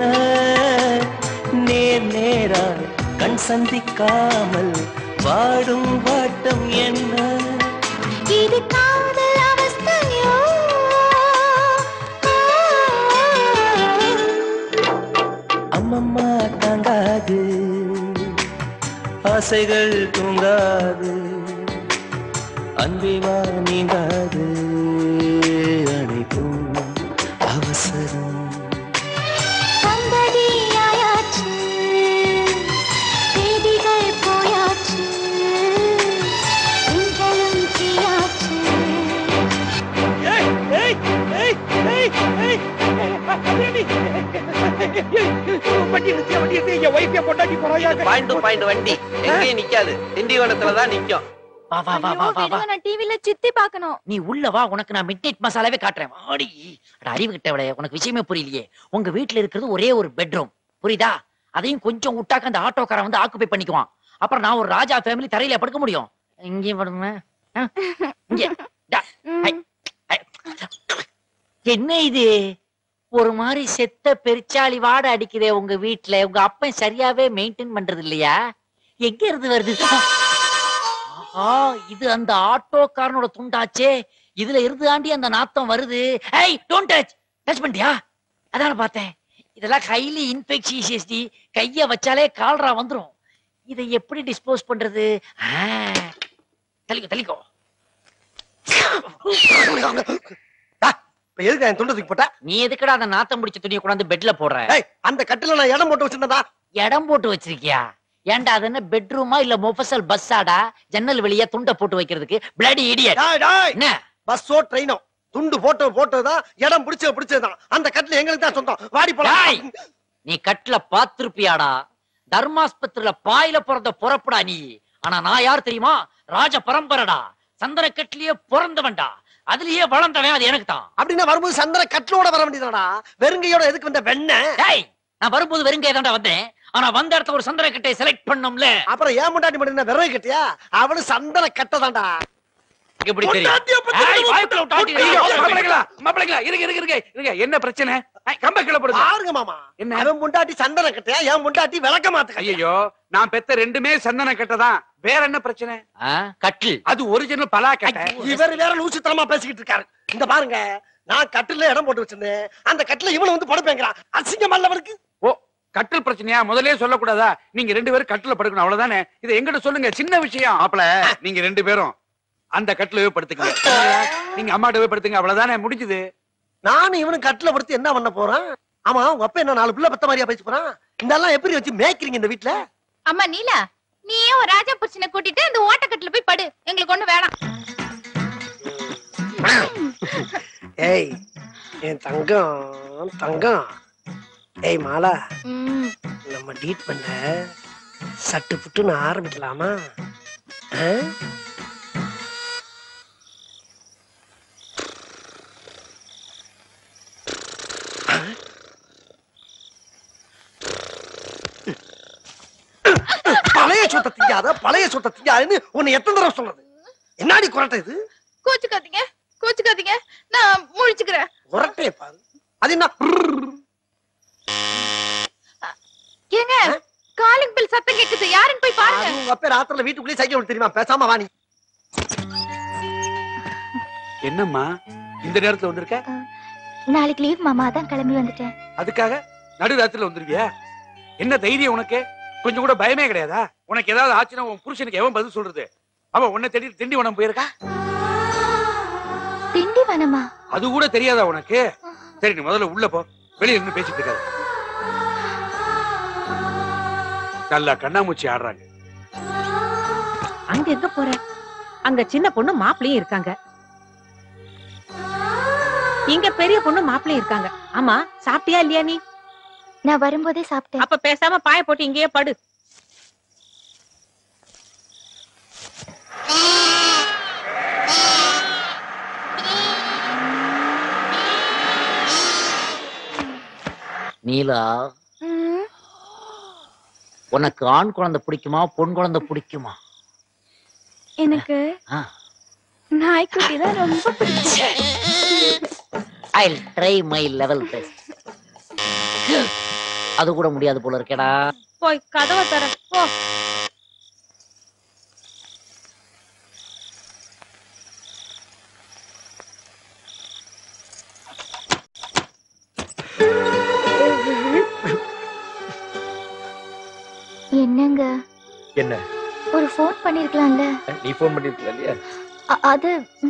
நேர் நேரா கண் சந்திக்காமல் வாடும் வாட்டம் என்ன இது காதல் அவஸ்தையோ அம்மம்மா தாங்காது ஆசைகள் தூங்காது அன்பிவா நீங்காது அணைக்கும் அவசரம் சந்ததியாயாச்சு தேதிகள் போயாச்சு திங்களும் தீயாச்சு பாயிண்ட் டு பாயிண்ட் வண்டி எங்கேயும் நிக்காது திண்டிவனத்துல தான் நிக்கும் வா வா வா வா வா வா நான் டிவில சித்தி பார்க்கணும் நீ உள்ள வா உனக்கு நான் மிட் நைட் மசாலாவே காட்டுறேன் வாடி அட அறிவு கிட்டவளே உனக்கு விஷயமே புரியலையே உங்க வீட்ல இருக்கிறது ஒரே ஒரு பெட்ரூம் புரியுதா அதையும் கொஞ்சம் விட்டாக்க அந்த ஆட்டோக்காரன் வந்து ஆக்குபை பண்ணிக்குவான் அப்புறம் நான் ஒரு ராஜா ஃபேமிலி தரையில படுக்க முடியும் இங்கேயும் படுங்க ஆ, இங்க. டா. ஐ, ஐ. என்ன இது ஒரு மாதிரி செத்த பெருச்சாளி வாட அடிக்குதே உங்க வீட்ல உங்க அப்பன் சரியாவே மெயின்டைன் பண்றது இல்லையா எங்க இருந்து வருது ஆஹா இது அந்த ஆட்டோக்காரனோட துண்டாச்சே இதுல இருந்து தாண்டி அந்த நாத்தம் வருது ஏய் டோன்ட் டச் டச் பண்ணிட்டியா அதான பார்த்தேன் இதெல்லாம் ஹைலி இன்ஃபெக்ஷியஸ் டி கைய வச்சாலே கால்ரா வந்துரும் இதை எப்படி டிஸ்போஸ் பண்றது ஆ, தள்ளிக்கோ தள்ளிக்கோ இப்ப எதுக்கு என் துண்டு தூக்கி போட்ட நீ எதுக்குடா அந்த நாத்தம் பிடிச்ச துணியை கொண்டாந்து பெட்ல போடுற ஏய் அந்த கட்டில நான் இடம் போட்டு வச்சிருந்தா இடம் போட்டு வச்சிருக்கியா ஏன்டா அது என்ன பெட்ரூமா இல்ல மொஃபசல் பஸ்ஸாடா ஜன்னல் வெளிய துண்டை போட்டு வைக்கிறதுக்கு பிளடி இடியட் என்ன பஸ்ஸோ ட்ரெயினோ துண்டு போட்டு போட்டதுதான் இடம் பிடிச்சது பிடிச்சதுதான் அந்த கட்டில எங்களுக்கு தான் சொந்தம் வாடி டேய், போலாம் நீ கட்ல பாத்திருப்பியாடா தர்மாஸ்பத்திரியில பாயில பிறந்த பொறப்புடா நீ ஆனா நான் யார் தெரியுமா ராஜ பரம்பரடா சந்தன கட்லயே பிறந்தவன்டா அதுலயே வளர்ந்தவன் அது எனக்கு தான் அப்படின்னா வரும்போது சந்திர கட்டிலோட வர வேண்டியதாடா வெறுங்கையோட எதுக்கு வந்த வெண்ணெய் டேய் நான் வரும்போது வெறுங்க தான்டா வந்தேன் ஆனா வந்த இடத்துல ஒரு சந்தன கட்டையை செலக்ட் பண்ணோம்ல அப்புறம் ஏன் முண்டாட்டி மட்டும் என்ன விறகு கட்டியா அவனு சந்தன கட்டை தான்டா எப்படி தெரியும் பொண்டாட்டியை பத்தி ஏய், வாய்க்குள்ள விட்டாட்டி ஐயோ, மாப்பிள்ளைங்களா, மாப்பிள்ளைங்களா, இருங்க, இருங்க, இருங்க, இருங்க. என்ன பிரச்சனை ஏய், கம்ப கீழே போடுங்க. பாருங்க மாமா அவன் முண்டாட்டி சந்தன கட்டையா என் முண்டாட்டி விளக்க மாத்து ஐயோ நான் பெத்த ரெண்டுமே சந்தன கட்டதான் வேற என்ன பிரச்சனை கட்டில் அது ஒரிஜினல் பலா கட்டை இவர் வேற லூசுத்தனமா பேசிக்கிட்டு இருக்காரு இந்த பாருங்க நான் கட்டில இடம் போட்டு வச்சிருந்தேன் அந்த கட்டில இவனை வந்து படுப்பேங்கிறான் அசிங்கம் அல்லவனுக்கு ஓ கட்டில் பிரச்சனையா முதல்லயே சொல்லக்கூடாதா நீங்க ரெண்டு பேரும் கட்டில படுக்கணும் அவ்வளவுதானே இதை எங்கிட்ட சொல்லுங்க சின்ன விஷயம் மாப்பிள நீங்க ரெண்டு பேரும் அந்த கட்டிலவே படுத்துங்க நீங்க அம்மாட்டவே படுத்துங்க அவ்வளவுதானே முடிஞ்சது நானும் இவனும் கட்டில படுத்து என்ன பண்ண போறான் ஆமா உங்க அப்பா என்ன நாலு பிள்ளை பத்த மாதிரியா பேச போறான் இந்த எல்லாம் எப்படி வச்சு மேய்க்கிறீங்க இந்த வீட்டுல அம்மா நீலா நீயே ஒரு ராஜா புருஷனை கூட்டிட்டு அந்த ஓட்டக்கட்டுல போய் படு எங்களுக்கு ஒண்ணு வேணாம் ஏய் என் தங்கம் தங்கம் ஏய் மாலா நம்ம டீட் பண்ண சட்டு புட்டுன்னு ஆரம்பிக்கலாமா ஆ? பழைய சொத்தை திங்காத பழைய சொத்தை திங்காதுன்னு உன்னை எத்தனை தடவை சொல்றது என்னடி குரட்டை இது கோச்சுக்காதீங்க கோச்சுக்காதீங்க நான் முழிச்சுக்கிறேன் குரட்டையை பாரு அது என்ன ஏங்க காலிங் பில் சத்தம் கேக்குது யாருன்னு போய் பாருங்க அது உங்க அப்பா ராத்திரில வீட்டுக்குள்ளேயே சைக்கிள் ஓட்ட தெரியுமா பேசாம வாணி என்னம்மா இந்த நேரத்துல வந்திருக்க நாளைக்கு லீவ் மாமா அதான் கிளம்பி வந்துட்டேன் அதுக்காக நடு ராத்திரில வந்துருவியா என்ன தைரியம் உனக்கு கொஞ்சம் கூட பயமே கிடையாதா உனக்கு ஏதாவது ஆச்சுன்னா உன் புருஷனுக்கு எவன் பதில் சொல்றது அவன் உன்னை தேடி திண்டிவனம் போயிருக்கா திண்டிவனமா அது கூட தெரியாதா உனக்கு சரி நீ முதல்ல உள்ள போ வெளிய இருந்து பேசிட்டு இருக்காத நல்லா கண்ணாமூச்சி ஆடுறாங்க அங்க எங்க போற அங்க சின்ன பொண்ணு மாப்பிளையும் இருக்காங்க இங்க பெரிய பொண்ணு மாப்பிளையும் இருக்காங்க ஆமா சாப்பிட்டியா இல்லையா நீ நான் வரும்போதே சாப்பிட்டேன் அப்ப பேசாம பாய போட்டு இங்கேயே படு நீலா உனக்கு ஆண் குழந்தை பிடிக்குமா பொன் குழந்தை பிடிக்குமா எனக்கு ஆ. நாய்க்குட்டி தான் ரொம்ப பிடிக்கும் I try my level best அது கூட முடியாது போல இருக்கேடா போய் கதவை தர போ என்னங்க என்ன ஒரு ஃபோன் பண்ணிருக்கலாம்ல நீ போன் பண்ணிருக்கல இல்லையா அ- அது ம்,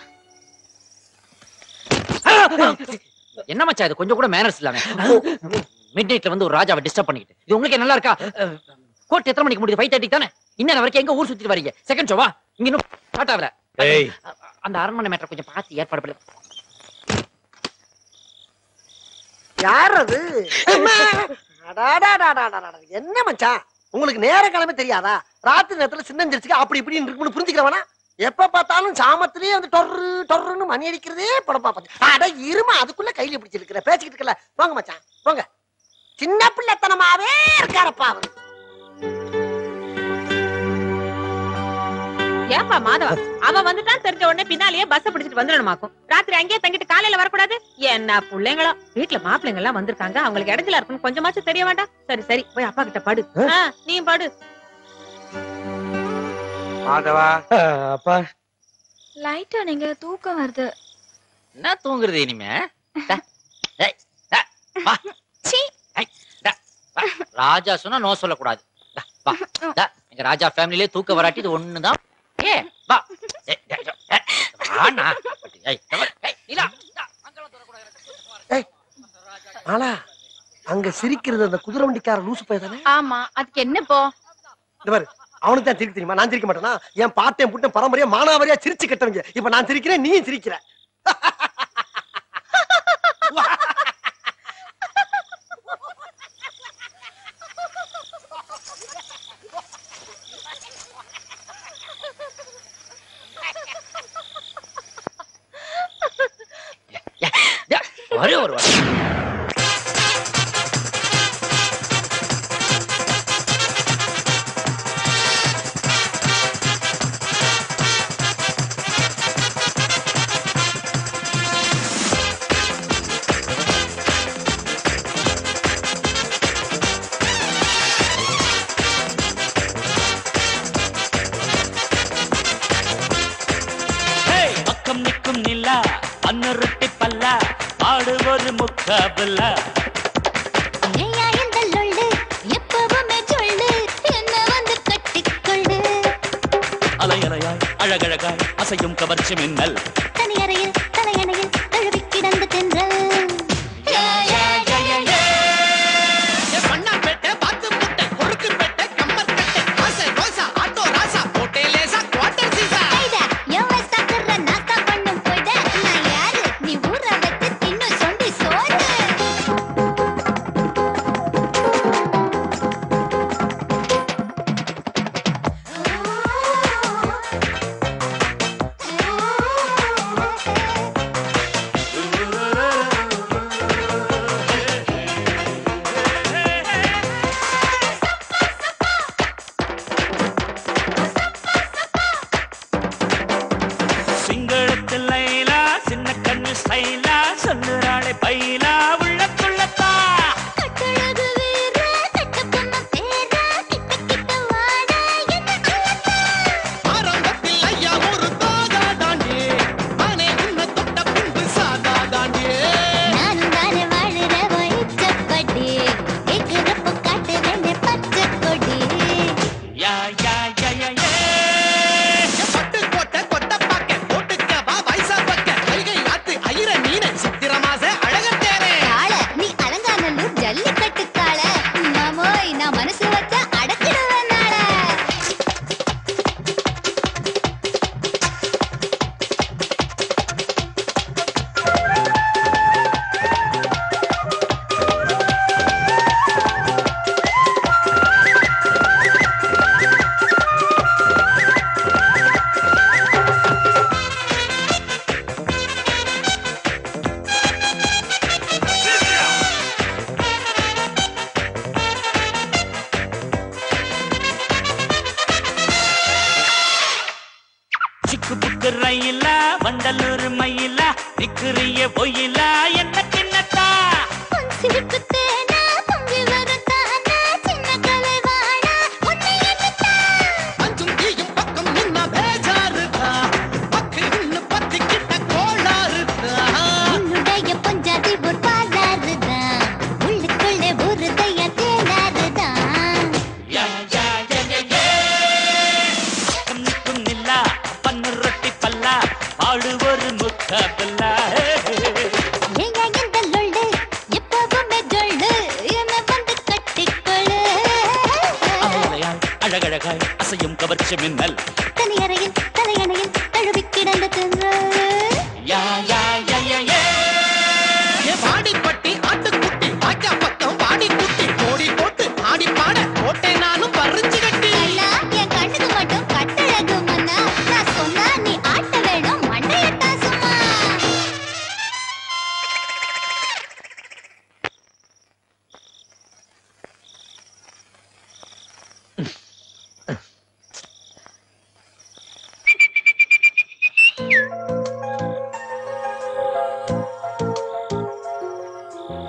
என்ன மச்சான் இது கொஞ்சம் கூட மேனர்ஸ் இல்லாம மிட் நைட்ல வந்து ஒரு ராஜாவை டிஸ்டர்ப் பண்ணிக்கிட்டு இது உங்களுக்கு நல்லா இருக்கா கோர்ட் எத்தனை மணிக்கு முடியுது ஃபைவ் தேர்ட்டி தானே இன்னும் வரைக்கும் எங்க ஊர் சுத்திட்டு வரீங்க செகண்ட் ஷோவா இங்க இன்னும் ஸ்டார்ட் ஆகல ஏய் அந்த அரண்மனை மேட்டர் கொஞ்சம் பார்த்து ஏற்பாடு பண்ணு யார் அது அம்மா! அடாடாடாடாடாடா. என்ன மச்சான் உங்களுக்கு நேர கிழமை தெரியாதா ராத்திரி நேரத்துல சின்னஞ்சிருச்சுக்கு அப்படி இப்படின்னு இருக்குன்னு புரிஞ்சுக்கிறவனா எப்ப பார்த்தாலும் சாமத்திலேயே வந்து டொர்ரு டொர்ருன்னு மணி அடிக்கிறதே படப்பா பார்த்து அட இருமா அதுக்குள்ள கையில பிடிச்சிருக்கிற பேசிக்கிட்டு இருக்கல போங்க மச்சான் போங்க சின்ன பிள்ளைத்தனமாவே இருக்காரப்பா அவரு ஏன்பா மாதவா அவ வந்துட்டான் தெரிஞ்ச உடனே பின்னாலேயே பஸ் பிடிச்சிட்டு வந்துடணுமாக்கும் ராத்திரி அங்கேயே தங்கிட்டு காலையில வரக்கூடாது என்ன பிள்ளைங்களோ வீட்டுல மாப்பிள்ளைங்க எல்லாம் வந்திருக்காங்க அவங்களுக்கு இடத்துல இருக்கணும் கொஞ்சமாச்சும் தெரிய வேண்டாம் சரி சரி போய் அப்பா கிட்ட படு ஆ, நீ படு மாதவா அப்பா லைட்டா நீங்க தூக்கம் வருது என்ன தூங்குறது இனிமே டா, டேய், டா, வா. ஐ, டா, வா. ராஜா சொன்னா நோ சொல்லக்கூடாது டா, வா. டா, எங்க ராஜா ஃபேமிலிலே தூக்க வராட்டி இது ஒண்ணுதான் ஏ வா ஏய், டேய், டேய், வாண்ணா. ஏய், டவர், ஏய், நீலா, டா, ஆனா அங்க சிரிக்கிறது அந்த குதிரை வண்டிக்கார லூசு பையன் தானே ஆமா அதுக்கு என்ன இப்போ இந்த பாரு அவனுக்கு தான் சிரிக்க தெரியுமா நான் சிரிக்க மாட்டேனா என் பாட்டேன் புட்டன் பரம்பரையா மானாவரியா சிரிச்சு கட்டவங்க இப்ப நான் சிரிக்கிறேன் நீயும் சிரிக்கிற ஒரே ஒரு வாட்டி. ஹேய், பக்கம் நிற்கும் நிலா பன்னுருட்டி பல்லா பாடுவது முக்காபுல்லா ஏயா இந்த லொள்ளு எப்பவுமே சொல்லு என்ன வந்து கட்டிக்கொள்ளு அலையலையாய் அழகழகாய் அசையும் கவர்ச்சி மின்னல் தனி அறையில் தலையணையில் தழுவி கிடந்து தென்றல் கைதா, என் வயசா குர்ற நாஸ்தா பண்ணும் போய்ட. நான் யாரு? நீ ஊற வச்சு தின்னு சொண்டி சோறு. சிங்களத்தில் லைலா சின்ன கண்ணு ஸ்டைலா சொல்லுறாளே பைலா உள்ளத்துள்ளத்தா கட்டழகு வீர, கட்டபொம்மை பேர, கிட்ட கிட்ட வாடா, என்ன சொல்லத்தா? நானும் தானே வாழுறவன் இச்சப்படி. கேக்குறப்போ காட்டுறேனே பச்சை கொடி. யா யா யா யா யா காள, நீ அலங்காநல்லூர் ஜல்லிக்கட்டு காள. மாமோய், நான் மனசு வச்சா அடக்கிடுவேன் நாள. சிக்கு புக்கு ரயிலா வண்டலூர் மயிலா நிக்கிறிய பொயிலா என்ன கிண்ணத்தா உன் சிரிப்பு தேனா, பொங்கி வரும் தானா, சின்ன கலைவாணா, உன்னை எண்ணித்தான். உன்னுடைய பொஞ்சாதி ஒரு பாலாறுதான். உள்ளுக்குள்ளே ஒரு தையா தேனாறுதான். யா யா யா யா யா பக்கம் நிற்கும் நில்லா பன்னு ரொட்டி பல்லா பாடு ஒரு முக்காபல்லா ஏங்க இந்த லொள்ளு, எப்பவுமே ஜொள்ளு, என்னை வந்து கட்டிக்கொள்ளு. அலையலையாய் அழகழகாய் அசையும் கவர்ச்சி மின்னல் தனி அறையில் தலையணையில் தழுவி கிடந்த தென்றல் யா யா யா யா யா வாடிப்பட்டி ஆட்டுக்குட்டி வாய்க்கா பக்கம் வாடி குட்டி ஓடி போட்டு ஆடி பாட போட்டே நானும் பறிஞ்சு கட்டி கண்ணா, என் கண்ணுக்கு மட்டும் கட்டழகு மன்னா. நான் சொன்னா நீ ஆட்ட வேணும், மண்டையட்டா சும்மா.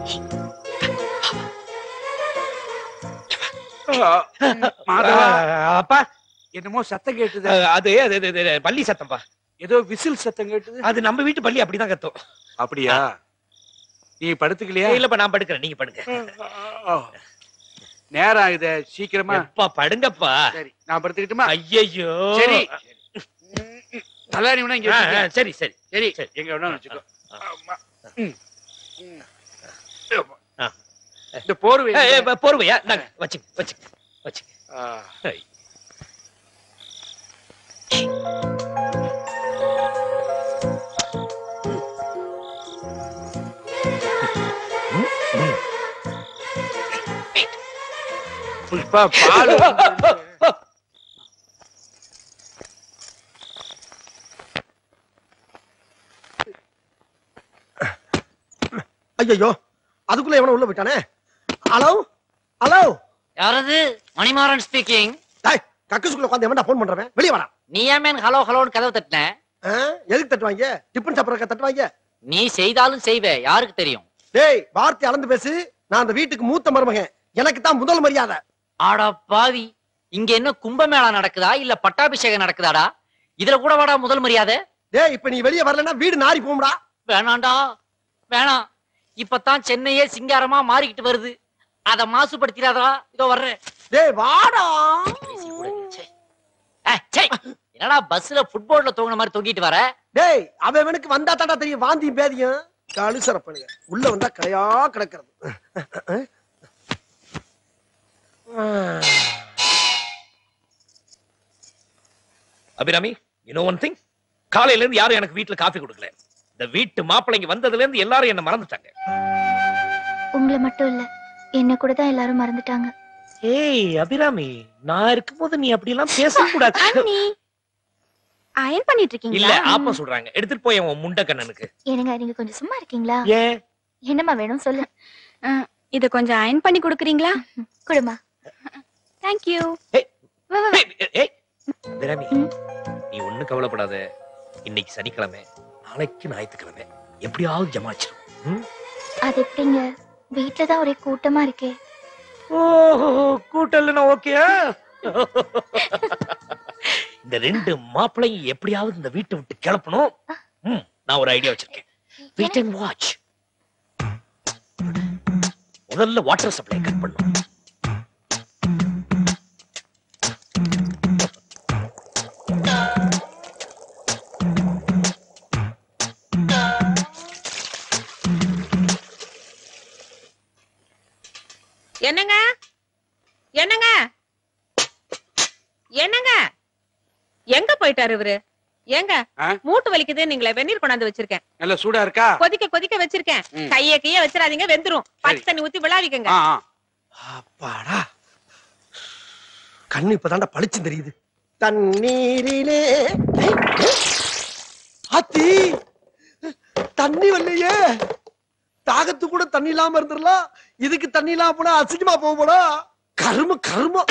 மாதவா அப்பா என்னமோ சத்தம் கேட்டுது அது அது அது, அது, பள்ளி சத்தம்பா ஏதோ விசில் சத்தம் கேட்டுது அது நம்ம வீட்டு பள்ளி அப்படிதான் கத்தும் அப்படியா நீ படுத்துக்கலையா இல்லப்பா நான் படுக்கிறேன் நீங்க படுங்க ஓ. நேரம் ஆகுதே சீக்கிரமா எப்பா படுங்கப்பா சரி நான் படுத்துக்கிட்டுமா ஐயையோ சரி கல்யாணி வேணா இங்க ஆ, வச்சுக்க. ஆ, சரி சரி சரி எங்க வேணா வச்சுக்கோ ஆமா. ம். ம். ஆ. இந்த போர்வை ஏய், ஏய், போர்வையா நாங்க வச்சுங்க வச்சுங்க வச்சுங்க ஆ. ஐ. புஷ்பா பால் ஐயோ அதுக்குள்ள எவனோ உள்ள போயிட்டானே ஹலோ ஹலோ யாரது மணிமாறன் ஸ்பீக்கிங் டேய் கக்கசுக்குள்ள உட்காந்து எவன்டா ஃபோன் பண்றவன் வெளிய வாடா நீ ஏன் மேன் ஹலோ ஹலோன்னு கதவு தட்டின ஆ, எதுக்கு தட்டுவாங்க டிஃபன் சாப்பிடறக்க தட்டுவாங்க நீ செய்தாலும் செய்வே யாருக்கு தெரியும் டேய் வார்த்தை அளந்து பேசு நான் அந்த வீட்டுக்கு மூத்த மருமகன் எனக்கு தான் முதல் மரியாதை ஆடா பாவி இங்க என்ன கும்பமேளா நடக்குதா இல்ல பட்டாபிஷேகம் நடக்குதாடா இதுல கூட வாடா முதல் மரியாதை டேய் இப்ப நீ வெளிய வரலன்னா வீடு நாரி போகும்டா வேணாண்டா வேணாம் இப்பதான் சென்னையே சிங்காரமா மாறிக்கிட்டு வருது அத மாசுபடுத்திடாதா இதோ வர்றேன் டேய் வாடா ஏய், சே, என்னடா பஸ்ல ஃபுட்போர்ட்ல தூங்குன மாதிரி தொங்கிட்டு வர டேய் அவன் அவனுக்கு வந்தா தாண்டா தெரியும் வாந்தியும் பேதியும் கழுசரப்பனுங்க உள்ள வந்தா கரையா கிடக்கிறது அபிராமி யூ ஒன் திங் காலையில இருந்து யாரும் எனக்கு வீட்டுல காஃபி கொடுக்கல இந்த வீட்டு மாப்பிள்ளைங்க வந்ததுல இருந்து எல்லாரும் என்ன மறந்துட்டாங்க உங்களை மட்டும் இல்ல என்ன கூட தான் எல்லாரும் மறந்துட்டாங்க ஏய் அபிராமி நான் இருக்கும்போது நீ அப்படி எல்லாம் பேசக்கூடாது அயன் பண்ணிட்டு இல்ல இருக்கீங்களா ஆப்ப சொல்றாங்க எடுத்துட்டு போய் உன் முண்ட கண்ணனுக்கு என்னங்க நீங்க கொஞ்சம் சும்மா இருக்கீங்களா ஏன் என்னம்மா வேணும் சொல்லு இத கொஞ்சம் அயன் பண்ணி கொடுக்குறீங்களா குடுமா தேங்க்யூ ஏய் அபிராமி நீ ஒண்ணும் கவலைப்படாத இன்னைக்கு சனிக்கிழமை நாளைக்கு ஞாயிற்றுக்கிழமை எப்படியாவது ஜமாச்சிரும் ம்? அது எப்படிங்க வீட்ல தான் ஒரே கூட்டமா இருக்கே ஓஹோ கூட்டல்னா ஓகேயா இந்த ரெண்டு மாப்பிள்ளையும் எப்படியாவது இந்த வீட்டை விட்டு கிளப்பணும் ம், நான் ஒரு ஐடியா வச்சிருக்கேன் வெயிட் அண்ட் வாட்ச் முதல்ல வாட்டர் சப்ளை கட் பண்ணும் என்னங்க என்னங்க என்னங்க எங்க போயிட்டாரு இவரு ஏங்க ஆ? மூட்டு வலிக்குது நீங்களே வெந்நீர் கொண்டாந்து வச்சிருக்கேன் நல்ல சூடா இருக்கா கொதிக்க கொதிக்க வச்சிருக்கேன் ம். கைய கைய வச்சிடாதீங்க வெந்துரும் பச்சை தண்ணி ஊத்தி விளாவிக்கங்க ஆ, ஆ. அப்பாடா கண்ணு இப்பதான்டா பளிச்சு தெரியுது தண்ணீரிலே ஏய், ஏய். ஆத்தி தண்ணி வரலையே தாகத்து கூட தண்ணி இல்லாம இருந்துடலாம் இதுக்கு தண்ணி இல்லாம போனா அசிங்கமா போக போடா கரும கருமம்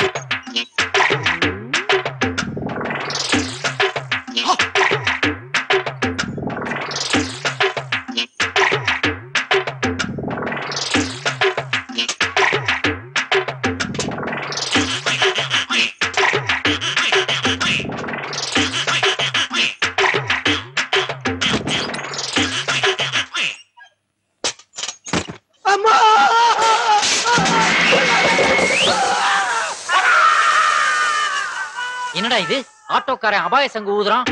அம்மா என்னடா இது ஆட்டோக்காரன் அபாய சங்கு ஊதுறான்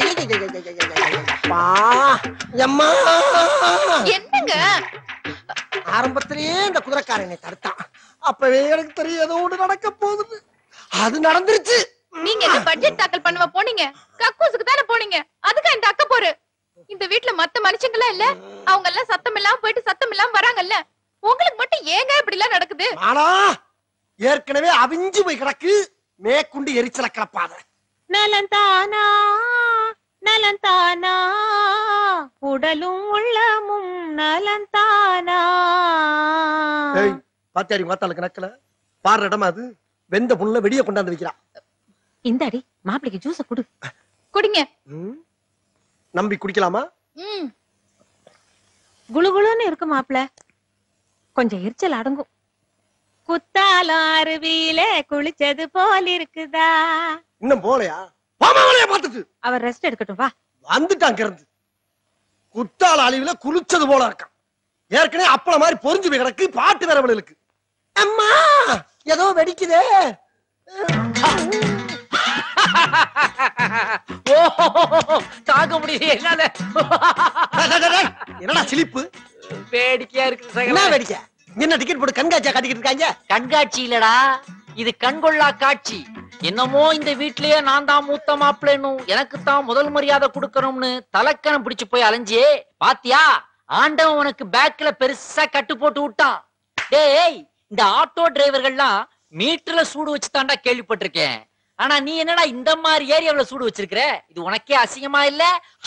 அப்பா எம்மா என்னங்க ஆரம்பத்திலேயே இந்த குதிரைக்காரன் என்னை தடுத்தான் அப்பவே எனக்கு தெரியும் ஏதோ ஒண்ணு நடக்க போகுது அது நடந்துருச்சு நீங்க என்ன பட்ஜெட் தாக்கல் பண்ணவ போனீங்க கக்கூசுக்கு தானே போனீங்க அதுக்கா இந்த அக்க போரு இந்த வீட்ல மத்த மனுஷங்களா இல்ல அவங்க எல்லாம் சத்தம் இல்லாம போயிட்டு சத்தம் இல்லாம வராங்கல்ல உங்களுக்கு மட்டும் ஏங்க இப்படி எல்லாம் நடக்குது ஆனா ஏற்கனவே அவிஞ்சு போய் கிடக்கு மேற்குண்டு எரிச்சல கிளப்பாத நலந்தானா நலந்தானா உடலும் உள்ளமும் நலந்தானா ஏய் பாத்தியாடி மாத்தாள கணக்குல பாடுற இடமா அது வெந்த புண்ணுல வெடிய கொண்டாந்து வைக்கிறா இந்தாடி மாப்பிளைக்கு ஜூஸ குடு குடிங்க ம்? நம்பி குடிக்கலாமா ம் குளு குளுன்னு இருக்கு மாப்பிள கொஞ்சம் எரிச்சல் அடங்கும் குத்தாலம் அருவியில குளிச்சது போல் இருக்குதா இன்னும் போலையா பாமாவளைய பார்த்துட்டு அவர் ரெஸ்ட் எடுக்கட்டும் வா வந்துட்டான் இருந்து குத்தால அழிவுல குளிச்சது போல இருக்கான் ஏற்கனவே அப்பள மாதிரி பொறிஞ்சு போய் கிடக்கு பாட்டு வேற இருக்கு அம்மா ஏதோ வெடிக்குதே ஓ தாங்க முடியல என்னால என்னடா சிலிப்பு வேடிக்கையா இருக்கு என்ன சகல வேடிக்கை என்ன டிக்கெட் போட்டு கண்காட்சியா காட்டிக்கிட்டு இருக்காங்க கண்காட்சி இல்லடா இது கண்கொள்ளா காட்சி என்னமோ இந்த வீட்லயே நான் தான் மூத்த மாப்பிள்ளைனும் எனக்கு தான் முதல் மரியாதை கொடுக்கணும்னு தலக்கணம் பிடிச்சு போய் அலைஞ்சியே பாத்தியா ஆண்டவன் உனக்கு பேக்ல பெருசா கட்டு போட்டு விட்டான் டேய் இந்த ஆட்டோ டிரைவர்கள்லாம் மீட்டர்ல சூடு வச்சு தாண்டா கேள்விப்பட்டிருக்கேன் ஆனா நீ என்னடா இந்த மாதிரி ஏரியாவுல சூடு வச்சிருக்கிற இது உனக்கே அசிங்கமா இல்ல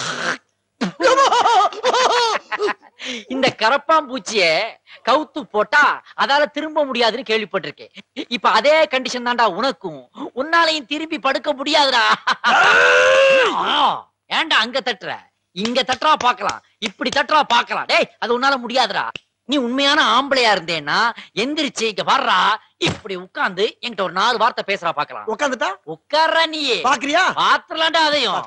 இந்த கரப்பாம்பூச்சிய கவுத்து போட்டா அதால திரும்ப முடியாதுன்னு கேள்விப்பட்டிருக்கேன் இப்ப அதே கண்டிஷன் தான்டா உனக்கும் உன்னாலையும் திரும்பி படுக்க முடியாதுடா ஏன்டா அங்க தட்டுற இங்க தட்டுறா பார்க்கலாம் இப்படி தட்டுறா பார்க்கலாம் டேய் அது உன்னால முடியாதுடா நீ உண்மையான ஆம்பளையா இருந்தேன்னா எந்திரிச்சு இங்க வர்றா இப்படி உட்கார்ந்து என்கிட்ட ஒரு நாலு வார்த்தை பேசுறா பார்க்கலாம் உட்காந்துட்டா உட்கார்றா நீயே பாக்குறியா பாத்துலாண்டா அதையும்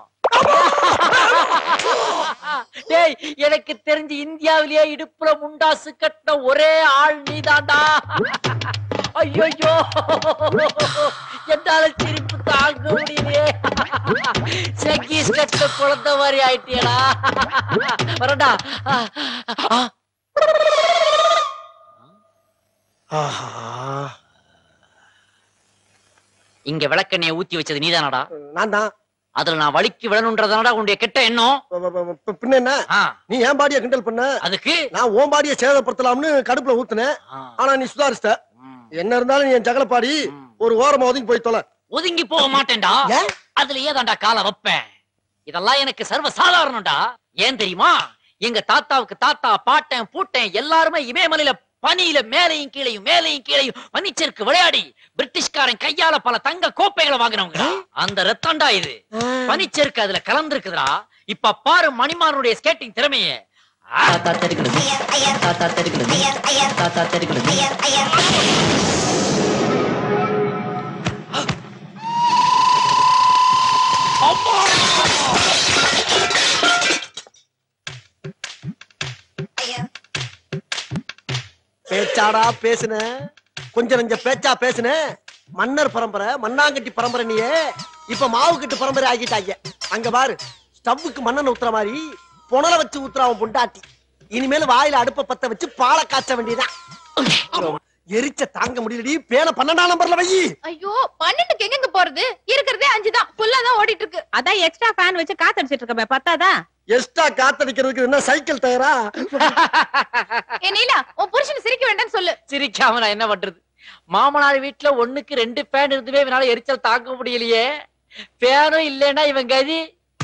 டேய் எனக்கு தெரிஞ்சு இந்தியாவிலேயே இடுப்புல முண்டாசு கட்டின ஒரே ஆள் நீதான்டா ஐயோ என்னால சிரிப்பு தாங்க முடியலையே செக்கீஸ் கட்ட குழந்தை மாதிரி ஆயிட்டியடா வரடா இங்க விளக்கெண்ணைய ஊத்தி வச்சது நீதானடா நான் தான் அதுல நான் வலிக்கு விழணுன்றதானடா உன்னுடைய கெட்ட எண்ணம் ப- பின்ன என்ன நீ ஏன் பாடிய கிண்டல் பண்ண அதுக்கு நான் ஓன் பாடிய சேதப்படுத்தலாம்னு கடுப்புல ஊத்துனேன் ஆனா நீ சுதாரிச்சிட்ட என்ன இருந்தாலும் நீ என் ஜகலப்பாடி ஒரு ஓரமா ஒதுங்கி போய் தொலை ஒதுங்கி போக மாட்டேன்டா அதுல ஏதாண்டா காலை வைப்பேன் இதெல்லாம் எனக்கு சர்வ சாதாரணம்டா ஏன் தெரியுமா எங்க தாத்தாவுக்கு தாத்தா பாட்டன் பூட்டன் எல்லாருமே இமயமலையில பனியில மேலையும் கீழையும் மேலையும் கீழையும் பனிச்சருக்கு விளையாடி பிரிட்டிஷ்காரன் கையால பல தங்க கோப்பைகளை வாங்கினவங்க அந்த ரத்தம்டா இது பனிச்சருக்கு அதுல கலந்துருக்குதுடா இப்ப பாரு மணிமாரனுடைய ஸ்கேட்டிங் திறமைய தாத்தா தெரிக்கிறது தாத்தா தெரிக்கிறது தாத்தா தெரிக்கிறது பேச்சாடா பேசுன கொஞ்சம் நெஞ்ச பேச்சா பேசுன மன்னர் பரம்பரை மண்ணாங்கட்டி பரம்பரை நீயே இப்ப மாவு கட்டு பரம்பரை ஆகிட்டாங்க அங்க பாரு ஸ்டவ்வுக்கு மண்ணெண்ண ஊத்துற மாதிரி புனல வச்சு ஊத்துறான் பொண்டாட்டி இனிமேல் வாயில அடுப்ப பத்த வச்சு பாலை காய்ச்ச வேண்டியதான் எரிச்ச தாங்க முடியலடி பேன பன்னெண்டாம் நம்பர்ல வை ஐயோ பன்னெண்டுக்கு எங்கெங்க போறது இருக்கிறதே அஞ்சு தான் ஃபுல்லா தான் ஓடிட்டு இருக்கு அதான் எக்ஸ்ட்ரா ஃபேன் வச்சு காத்தடிச்சிட்டு இருக்கமே பத்தாதா எக்ஸ்ட்ரா காத்தடிக்கிறதுக்கு என்ன சைக்கிள் டயரா ஏ நீலா உன் புருஷன் சிரிக்க வேண்டாம்னு சொல்லு சிரிக்காம நான் என்ன பண்றது மாமனார் வீட்டுல ஒண்ணுக்கு ரெண்டு ஃபேன் இருந்துமே இவனால எரிச்சல் தாங்க முடியலையே ஃபேனும் இல்லைன்னா இவன் கதி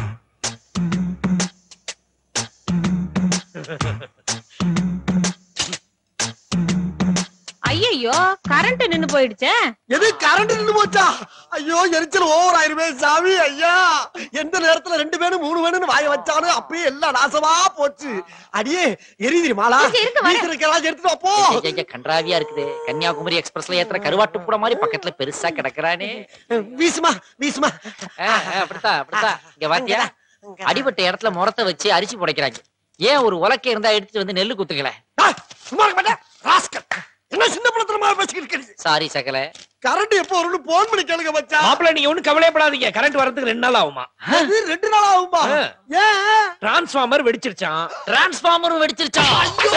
ஐயோ கரண்ட் நின்னு போயிடுச்சே எது கரண்ட் நின்னு போச்சா ஐயோ எரிச்சல் ஓவர் ஆயிருமே சாமி ஐயா எந்த நேரத்துல ரெண்டு பேரும் மூணு பேரும் வாய வச்சாலும் அப்பயே எல்லாம் நாசமா போச்சு அடியே எரியுது மாலா இருக்கிறதெல்லாம் எடுத்துட்டு வா, போ ஐயா, ஐயா, கன்றாவியா இருக்குது கன்னியாகுமரி எக்ஸ்பிரஸ்ல ஏத்துற கருவாட்டு கூட மாதிரி பக்கத்துல பெருசா கிடக்குறானே வீசுமா வீசுமா ஆ, ஆ, அப்படித்தான் அப்படித்தான் இங்க பாத்தியா அடிபட்ட இடத்துல முறத்தை வச்சு அரிசி புடைக்கிறாங்க ஏன் ஒரு உலக்கை இருந்தா எடுத்துட்டு வந்து நெல்லு குத்துக்கல சும்மா இருக்க மாட்டேன் ராஸ்கல் என்ன சின்ன படத்துல பேசிக்கிட்டு இருக்கீங்க சாரி சகல கரண்ட் எப்போ வரும்னு போன் பண்ணி கேளுங்க மச்சான் மாப்பிள்ள நீங்க ஒண்ணும் கவலையப்படாதீங்க கரண்ட் வரதுக்கு ரெண்டு நாள் ஆகுமா அது ரெண்டு நாள் ஆகுமா ஏன் டிரான்ஸ்ஃபார்மர் வெடிச்சிருச்சான் டிரான்ஸ்ஃபார்மரும் வெடிச்சிருச்சான்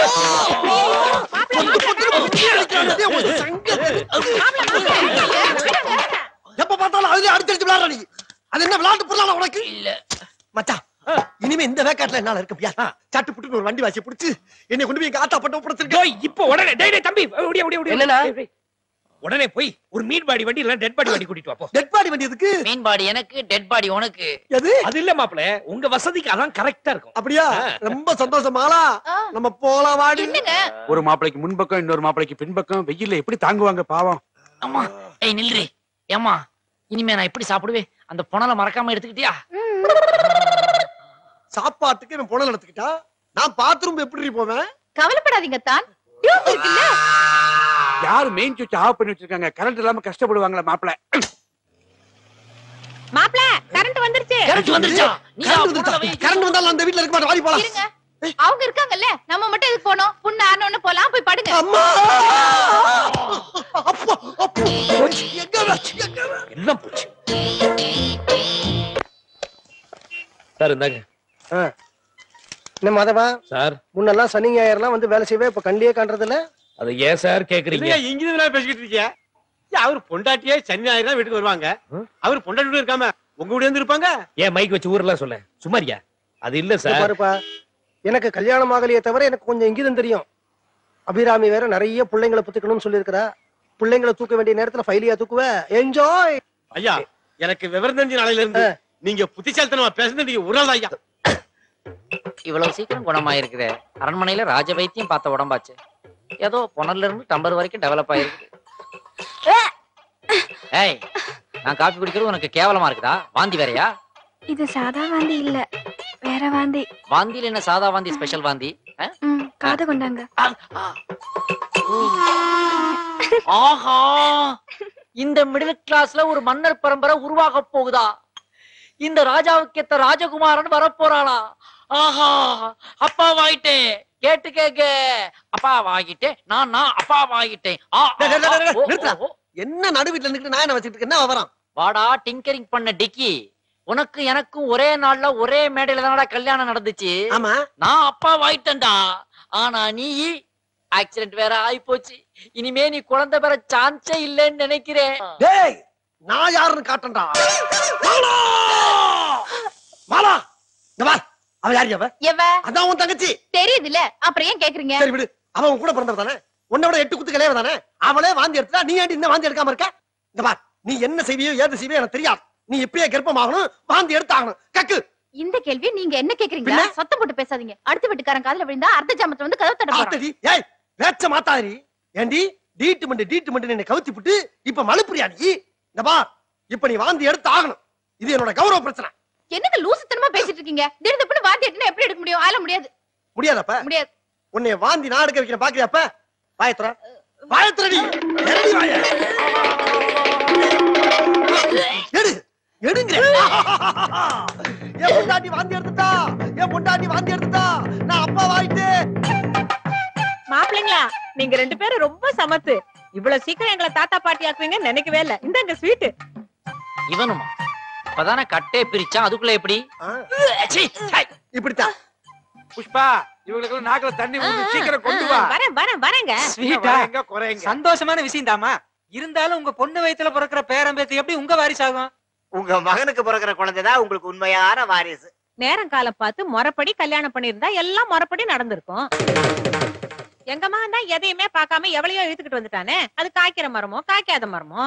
எப்ப பார்த்தாலும் அதுல அடிச்சடிச்சு விளையாடுற நீ அது என்ன விளையாட்டு பொருளான உனக்கு இல்ல மச்சான் இனிமே இந்த வேக்காட்டுல என்னால இருக்க முடியாது சட்டு புட்டு ஒரு வண்டி வாசி புடிச்சு என்னை கொண்டு போய் எங்க ஆத்தா பட்ட ஒப்படைச்சிருக்கேன் இப்போ உடனே டேய் டேய் தம்பி ஓடியா ஓடியா ஓடியா என்னண்ணா? டேய், டேய். உடனே போய் ஒரு மீன் பாடி வண்டி இல்ல டெட் பாடி வண்டி கூட்டிட்டு வா போ டெட் பாடி வண்டி எதுக்கு மீன் பாடி எனக்கு டெட் பாடி உனக்கு எது அது இல்ல மாப்பிள்ள உங்க வசதிக்கு அதான் கரெக்டா இருக்கும் அப்படியா ரொம்ப சந்தோஷம் மாலா நம்ம போலாம் வாடி ஒரு மாப்பிளைக்கு முன்பக்கம் இன்னொரு மாப்பிளைக்கு பின்பக்கம் வெயில்ல எப்படி தாங்குவாங்க பாவம் அம்மா ஏய் நில்றி ஏம்மா இனிமே நான் எப்படி சாப்பிடுவேன் அந்த புனலை மறக்காம எடுத்துக்கிட்டியா சாப்பாட்டுக்கு இவன் புனல் எடுத்துக்கிட்டா நான் பாத்ரூம் எப்படி போவேன் கவலைப்படாதீங்க தான் டியூப் இருக்குல்ல யாரு மெயின் சுவிட்ச் ஆஃப் பண்ணி வச்சிருக்காங்க கரண்ட் இல்லாம கஷ்டப்படுவாங்களா மாப்பிள மாப்ள கரண்ட் வந்துருச்சு கரண்ட் வந்துருச்சா கரண்ட் வந்துருச்சா கரண்ட் வந்தாலும் அந்த வீட்ல இருக்க மாட்டோம் வாடி போலாம் இருங்க அவங்க இருக்காங்கல்ல நம்ம மட்டும் எதுக்கு போனோம் புண்ணு ஆனோன்னு போலாம் போய் படுங்க அம்மா எல்லாம் போச்சு சார் இந்தாங்க என்ன மாதவா சார் முன்னெல்லாம் சனி ஞாயிறுலாம் வந்து வேலை செய்வே இப்ப கண்டியே காண்றது இல்ல அது ஏன் சார் கேக்குறீங்க இல்லையா இங்கிருந்து பேசிக்கிட்டு இருக்கியா ஏன் அவர் பொண்டாட்டியே சனி ஞாயிறு தான் வீட்டுக்கு வருவாங்க அவர் பொண்டாட்டி இருக்காம உங்க வீடு வந்து இருப்பாங்க ஏன் மைக் வச்சு ஊரெல்லாம் சொல்ல சுமாரியா அது இல்ல இங்க சார் பாருப்பா எனக்கு கல்யாணம் ஆகலையே தவிர எனக்கு கொஞ்சம் இங்கிதம் தெரியும் அபிராமி வேற நிறைய பிள்ளைங்களை புத்துக்கணும்னு சொல்லியிருக்கிறா பிள்ளைங்களை தூக்க வேண்டிய நேரத்துல ஃபைலியா தூக்குவ என்ஜாய் ஐயா எனக்கு விவரம் தெரிஞ்ச நாளையில இருந்து நீங்க புத்திசாலித்தனமா பேசுறது நீங்க ஒரு நாள் ஐயா இவ்வளவு சீக்கிரம் குணமாயிருக்குதே அரண்மனையில ராஜ வைத்தியம் பார்த்த உடம்பாச்சு ஏதோ புனர்ல இருந்து டம்பர் வரைக்கும் டெவலப் ஆயிருக்கு ஏய் நான் காபி குடிக்கிறது உனக்கு கேவலமா இருக்குதா வாந்தி வேறயா இது சாதா வாந்தி இல்ல வேற வாந்தி வாந்தியில என்ன சாதா வாந்தி ஸ்பெஷல் வாந்தி ஆ? ம் காது கொண்டாங்க ஆஹா இந்த மிடில் கிளாஸ்ல ஒரு மன்னர் பரம்பரை உருவாக போகுதா இந்த ராஜாவுக்கு ஏத்த ராஜகுமாரன் வரப்போறாளா ஆஹா அப்பா வாயிட்டேன் கேட்டு கேக்க அப்பா வாங்கிட்டேன் நான் நான் அப்பா வாங்கிட்டேன் ஆ, ஆ, டேய், டேய், டேய், டேய், ஓ, நிறுத்துடா. ஓ, ஓ. என்ன நடு வீட்டுல நிக்கிட்டு நான் என்ன வச்சிட்டு இருக்கேன் என்ன வரான் வாடா டிங்கரிங் பண்ண டிக்கி உனக்கு எனக்கும் ஒரே நாள்ல ஒரே மேடையில தானடா கல்யாணம் நடந்துச்சு ஆமா நான் அப்பா வாயிட்டேன்டா ஆனா நீ ஆக்சிடென்ட் வேற ஆயி போச்சு இனிமே நீ குழந்தை பெற சான்ஸே இல்லைன்னு நினைக்கிறேன் டேய் நான் யாருன்னு காட்டேன்டா மாலா மாலா இந்த வா அவ யாரு அவ எவ அதான் உன் தங்கச்சி தெரியுதுல்ல அப்புறம் ஏன் கேக்குறீங்க சரி விடு அவன் உன் கூட பிறந்தவ தானே உன்னோட எட்டு குத்து கிளையவ தானே அவளே வாந்தி எடுத்தா நீ ஏன்டி இந்த வாந்தி எடுக்காம இருக்க இந்த பார் நீ என்ன செய்வியோ ஏது செய்வியோ எனக்கு தெரியாது நீ இப்பயே கர்ப்பமாகணும் வாந்தி எடுத்தாகணும் கக்கு இந்த கேள்வி நீங்க என்ன கேக்குறீங்களா பின்ன? சத்தம் போட்டு பேசாதீங்க அடுத்த வீட்டுக்காரன் காதுல விழுந்தா அர்த்த ஜாமத்துல வந்து கதவு தட்ட போறான் ஆத்தடி ஏய் வேச்ச மாத்தாதடி ஏண்டி டீட்மெண்ட் டீட்மெண்ட் என்னை கவுத்தி விட்டு இப்ப மழுப்புறியா நீ இந்த பார் இப்ப நீ வாந்தி எடுத்து ஆகணும் இது என்னோட கௌரவ பிரச்சனை என்னங்க லூசுத்தனமா பேசிட்டு இருக்கீங்க திடீர்னு வாந்தி எடுத்துனா எப்படி எடுக்க முடியும் ஆள முடியாது முடியாதப்ப முடியாது உன்னை வாந்தி நான் எடுக்க வைக்கிறேன் பாக்குறியாப்ப வாயத்துற வாயத்துறடி எடி வாய எடு எடுங்க என் பொண்டாட்டி வாந்தி எடுத்துட்டா என் பொண்டாட்டி வாந்தி எடுத்துட்டா நான் அப்பா வாயிட்டு மாப்பிள்ளைங்களா நீங்க ரெண்டு பேரும் ரொம்ப சமத்து இவ்வளவு சீக்கிரம் எங்களை தாத்தா பாட்டி ஆக்குவீங்கன்னு நினைக்கவே இல்ல இந்தாங்க ஸ்வீட் இவனுமா இப்பதானே கட்டே பிரிச்சான் அதுக்குள்ள எப்படி சீ, ஹை. இப்படித்தான் புஷ்பா இவங்களுக்கு நாக்குல தண்ணி ஊத்தி சீக்கிரம் கொண்டு வா வரேன் வரேன் வரேங்க ஸ்வீட்டா எங்க குறைங்க சந்தோஷமான விஷயம் தாமா இருந்தாலும் உங்க பொண்ணு வயித்துல பிறக்கிற பேரம்பேத்தி எப்படி உங்க வாரிசு ஆகும் உங்க மகனுக்கு பிறக்கிற குழந்தைதான் உங்களுக்கு உண்மையான வாரிசு நேரம் காலம் பார்த்து முறைப்படி கல்யாணம் பண்ணியிருந்தா எல்லாம் முறைப்படி நடந்திருக்கும் எங்க மகன் தான் எதையுமே பார்க்காம எவ்வளையோ இழுத்துக்கிட்டு வந்துட்டானே அது காய்க்கிற மரமோ காய்க்காத மரமோ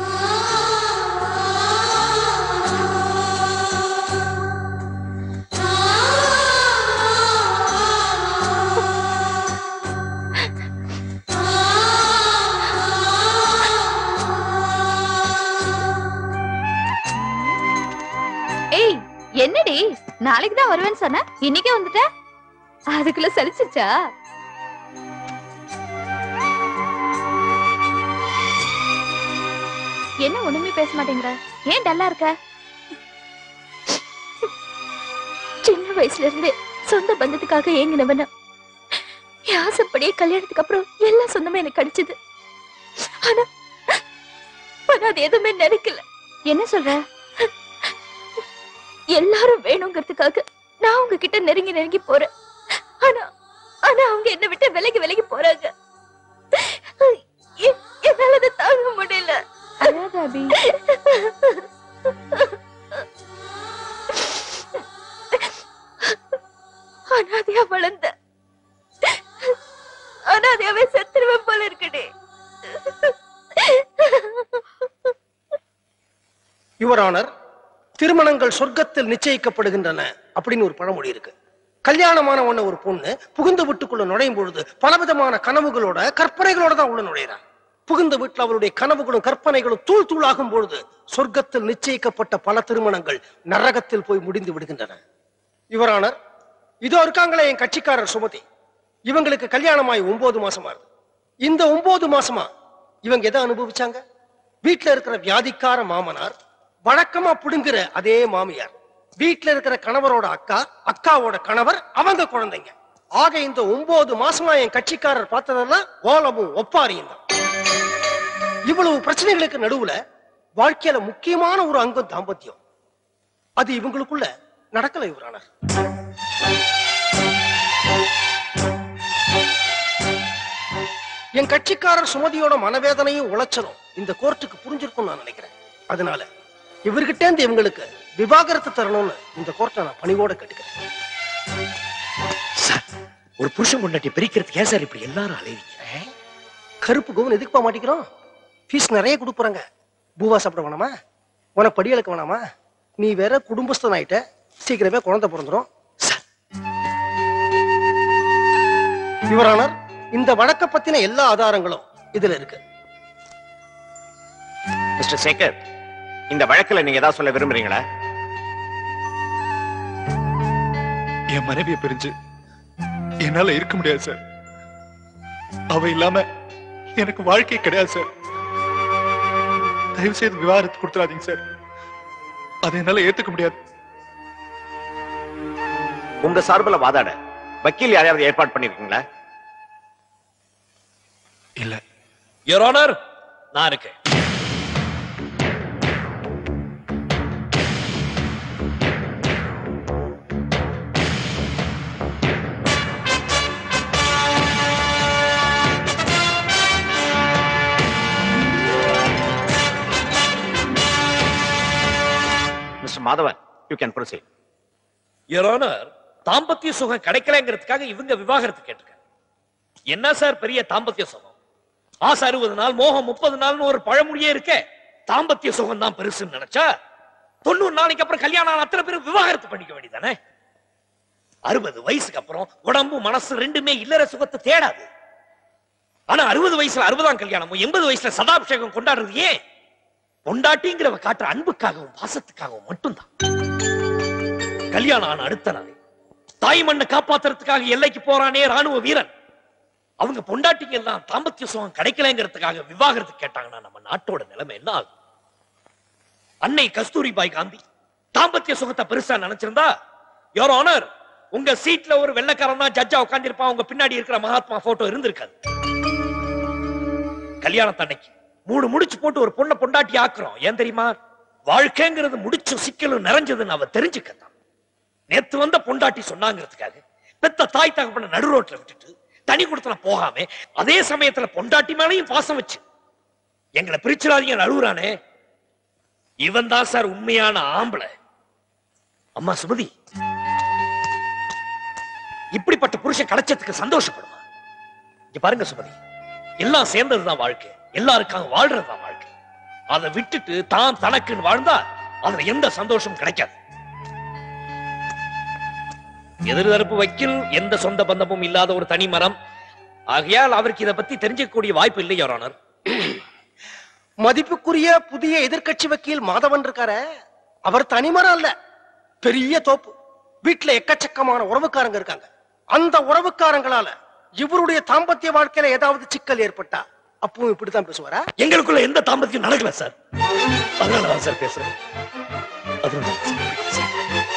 ஏய் என்னடி நாளைக்கு தான் வருவேன்னு சொன்ன இன்னைக்கே வந்துட்ட அதுக்குள்ள சலிச்சிருச்சா என்ன ஒண்ணுமே பேச மாட்டேங்கிற ஏன் டல்லா இருக்க சின்ன வயசுல இருந்தே சொந்த பந்தத்துக்காக ஏங்கினவன என் ஆசைப்படியே கல்யாணத்துக்கு அப்புறம் எல்லா சொந்தமும் எனக்கு கிடைச்சது ஆனா ஆனா அது எதுவுமே நினைக்கல என்ன சொல்ற எல்லாரும் வேணுங்கிறதுக்காக நான் உங்ககிட்ட நெருங்கி நெருங்கி போறேன் ஆனா ஆனா அவங்க என்ன விட்டு விலகி விலகி போறாங்க எ- என்னால அதை தாங்க முடியல அபி அனாதையா வளர்ந்த அனாதையாவே செத்துருவேன் போல இருக்குடி யுவர் ஆனர் திருமணங்கள் சொர்க்கத்தில் நிச்சயிக்கப்படுகின்றன அப்படின்னு ஒரு பழமொழி இருக்கு கல்யாணமான உடனே ஒரு பொண்ணு புகுந்த வீட்டுக்குள்ள நுழையும் பொழுது பலவிதமான கனவுகளோட கற்பனைகளோட தான் உள்ள நுழையிறான் புகுந்த வீட்டுல அவருடைய கனவுகளும் கற்பனைகளும் தூள் தூளாகும் பொழுது சொர்க்கத்தில் நிச்சயிக்கப்பட்ட பல திருமணங்கள் நரகத்தில் போய் முடிந்து விடுகின்றன யுவர் ஆனர் இதோ இருக்காங்களே என் கட்சிக்காரர் சுமதி இவங்களுக்கு கல்யாணமாயி ஒன்பது மாசமா இருக்கு இந்த ஒன்பது மாசமா இவங்க எதை அனுபவிச்சாங்க வீட்ல இருக்கிற வியாதிக்கார மாமனார் வழக்கமா புடுங்குற அதே மாமியார் வீட்ல இருக்கிற கணவரோட அக்கா அக்காவோட கணவர் அவங்க குழந்தைங்க ஆக இந்த ஒன்பது மாசமா என் கட்சிக்காரர் பார்த்ததெல்லாம் ஓலமும் ஒப்பாரியும் தான் இவ்வளவு பிரச்சனைகளுக்கு நடுவுல வாழ்க்கையில முக்கியமான ஒரு அங்கம் தாம்பத்தியம் அது இவங்களுக்குள்ள நடக்கல இவரானார் என் கட்சிக்காரர் சுமதியோட மனவேதனையும் உளைச்சலும் இந்த கோர்ட்டுக்கு புரிஞ்சிருக்கும் நான் நினைக்கிறேன் அதனால இவர்கிட்ட இருந்து இவங்களுக்கு விவாகரத்து தரணும்னு இந்த கோர்ட்டை நான் பணிவோட கேட்டுக்கிறேன் ஒரு புருஷன் முன்னாடி பிரிக்கிறதுக்கு ஏன் சார் இப்படி எல்லாரும் அலைவீங்க கருப்பு கவுன் எதுக்கு போக மாட்டேங்கிறோம் ஃபீஸ் நிறைய கொடுக்குறாங்க பூவா சாப்பிட வேணாமா உனக்கு படி அளக்க வேணாமா நீ வேற குடும்பஸ்தன் ஆயிட்ட சீக்கிரமே குழந்தை பிறந்துரும் யுவரானர் இந்த வழக்க பத்தின எல்லா ஆதாரங்களும் இதுல இருக்கு மிஸ்டர் சேகர் இந்த வழக்குல நீங்க ஏதாவது சொல்ல விரும்புறீங்களா என் மனைவியை பிரிஞ்சு என்னால இருக்க முடியாது சார் அவ இல்லாம எனக்கு வாழ்க்கை கிடையாது சார் தயவு செய்து விவாகரத்து கொடுத்துறாதீங்க சார் அதை என்னால ஏத்துக்க முடியாது உங்க சார்பில் வாதாட வக்கீல் யாரையாவது ஏற்பாடு பண்ணிருக்கீங்களா இல்ல யுவர் ஆனர் நான் இருக்கேன் mister Madhavan you can proceed your honour தாம்பத்திய சுகம் கிடைக்கலங்கிறதுக்காக இவங்க விவாகரத்து கேட்டிருக்காங்க என்ன சார் பெரிய தாம்பத்திய சுகம் ஆசை அறுபது நாள் மோகம் முப்பது நாள்னு ஒரு பழமொழியே இருக்கே தாம்பத்திய சுகம் தான் பெருசுன்னு நினைச்சா தொண்ணூறு நாளைக்கு அப்புறம் கல்யாணம் ஆன அத்தனை பேரும் விவாகரத்து பண்ணிக்க வேண்டியதானே அறுபது வயசுக்கு அப்புறம் உடம்பு மனசு ரெண்டுமே இல்லற சுகத்தை தேடாது ஆனா அறுபது வயசுல அறுபதாம் கல்யாணமும் எண்பது வயசுல சதாபிஷேகம் கொண்டாடுறது ஏன் பொண்டாட்டிங்கிறவ காட்டுற அன்புக்காகவும் பாசத்துக்காகவும் மட்டும்தான் கல்யாணம் ஆன அடுத்த நாள் தாய் மண்ணை காப்பாத்துறதுக்காக எல்லைக்கு போறானே ராணுவ வீரன் அவங்க பொண்டாட்டிங்க எல்லாம் தாம்பத்திய சுகம் கிடைக்கலங்கிறதுக்காக விவாகரத்து கேட்டாங்கன்னா நம்ம நாட்டோட நிலைமை என்ன ஆகும் அன்னை கஸ்தூரிபாய் காந்தி தாம்பத்திய சுகத்தை பெருசா நினைச்சிருந்தா யோர் ஆனர் உங்க சீட்ல ஒரு வெள்ளக்காரன் தான் ஜட்ஜா உட்கார்ந்திருப்பான் உங்க பின்னாடி இருக்கிற மகாத்மா போட்டோ இருந்திருக்காது கல்யாணத்தன்னைக்கு மூணு முடிச்சு போட்டு ஒரு பொண்ணை பொண்டாட்டி ஆக்குறோம் ஏன் தெரியுமா வாழ்க்கைங்கிறது முடிச்சும் சிக்கலும் நிறைஞ்சதுன்னு அவ தெரிஞ்சுக்கத்தான் நேத்து வந்த பொண்டாட்டி சொன்னாங்கிறதுக்காக பெத்த தாய் தகப்பன நடு ரோட்ல விட்டுட்டு தனி கொடுத்தன போகாம அதே சமயத்துல பொண்டாட்டி மேலையும் பாசம் வச்சு எங்களை பிரிச்சிடாதீங்க நழுவுறானே இவன் தான் சார் உண்மையான ஆம்பளை அம்மா சுமதி இப்படிப்பட்ட புருஷன் கிடைச்சதுக்கு சந்தோஷப்படுமா இங்க பாருங்க சுமதி எல்லாம் சேர்ந்ததுதான் வாழ்க்கை எல்லாருக்காக வாழ்றதுதான் வாழ்க்கை அதை விட்டுட்டு தான் தனக்குன்னு வாழ்ந்தா அதுல எந்த சந்தோஷமும் கிடைக்காது எதிர்தரப்பு வக்கீல் எந்த சொந்த பந்தமும் இல்லாத ஒரு தனி மரம் ஆகையால் அவருக்கு இதை பத்தி தெரிஞ்சுக்கக்கூடிய வாய்ப்பு இல்லை யோர் ஆனர் மதிப்புக்குரிய புதிய எதிர்க்கட்சி வக்கீல் மாதவன் இருக்காரே அவர் தனிமரம் அல்ல பெரிய தோப்பு வீட்டுல எக்கச்சக்கமான உறவுக்காரங்க இருக்காங்க அந்த உறவுக்காரங்களால இவருடைய தாம்பத்திய வாழ்க்கையில ஏதாவது சிக்கல் ஏற்பட்டா அப்பவும் இப்படித்தான் பேசுவாரா எங்களுக்குள்ள எந்த தாம்பத்தியம் நடக்கல சார் அதனாலதான் சார் பேசுறேன் அதனால தான் சார் பேசுறேன்.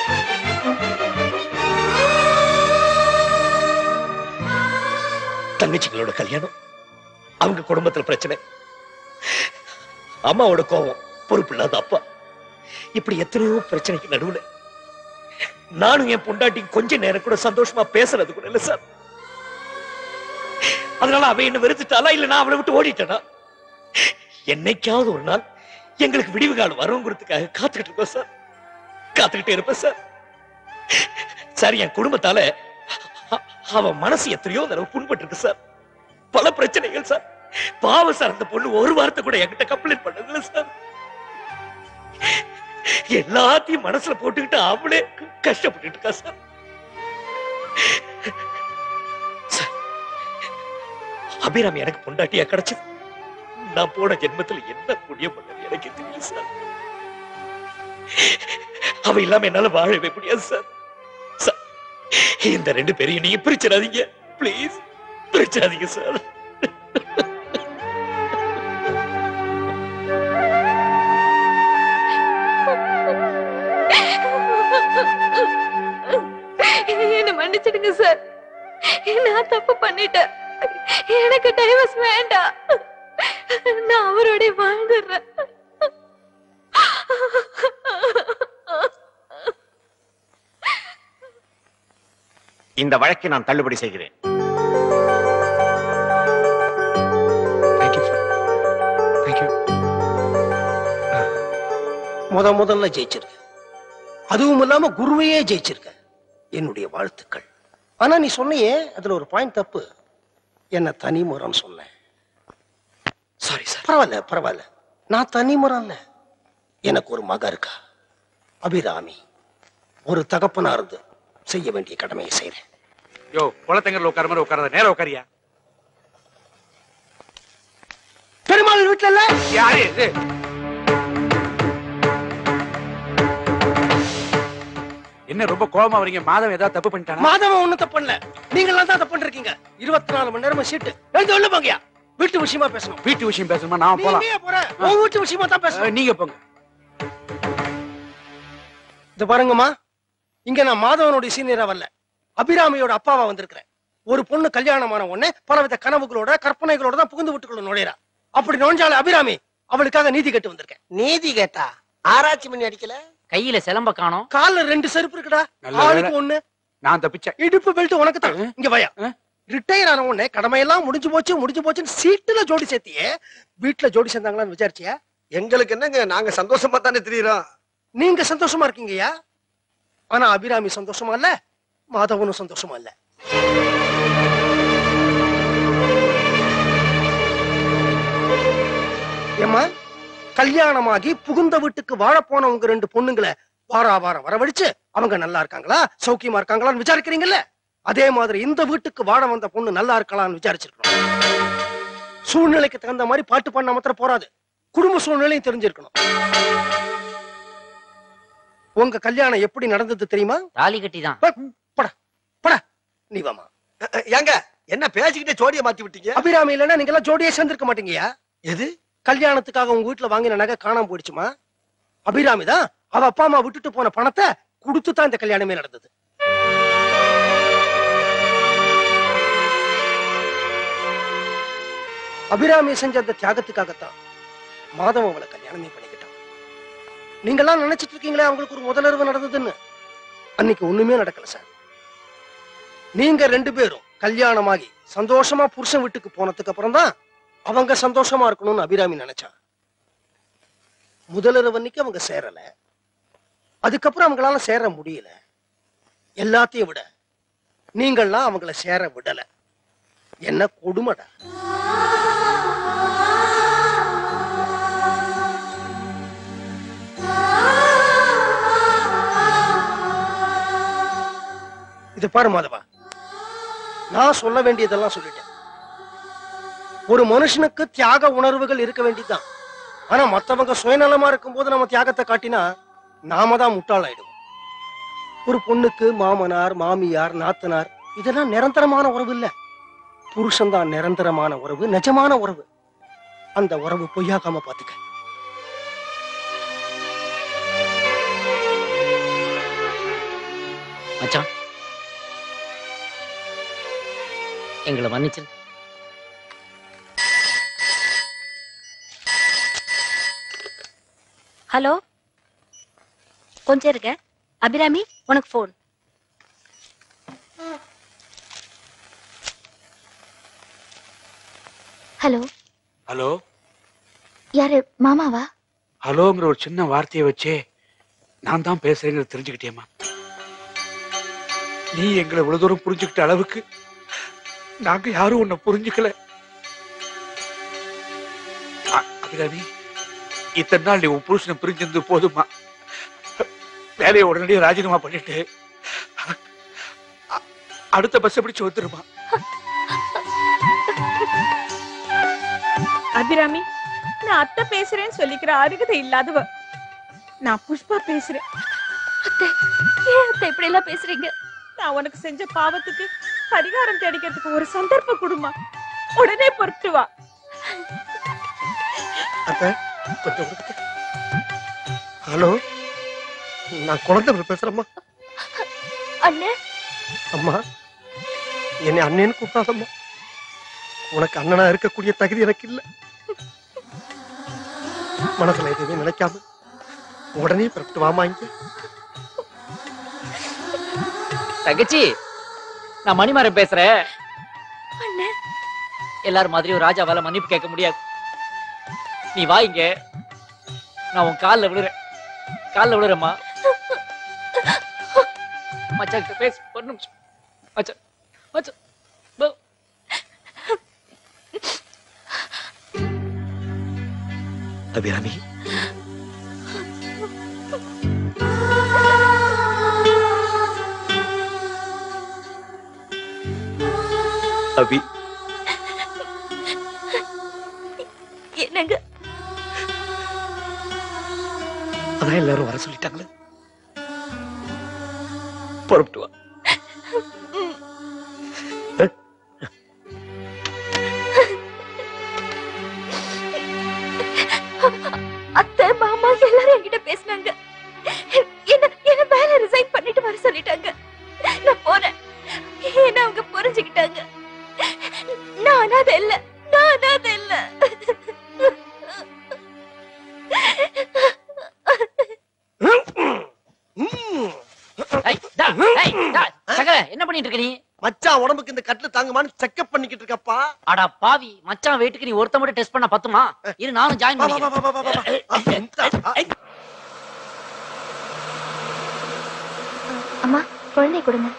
தங்கச்சிகளோட கல்யாணம் அவங்க குடும்பத்துல பிரச்சனை அம்மாவோட கோபம் பொறுப்பு இல்லாத அப்பா இப்படி எத்தனையோ பிரச்சனைக்கு நடுவுல நானும் என் பொண்டாட்டி கொஞ்ச நேரம் கூட சந்தோஷமா பேசுறது கூட இல்ல சார் அதனால அவ என்ன வெறுத்துட்டாளா இல்ல நான் அவளை விட்டு ஓடிட்டேனா என்னைக்காவது ஒரு நாள் எங்களுக்கு விடிவு காலம் வருங்கிறதுக்காக காத்துக்கிட்டு இருக்கோம் சார் காத்துக்கிட்டே இருப்பேன் சார் சார் என் குடும்பத்தால அ- அவ மனசு எத்தனையோ தடவை புண்பட்டு இருக்கு சார் பல பிரச்சனைகள் சார் பாவம் சார் அந்த பொண்ணு ஒரு வார்த்தை கூட என்கிட்ட கம்ப்ளைண்ட் பண்ணதில்ல சார் எல்லாத்தையும் மனசுல போட்டுக்கிட்டு அவளே க- கஷ்டப்பட்டுட்டு இருக்கா சார் சார், அபிராமி எனக்கு பொண்டாட்டியா கிடைச்சது நான் போன ஜென்மத்துல என்ன புண்ணியம் பண்ணது எனக்கு தெரியல சார் அவ இல்லாம என்னால வாழவே முடியாது சார் சார், இந்த ரெண்டு பேரையும் நீங்க பிரிச்சிடாதீங்க ப்ளீஸ் பிரிச்சாதீங்க சார் என்ன மன்னிச்சிடுங்க சார் நான் தப்பு பண்ணிட்டேன் எனக்கு டைவர்ஸ் வேண்டாம் நான் அவரோட வாழ்ந்துடுறேன் இந்த வழக்கை நான் தள்ளுபடி செய்கிறேன் முத முதல்ல ஜெயிச்சிருக்க அதுவும் இல்லாம குருவையே ஜெயிச்சிருக்க என்னுடைய வாழ்த்துக்கள் ஆனா நீ சொன்னியே அதுல ஒரு பாயிண்ட் தப்பு என்ன தனி முறம் சொன்னேன் சாரி சார் பரவாயில்ல பரவாயில்ல நான் தனி முறம் இல்ல எனக்கு ஒரு மக இருக்கா அபிராமி ஒரு தகப்பனா இருந்து செய்ய வேண்டிய கடமையை செய்றேன் யோ குளத்தங்கர்ல உட்கார மாதிரி உட்காராத நேரம் உட்காரியா பெருமாள் வீட்டுல இல்ல யாரு இது என்ன ரொம்ப கோபமா வரீங்க மாதம் ஏதாவது தப்பு பண்ணிட்டானா மாதவன் ஒண்ணும் தப்பு பண்ணல நீங்க எல்லாம் தான் தப்பு பண்ணிருக்கீங்க இருபத்தி நாலு மணி நேரமா சீட்டு எழுந்து வெளில போங்கயா வீட்டு விஷயமா பேசணும் வீட்டு விஷயம் பேசணுமா நான் போலாம் நீங்க போற உன் வீட்டு விஷயமா தான் பேசணும் நீங்க போங்க இந்த பாருங்கம்மா இங்க நான் மாதவனுடைய சீனியரா வரல அபிராமியோட அப்பாவா வந்திருக்கிறேன் ஒரு பொண்ணு கல்யாணமான உடனே பலவித கனவுகளோட கற்பனைகளோட தான் புகுந்து வீட்டுக்குள்ள நுழையிறா அப்படி நுழைஞ்சால அபிராமி அவளுக்காக நீதி கேட்டு வந்திருக்கேன் நீதி கேட்டா ஆராய்ச்சி பண்ணி அடிக்கல கையில சிலம்ப காணோம் கால்ல ரெண்டு செருப்பு இருக்குடா நல்ல ஆளுக்கு வேலை. ஒண்ணு நான் தப்பிச்சேன் இடுப்பு பெல்ட் உனக்கு தான் இங்க வயா ரிட்டையர் ஆன உடனே கடமையெல்லாம் முடிஞ்சு போச்சு முடிஞ்சு போச்சுன்னு சீட்டுல ஜோடி சேர்த்தியே வீட்டுல ஜோடி சேர்ந்தாங்களான்னு விசாரிச்சியா எங்களுக்கு என்னங்க நாங்க சந்தோஷமா தானே தெரியுறோம் நீங்க சந்தோஷமா இருக்கீங்கய்யா ஆனா அபிராமி சந்தோஷமா இல்ல மாதவனும் சந்தோஷமா இல்ல ஏம்மா கல்யாணமாகி புகுந்த வீட்டுக்கு வாழ போன உங்க ரெண்டு பொண்ணுங்களை வாரா வாரம் வரவழைச்சு அவங்க நல்லா இருக்காங்களா சௌக்கியமா இருக்காங்களான்னு விசாரிக்கிறீங்கல்ல அதே மாதிரி இந்த வீட்டுக்கு வாழ வந்த பொண்ணு நல்லா இருக்கலாம்னு விசாரிச்சிருக்கணும் சூழ்நிலைக்கு தகுந்த மாதிரி பாட்டு பண்ண மாத்திரம் போறாது குடும்ப சூழ்நிலையும் தெரிஞ்சிருக்கணும் உங்க கல்யாணம் எப்படி நடந்தது தெரியுமா தாலி கட்டி தான் படா படா நீ வாமா ஏங்க என்ன பேசிக்கிட்டே ஜோடியை மாத்தி விட்டீங்க அபிராமி இல்லைன்னா நீங்க எல்லாம் ஜோடியே சேர்ந்திருக்க மாட்டீங்கயா எது கல்யாணத்துக்காக உங்க வீட்டுல வாங்கின நகை காணாம போயிடுச்சுமா அபிராமி தான் அவ அப்பா அம்மா விட்டுட்டு போன பணத்தை கொடுத்து தான் இந்த கல்யாணமே நடந்தது அபிராமி செஞ்ச அந்த தியாகத்துக்காகத்தான் மாதவன் அவளை கல்யாணமே பண்ணிக்கிட்டான் நீங்கெல்லாம் நினைச்சிட்டு இருக்கீங்களே அவங்களுக்கு ஒரு முதலர்வு நடந்ததுன்னு அன்னைக்கு ஒண்ணுமே நடக்கல சார் நீங்க ரெண்டு பேரும் கல்யாணமாகி சந்தோஷமா புருஷன் வீட்டுக்கு போனதுக்கு அப்புறம் தான் அவங்க சந்தோஷமா இருக்கணும்னு அபிராமி நினைச்சா முதலிரவு அன்னைக்கு அவங்க சேரல அதுக்கப்புறம் அவங்களால சேர முடியல எல்லாத்தையும் விட நீங்கள்லாம் அவங்கள சேர விடல என்ன கொடுமைடா இது பாரு மாதவா நான் சொல்ல வேண்டியதெல்லாம் சொல்லிட்டேன் ஒரு மனுஷனுக்கு தியாக உணர்வுகள் இருக்க வேண்டியதுதான் ஆனா மத்தவங்க சுயநலமா இருக்கும்போது நம்ம தியாகத்தை காட்டினா நாம தான் முட்டாளாயிடுவோம் ஒரு பொண்ணுக்கு மாமனார் மாமியார் நாத்தனார் இதெல்லாம் நிரந்தரமான உறவு இல்ல புருஷன் தான் நிரந்தரமான உறவு நிஜமான உறவு அந்த உறவு பொய்யாக்காம பாத்துக்க மச்சான் எங்களை மன்னிச்சிரு ஹலோ கொஞ்சம் இருங்க அபிராமி உனக்கு ஃபோன் ஹலோ ஹலோ யாரு மாமாவா ஹலோங்கிற ஒரு சின்ன வார்த்தையை வச்சே நான் தான் பேசுறேங்கிறத தெரிஞ்சுக்கிட்டேம்மா நீ எங்களை இவ்வளவு தூரம் புரிஞ்சுக்கிட்ட அளவுக்கு நாங்க யாரும் உன்னை புரிஞ்சுக்கல அ- அபிராமி இத்தனை நாள் நீ உன் புருஷனை பிரிஞ்சிருந்து போதுமா வேலையை உடனடியாக ராஜினாமா பண்ணிட்டு அ- அடுத்த பஸ் பிடிச்சு வந்துருமா அபிராமி நான் அத்தை பேசுறேன்னு சொல்லிக்கிற அருகதை இல்லாதவ நான் புஷ்பா பேசுறேன் அத்தை ஏன் அத்தை இப்படி எல்லாம் பேசுறீங்க நான் உனக்கு செஞ்ச பாவத்துக்கு பரிகாரம் தேடிக்கிறதுக்கு ஒரு சந்தர்ப்பம் கொடுமா உடனே பொறுத்து வா அத்தை கொஞ்சம் கொடுங்க. ஹலோ நான் குழந்தை பேசுறேம்மா அண்ணே அம்மா என்னை அண்ணேன்னு கூப்பிடாதம்மா உனக்கு அண்ணனா இருக்கக்கூடிய தகுதி எனக்கு இல்ல மனசுல எதுவுமே நினைக்காம உடனே பிறப்பிட்டு வாமா இங்க தங்கச்சி நான் மணிமாறன் பேசுறேன் எல்லாரும் மாதிரி ஒரு ராஜாவால மன்னிப்பு கேட்க முடியாது நீ வா இங்க நான் உன் கால்ல விழுறேன் கால்ல விழுறேம்மா மச்சான் கிட்ட பேசு ஒரு நிமிஷம் மச்சான் மச்சான் போ. அபிராமி அபி என்னங்க அதான் எல்லாரும் வர சொல்லிட்டாங்களே புறப்பட்டு வா அத்தை மாமா எல்லாரும் என்கிட்ட பேசினாங்க என்ன என்ன வேலை ரிசைன் பண்ணிட்டு வர சொல்லிட்டாங்க நான் போறேன் என்ன அவங்க புரிஞ்சுக்கிட்டாங்க நான் அனாதை இல்ல நான் அனாதை இல்ல ஏய், டா, ஏய், டா, சகல, என்ன பண்ணிட்டு இருக்க நீ மச்சான் உடம்புக்கு இந்த கட்டில் தாங்குமான்னு செக்அப் பண்ணிக்கிட்டு இருக்கப்பா அடா பாவி மச்சான் வெயிட்டுக்கு நீ ஒருத்த மட்டும் டெஸ்ட் பண்ண பத்துமா இரு நானும் ஜாயின் பண்ணிக்கிறேன் அம்மா குழந்தை கொடுங்க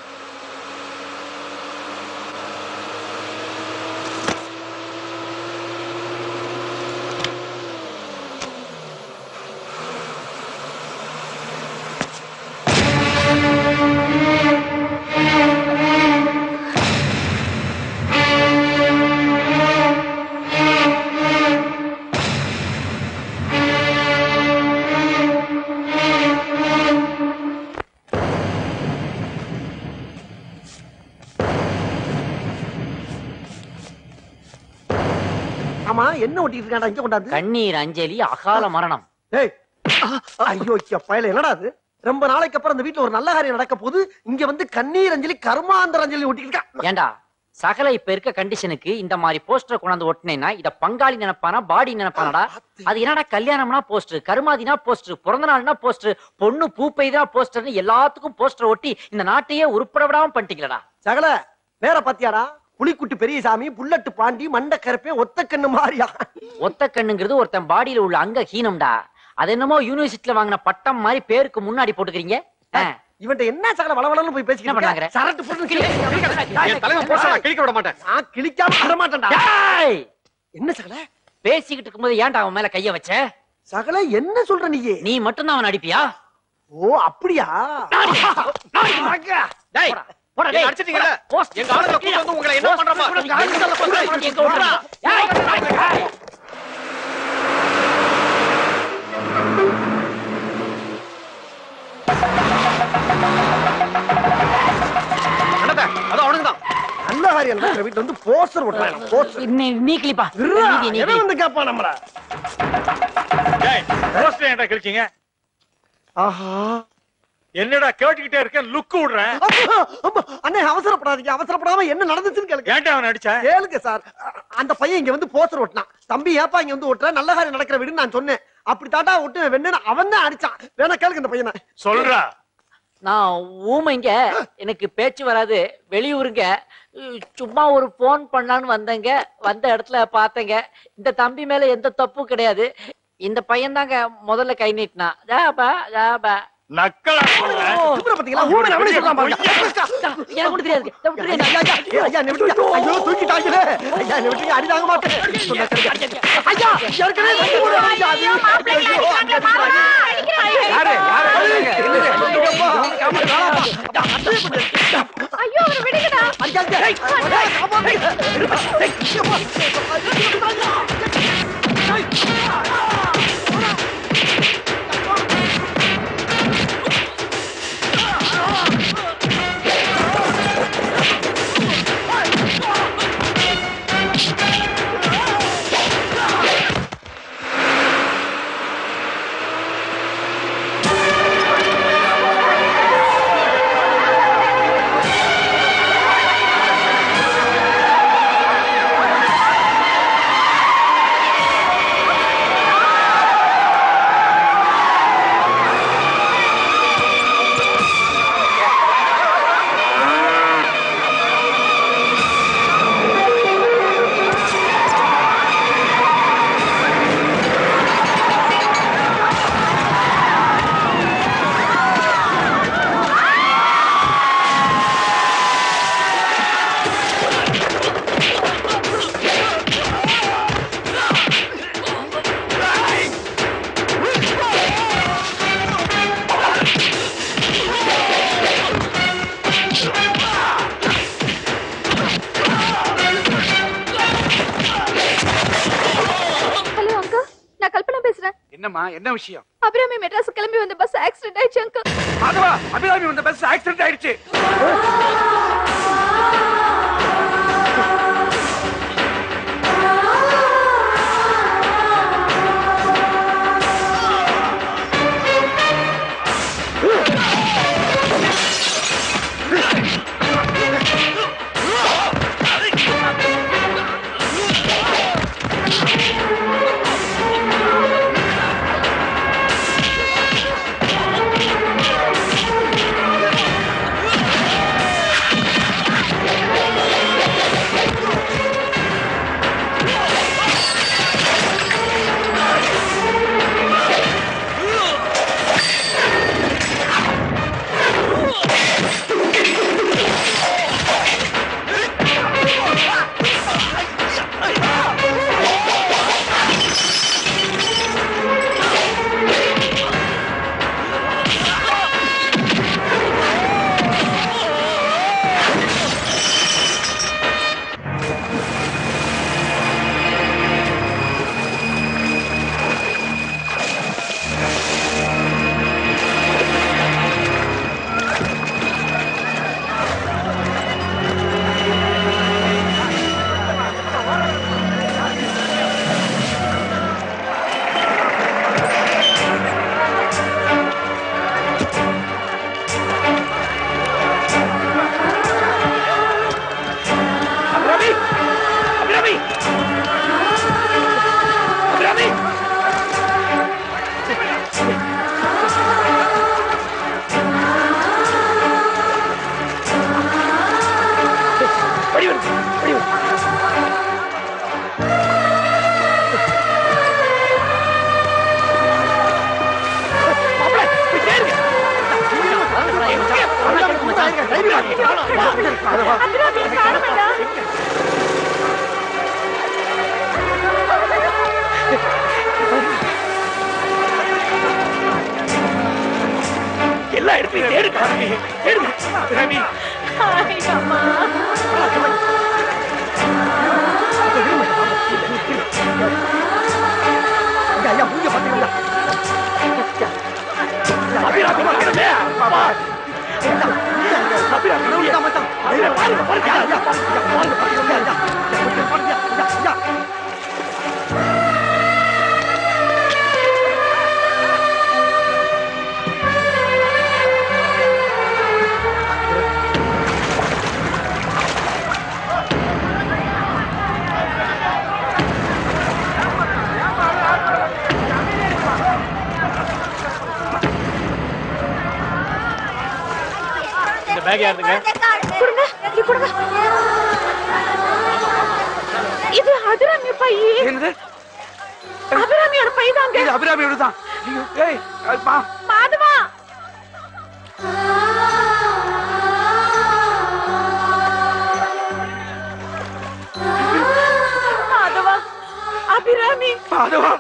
ஆமா என்ன ஒட்டிட்டு இருக்காடா இங்க கொண்டாந்து கண்ணீர் அஞ்சலி அகால மரணம் ஏய் ஐயோ பயல என்னடா அது ரொம்ப நாளைக்கு அப்புறம் இந்த வீட்டுல ஒரு நல்ல காரியம் நடக்க போது இங்க வந்து கண்ணீர் அஞ்சலி கர்மாந்தர அஞ்சலி ஒட்டிட்டு இருக்கா ஏண்டா சகல இப்ப இருக்க கண்டிஷனுக்கு இந்த மாதிரி போஸ்டர் கொண்டாந்து ஒட்டினேன்னா இத பங்காளி நினைப்பானா பாடி நினைப்பானடா அது என்னடா கல்யாணம்னா போஸ்டர் கருமாதினா போஸ்டர் பிறந்த நாள்னா போஸ்டர் பொண்ணு பூ பெய்தா போஸ்டர்னு எல்லாத்துக்கும் போஸ்டர் ஒட்டி இந்த நாட்டையே உருப்பட விடாம பண்ணிட்டீங்களடா சகல வேற பாத்தியாடா புலிக்குட்டி பெரியசாமி புல்லட்டு பாண்டி மண்ட கருப்பே ஒத்த கண்ணு மாறியா ஒத்த கண்ணுங்கிறது ஒருத்தன் பாடியில உள்ள அங்க ஹீனம்டா அது என்னமோ யூனிவர்சிட்டில வாங்கின பட்டம் மாதிரி பேருக்கு முன்னாடி போட்டுக்கிறீங்க ஆ. இவன்ட்ட என்ன சகல வளவளன்னு போய் பேசிக்கிட்டு என்ன பண்ணாங்கற? இருக்க? சரட்டு போட்டு என் தலைவன் போஸ்டரை நான் கிழிக்க விட மாட்டேன் நான் கிழிக்காம விட மாட்டேன்டா டேய்! என்ன சகல பேசிக்கிட்டு இருக்கும்போது ஏன்டா அவன் மேல கைய வச்ச சகல என்ன சொல்ற நீ நீ மட்டும்தான் அவன் அடிப்பியா ஓ அப்படியா டேய் போடா டேய் அடிச்சிட்டீங்கல்ல? போஸ்ட் எங்க ஆளுங்களை கூட்டு வந்து உங்களை என்ன பண்றோமோ? எங்க ஆளுங்களை எங்க விடுறா? ஏய், ஏய், ஏய். அது அவனுக்குதான் நல்ல காரியம் நடக்கிற வீட்டுல வந்து போஸ்டர் ஒட்டுறாங்க போஸ்டர் நீ நீ கிளிப்பா நீதி, நீதி. எவன் வந்து கேப்பா நம்மள போஸ்டர் ஏன்டா கிழிச்சீங்க ஆஹா என்னடா கேட்டுக்கிட்டே இருக்கேன் லுக்கு விடுறேன் அப்பா, அப்பா, அண்ணே அவசரப்படாதீங்க அவசரப்படாம என்ன நடந்துச்சுன்னு கேளுங்க ஏன்டா அவன் அடிச்ச கேளுங்க சார் அந்த பையன் இங்க வந்து போஸ்டர் ஒட்டினான் தம்பி ஏப்பா இங்க வந்து ஒட்டுற நல்ல காரியம் நடக்கிற வீடுன்னு நான் சொன்னேன் அப்படி தாட்டா ஒட்டு வெண்ணு அவன் தான் அடிச்சான் வேணா கேளுங்க இந்த பையனை சொல்றா நான் ஊமைங்க எனக்கு பேச்சு வராது வெளியூருங்க உம், சும்மா ஒரு போன் பண்ணலான்னு வந்தேங்க வந்த இடத்துல பார்த்தேங்க இந்த தம்பி மேல எந்த தப்பும் கிடையாது இந்த பையன் தாங்க முதல்ல கை நீட்டினா ஜாபா ஜாபா நக்கலா சுப்ர பாத்தீங்களா ஊமை அவனே சொல்லலாம் பாருங்க எனக்கு ஒண்ணும் தெரியாது இதை விட்டுரு, ஐயா, ஐயா, ஐயா, ஐயா, என்னை விட்டுருங்க. ஐயோ, தூக்கிட்டாங்களே. ஐயா, என்னை விட்டுருங்க, அடி தாங்க மாட்டேன். சொன்னா கேளுங்க. ஐயா, ஏற்கனவே தண்ணி போட ஆரம்பிச்சாச்சு. ஐயோ, யாரு யாரு ஐயோப்பா. ஐயோ அவரை விடுங்கடா ஐயா, ஐயா, ஐயா, காப்பாத்துங்க. ஐயப்பா. என்னம்மா என்ன விஷயம் அபிராமி மெட்ராஸ் கிளம்பி வந்த பஸ் ஆக்சிடென்ட் ஆயிடுச்சு அங்கிள் மாதவா அபிராமி வந்த பஸ் ஆக்சிடென்ட் ஆயிடுச்சு அபிராமி அபிராமி அபிராமி வடிவன் வடிவன் மாப்பிள்ளை, போய் சேருங்க. எல்லா இடத்துலயும் தேடுங்க தேடுங்க ரவி ஐயா மூஞ்ச பாத்தீங்களா அபிராமி பார்க்கணுமே பாபா அபிராமி பாருங்க பாருங்க இந்த பேக் யாருங்க கொடுங்க இங்க கொடுங்க இது அபிராமி பை என்னது அபிராமியோட பை தாங்க இது அபிராமியோட தான் ஐயோ, ஏய் மா மாதவா மாதவா அபிராமி மாதவா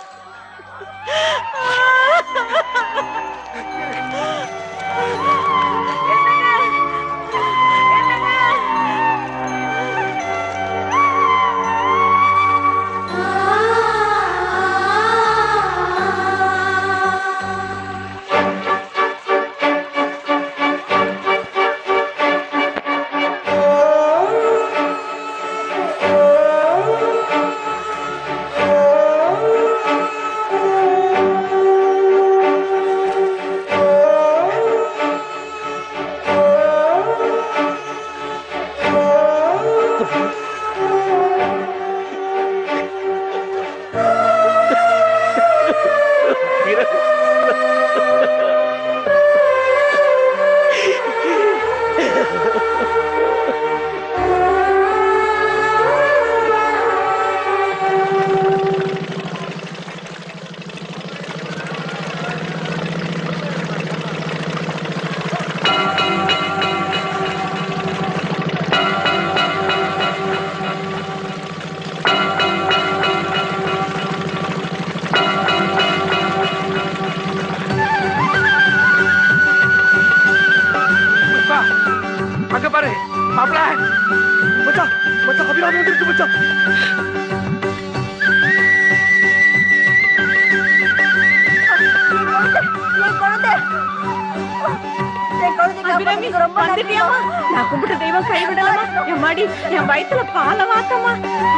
அங்க பாரு மாப்பிள மச்சான் மச்சான் அபிராமி வந்துருச்சு மச்சான் வந்துட்டியாமா நான் கும்பிட்ட தெய்வம் கைவிடலாமா என் மாடி என் வயித்துல பால வாத்தமா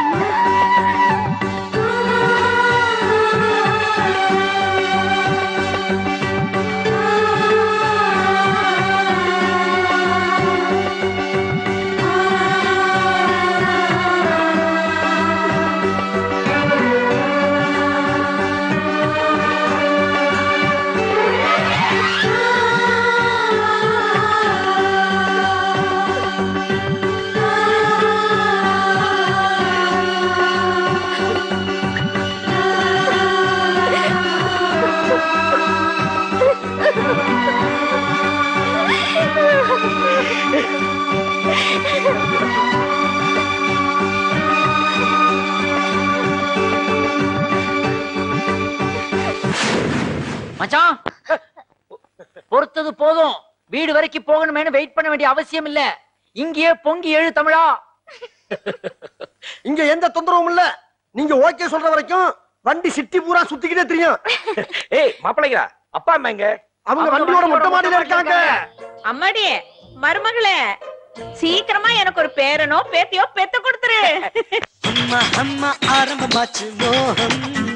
மச்சான் பொறுத்தது போதும் வீடு வரைக்கும் போகணுமேனு வெயிட் பண்ண வேண்டிய அவசியம் இல்ல இங்கேயே பொங்கி எழு தமிழா இங்க எந்த தொந்தரவும் இல்ல நீங்க ஓகே சொல்ற வரைக்கும் வண்டி சிட்டி பூரா சுத்திக்கிட்டே தெரியும் ஏய் மாப்பிள்ளைங்களா அப்பா அம்மா எங்க அவங்க வண்டியோட மொட்டை மாடியில இருக்காங்க அம்மாடி மருமகளே சீக்கிரமா எனக்கு ஒரு பேரனோ பேத்தியோ பெத்து கொடுத்துரு அம்மா அம்மா ஆரம்பமாச்சு மோகம்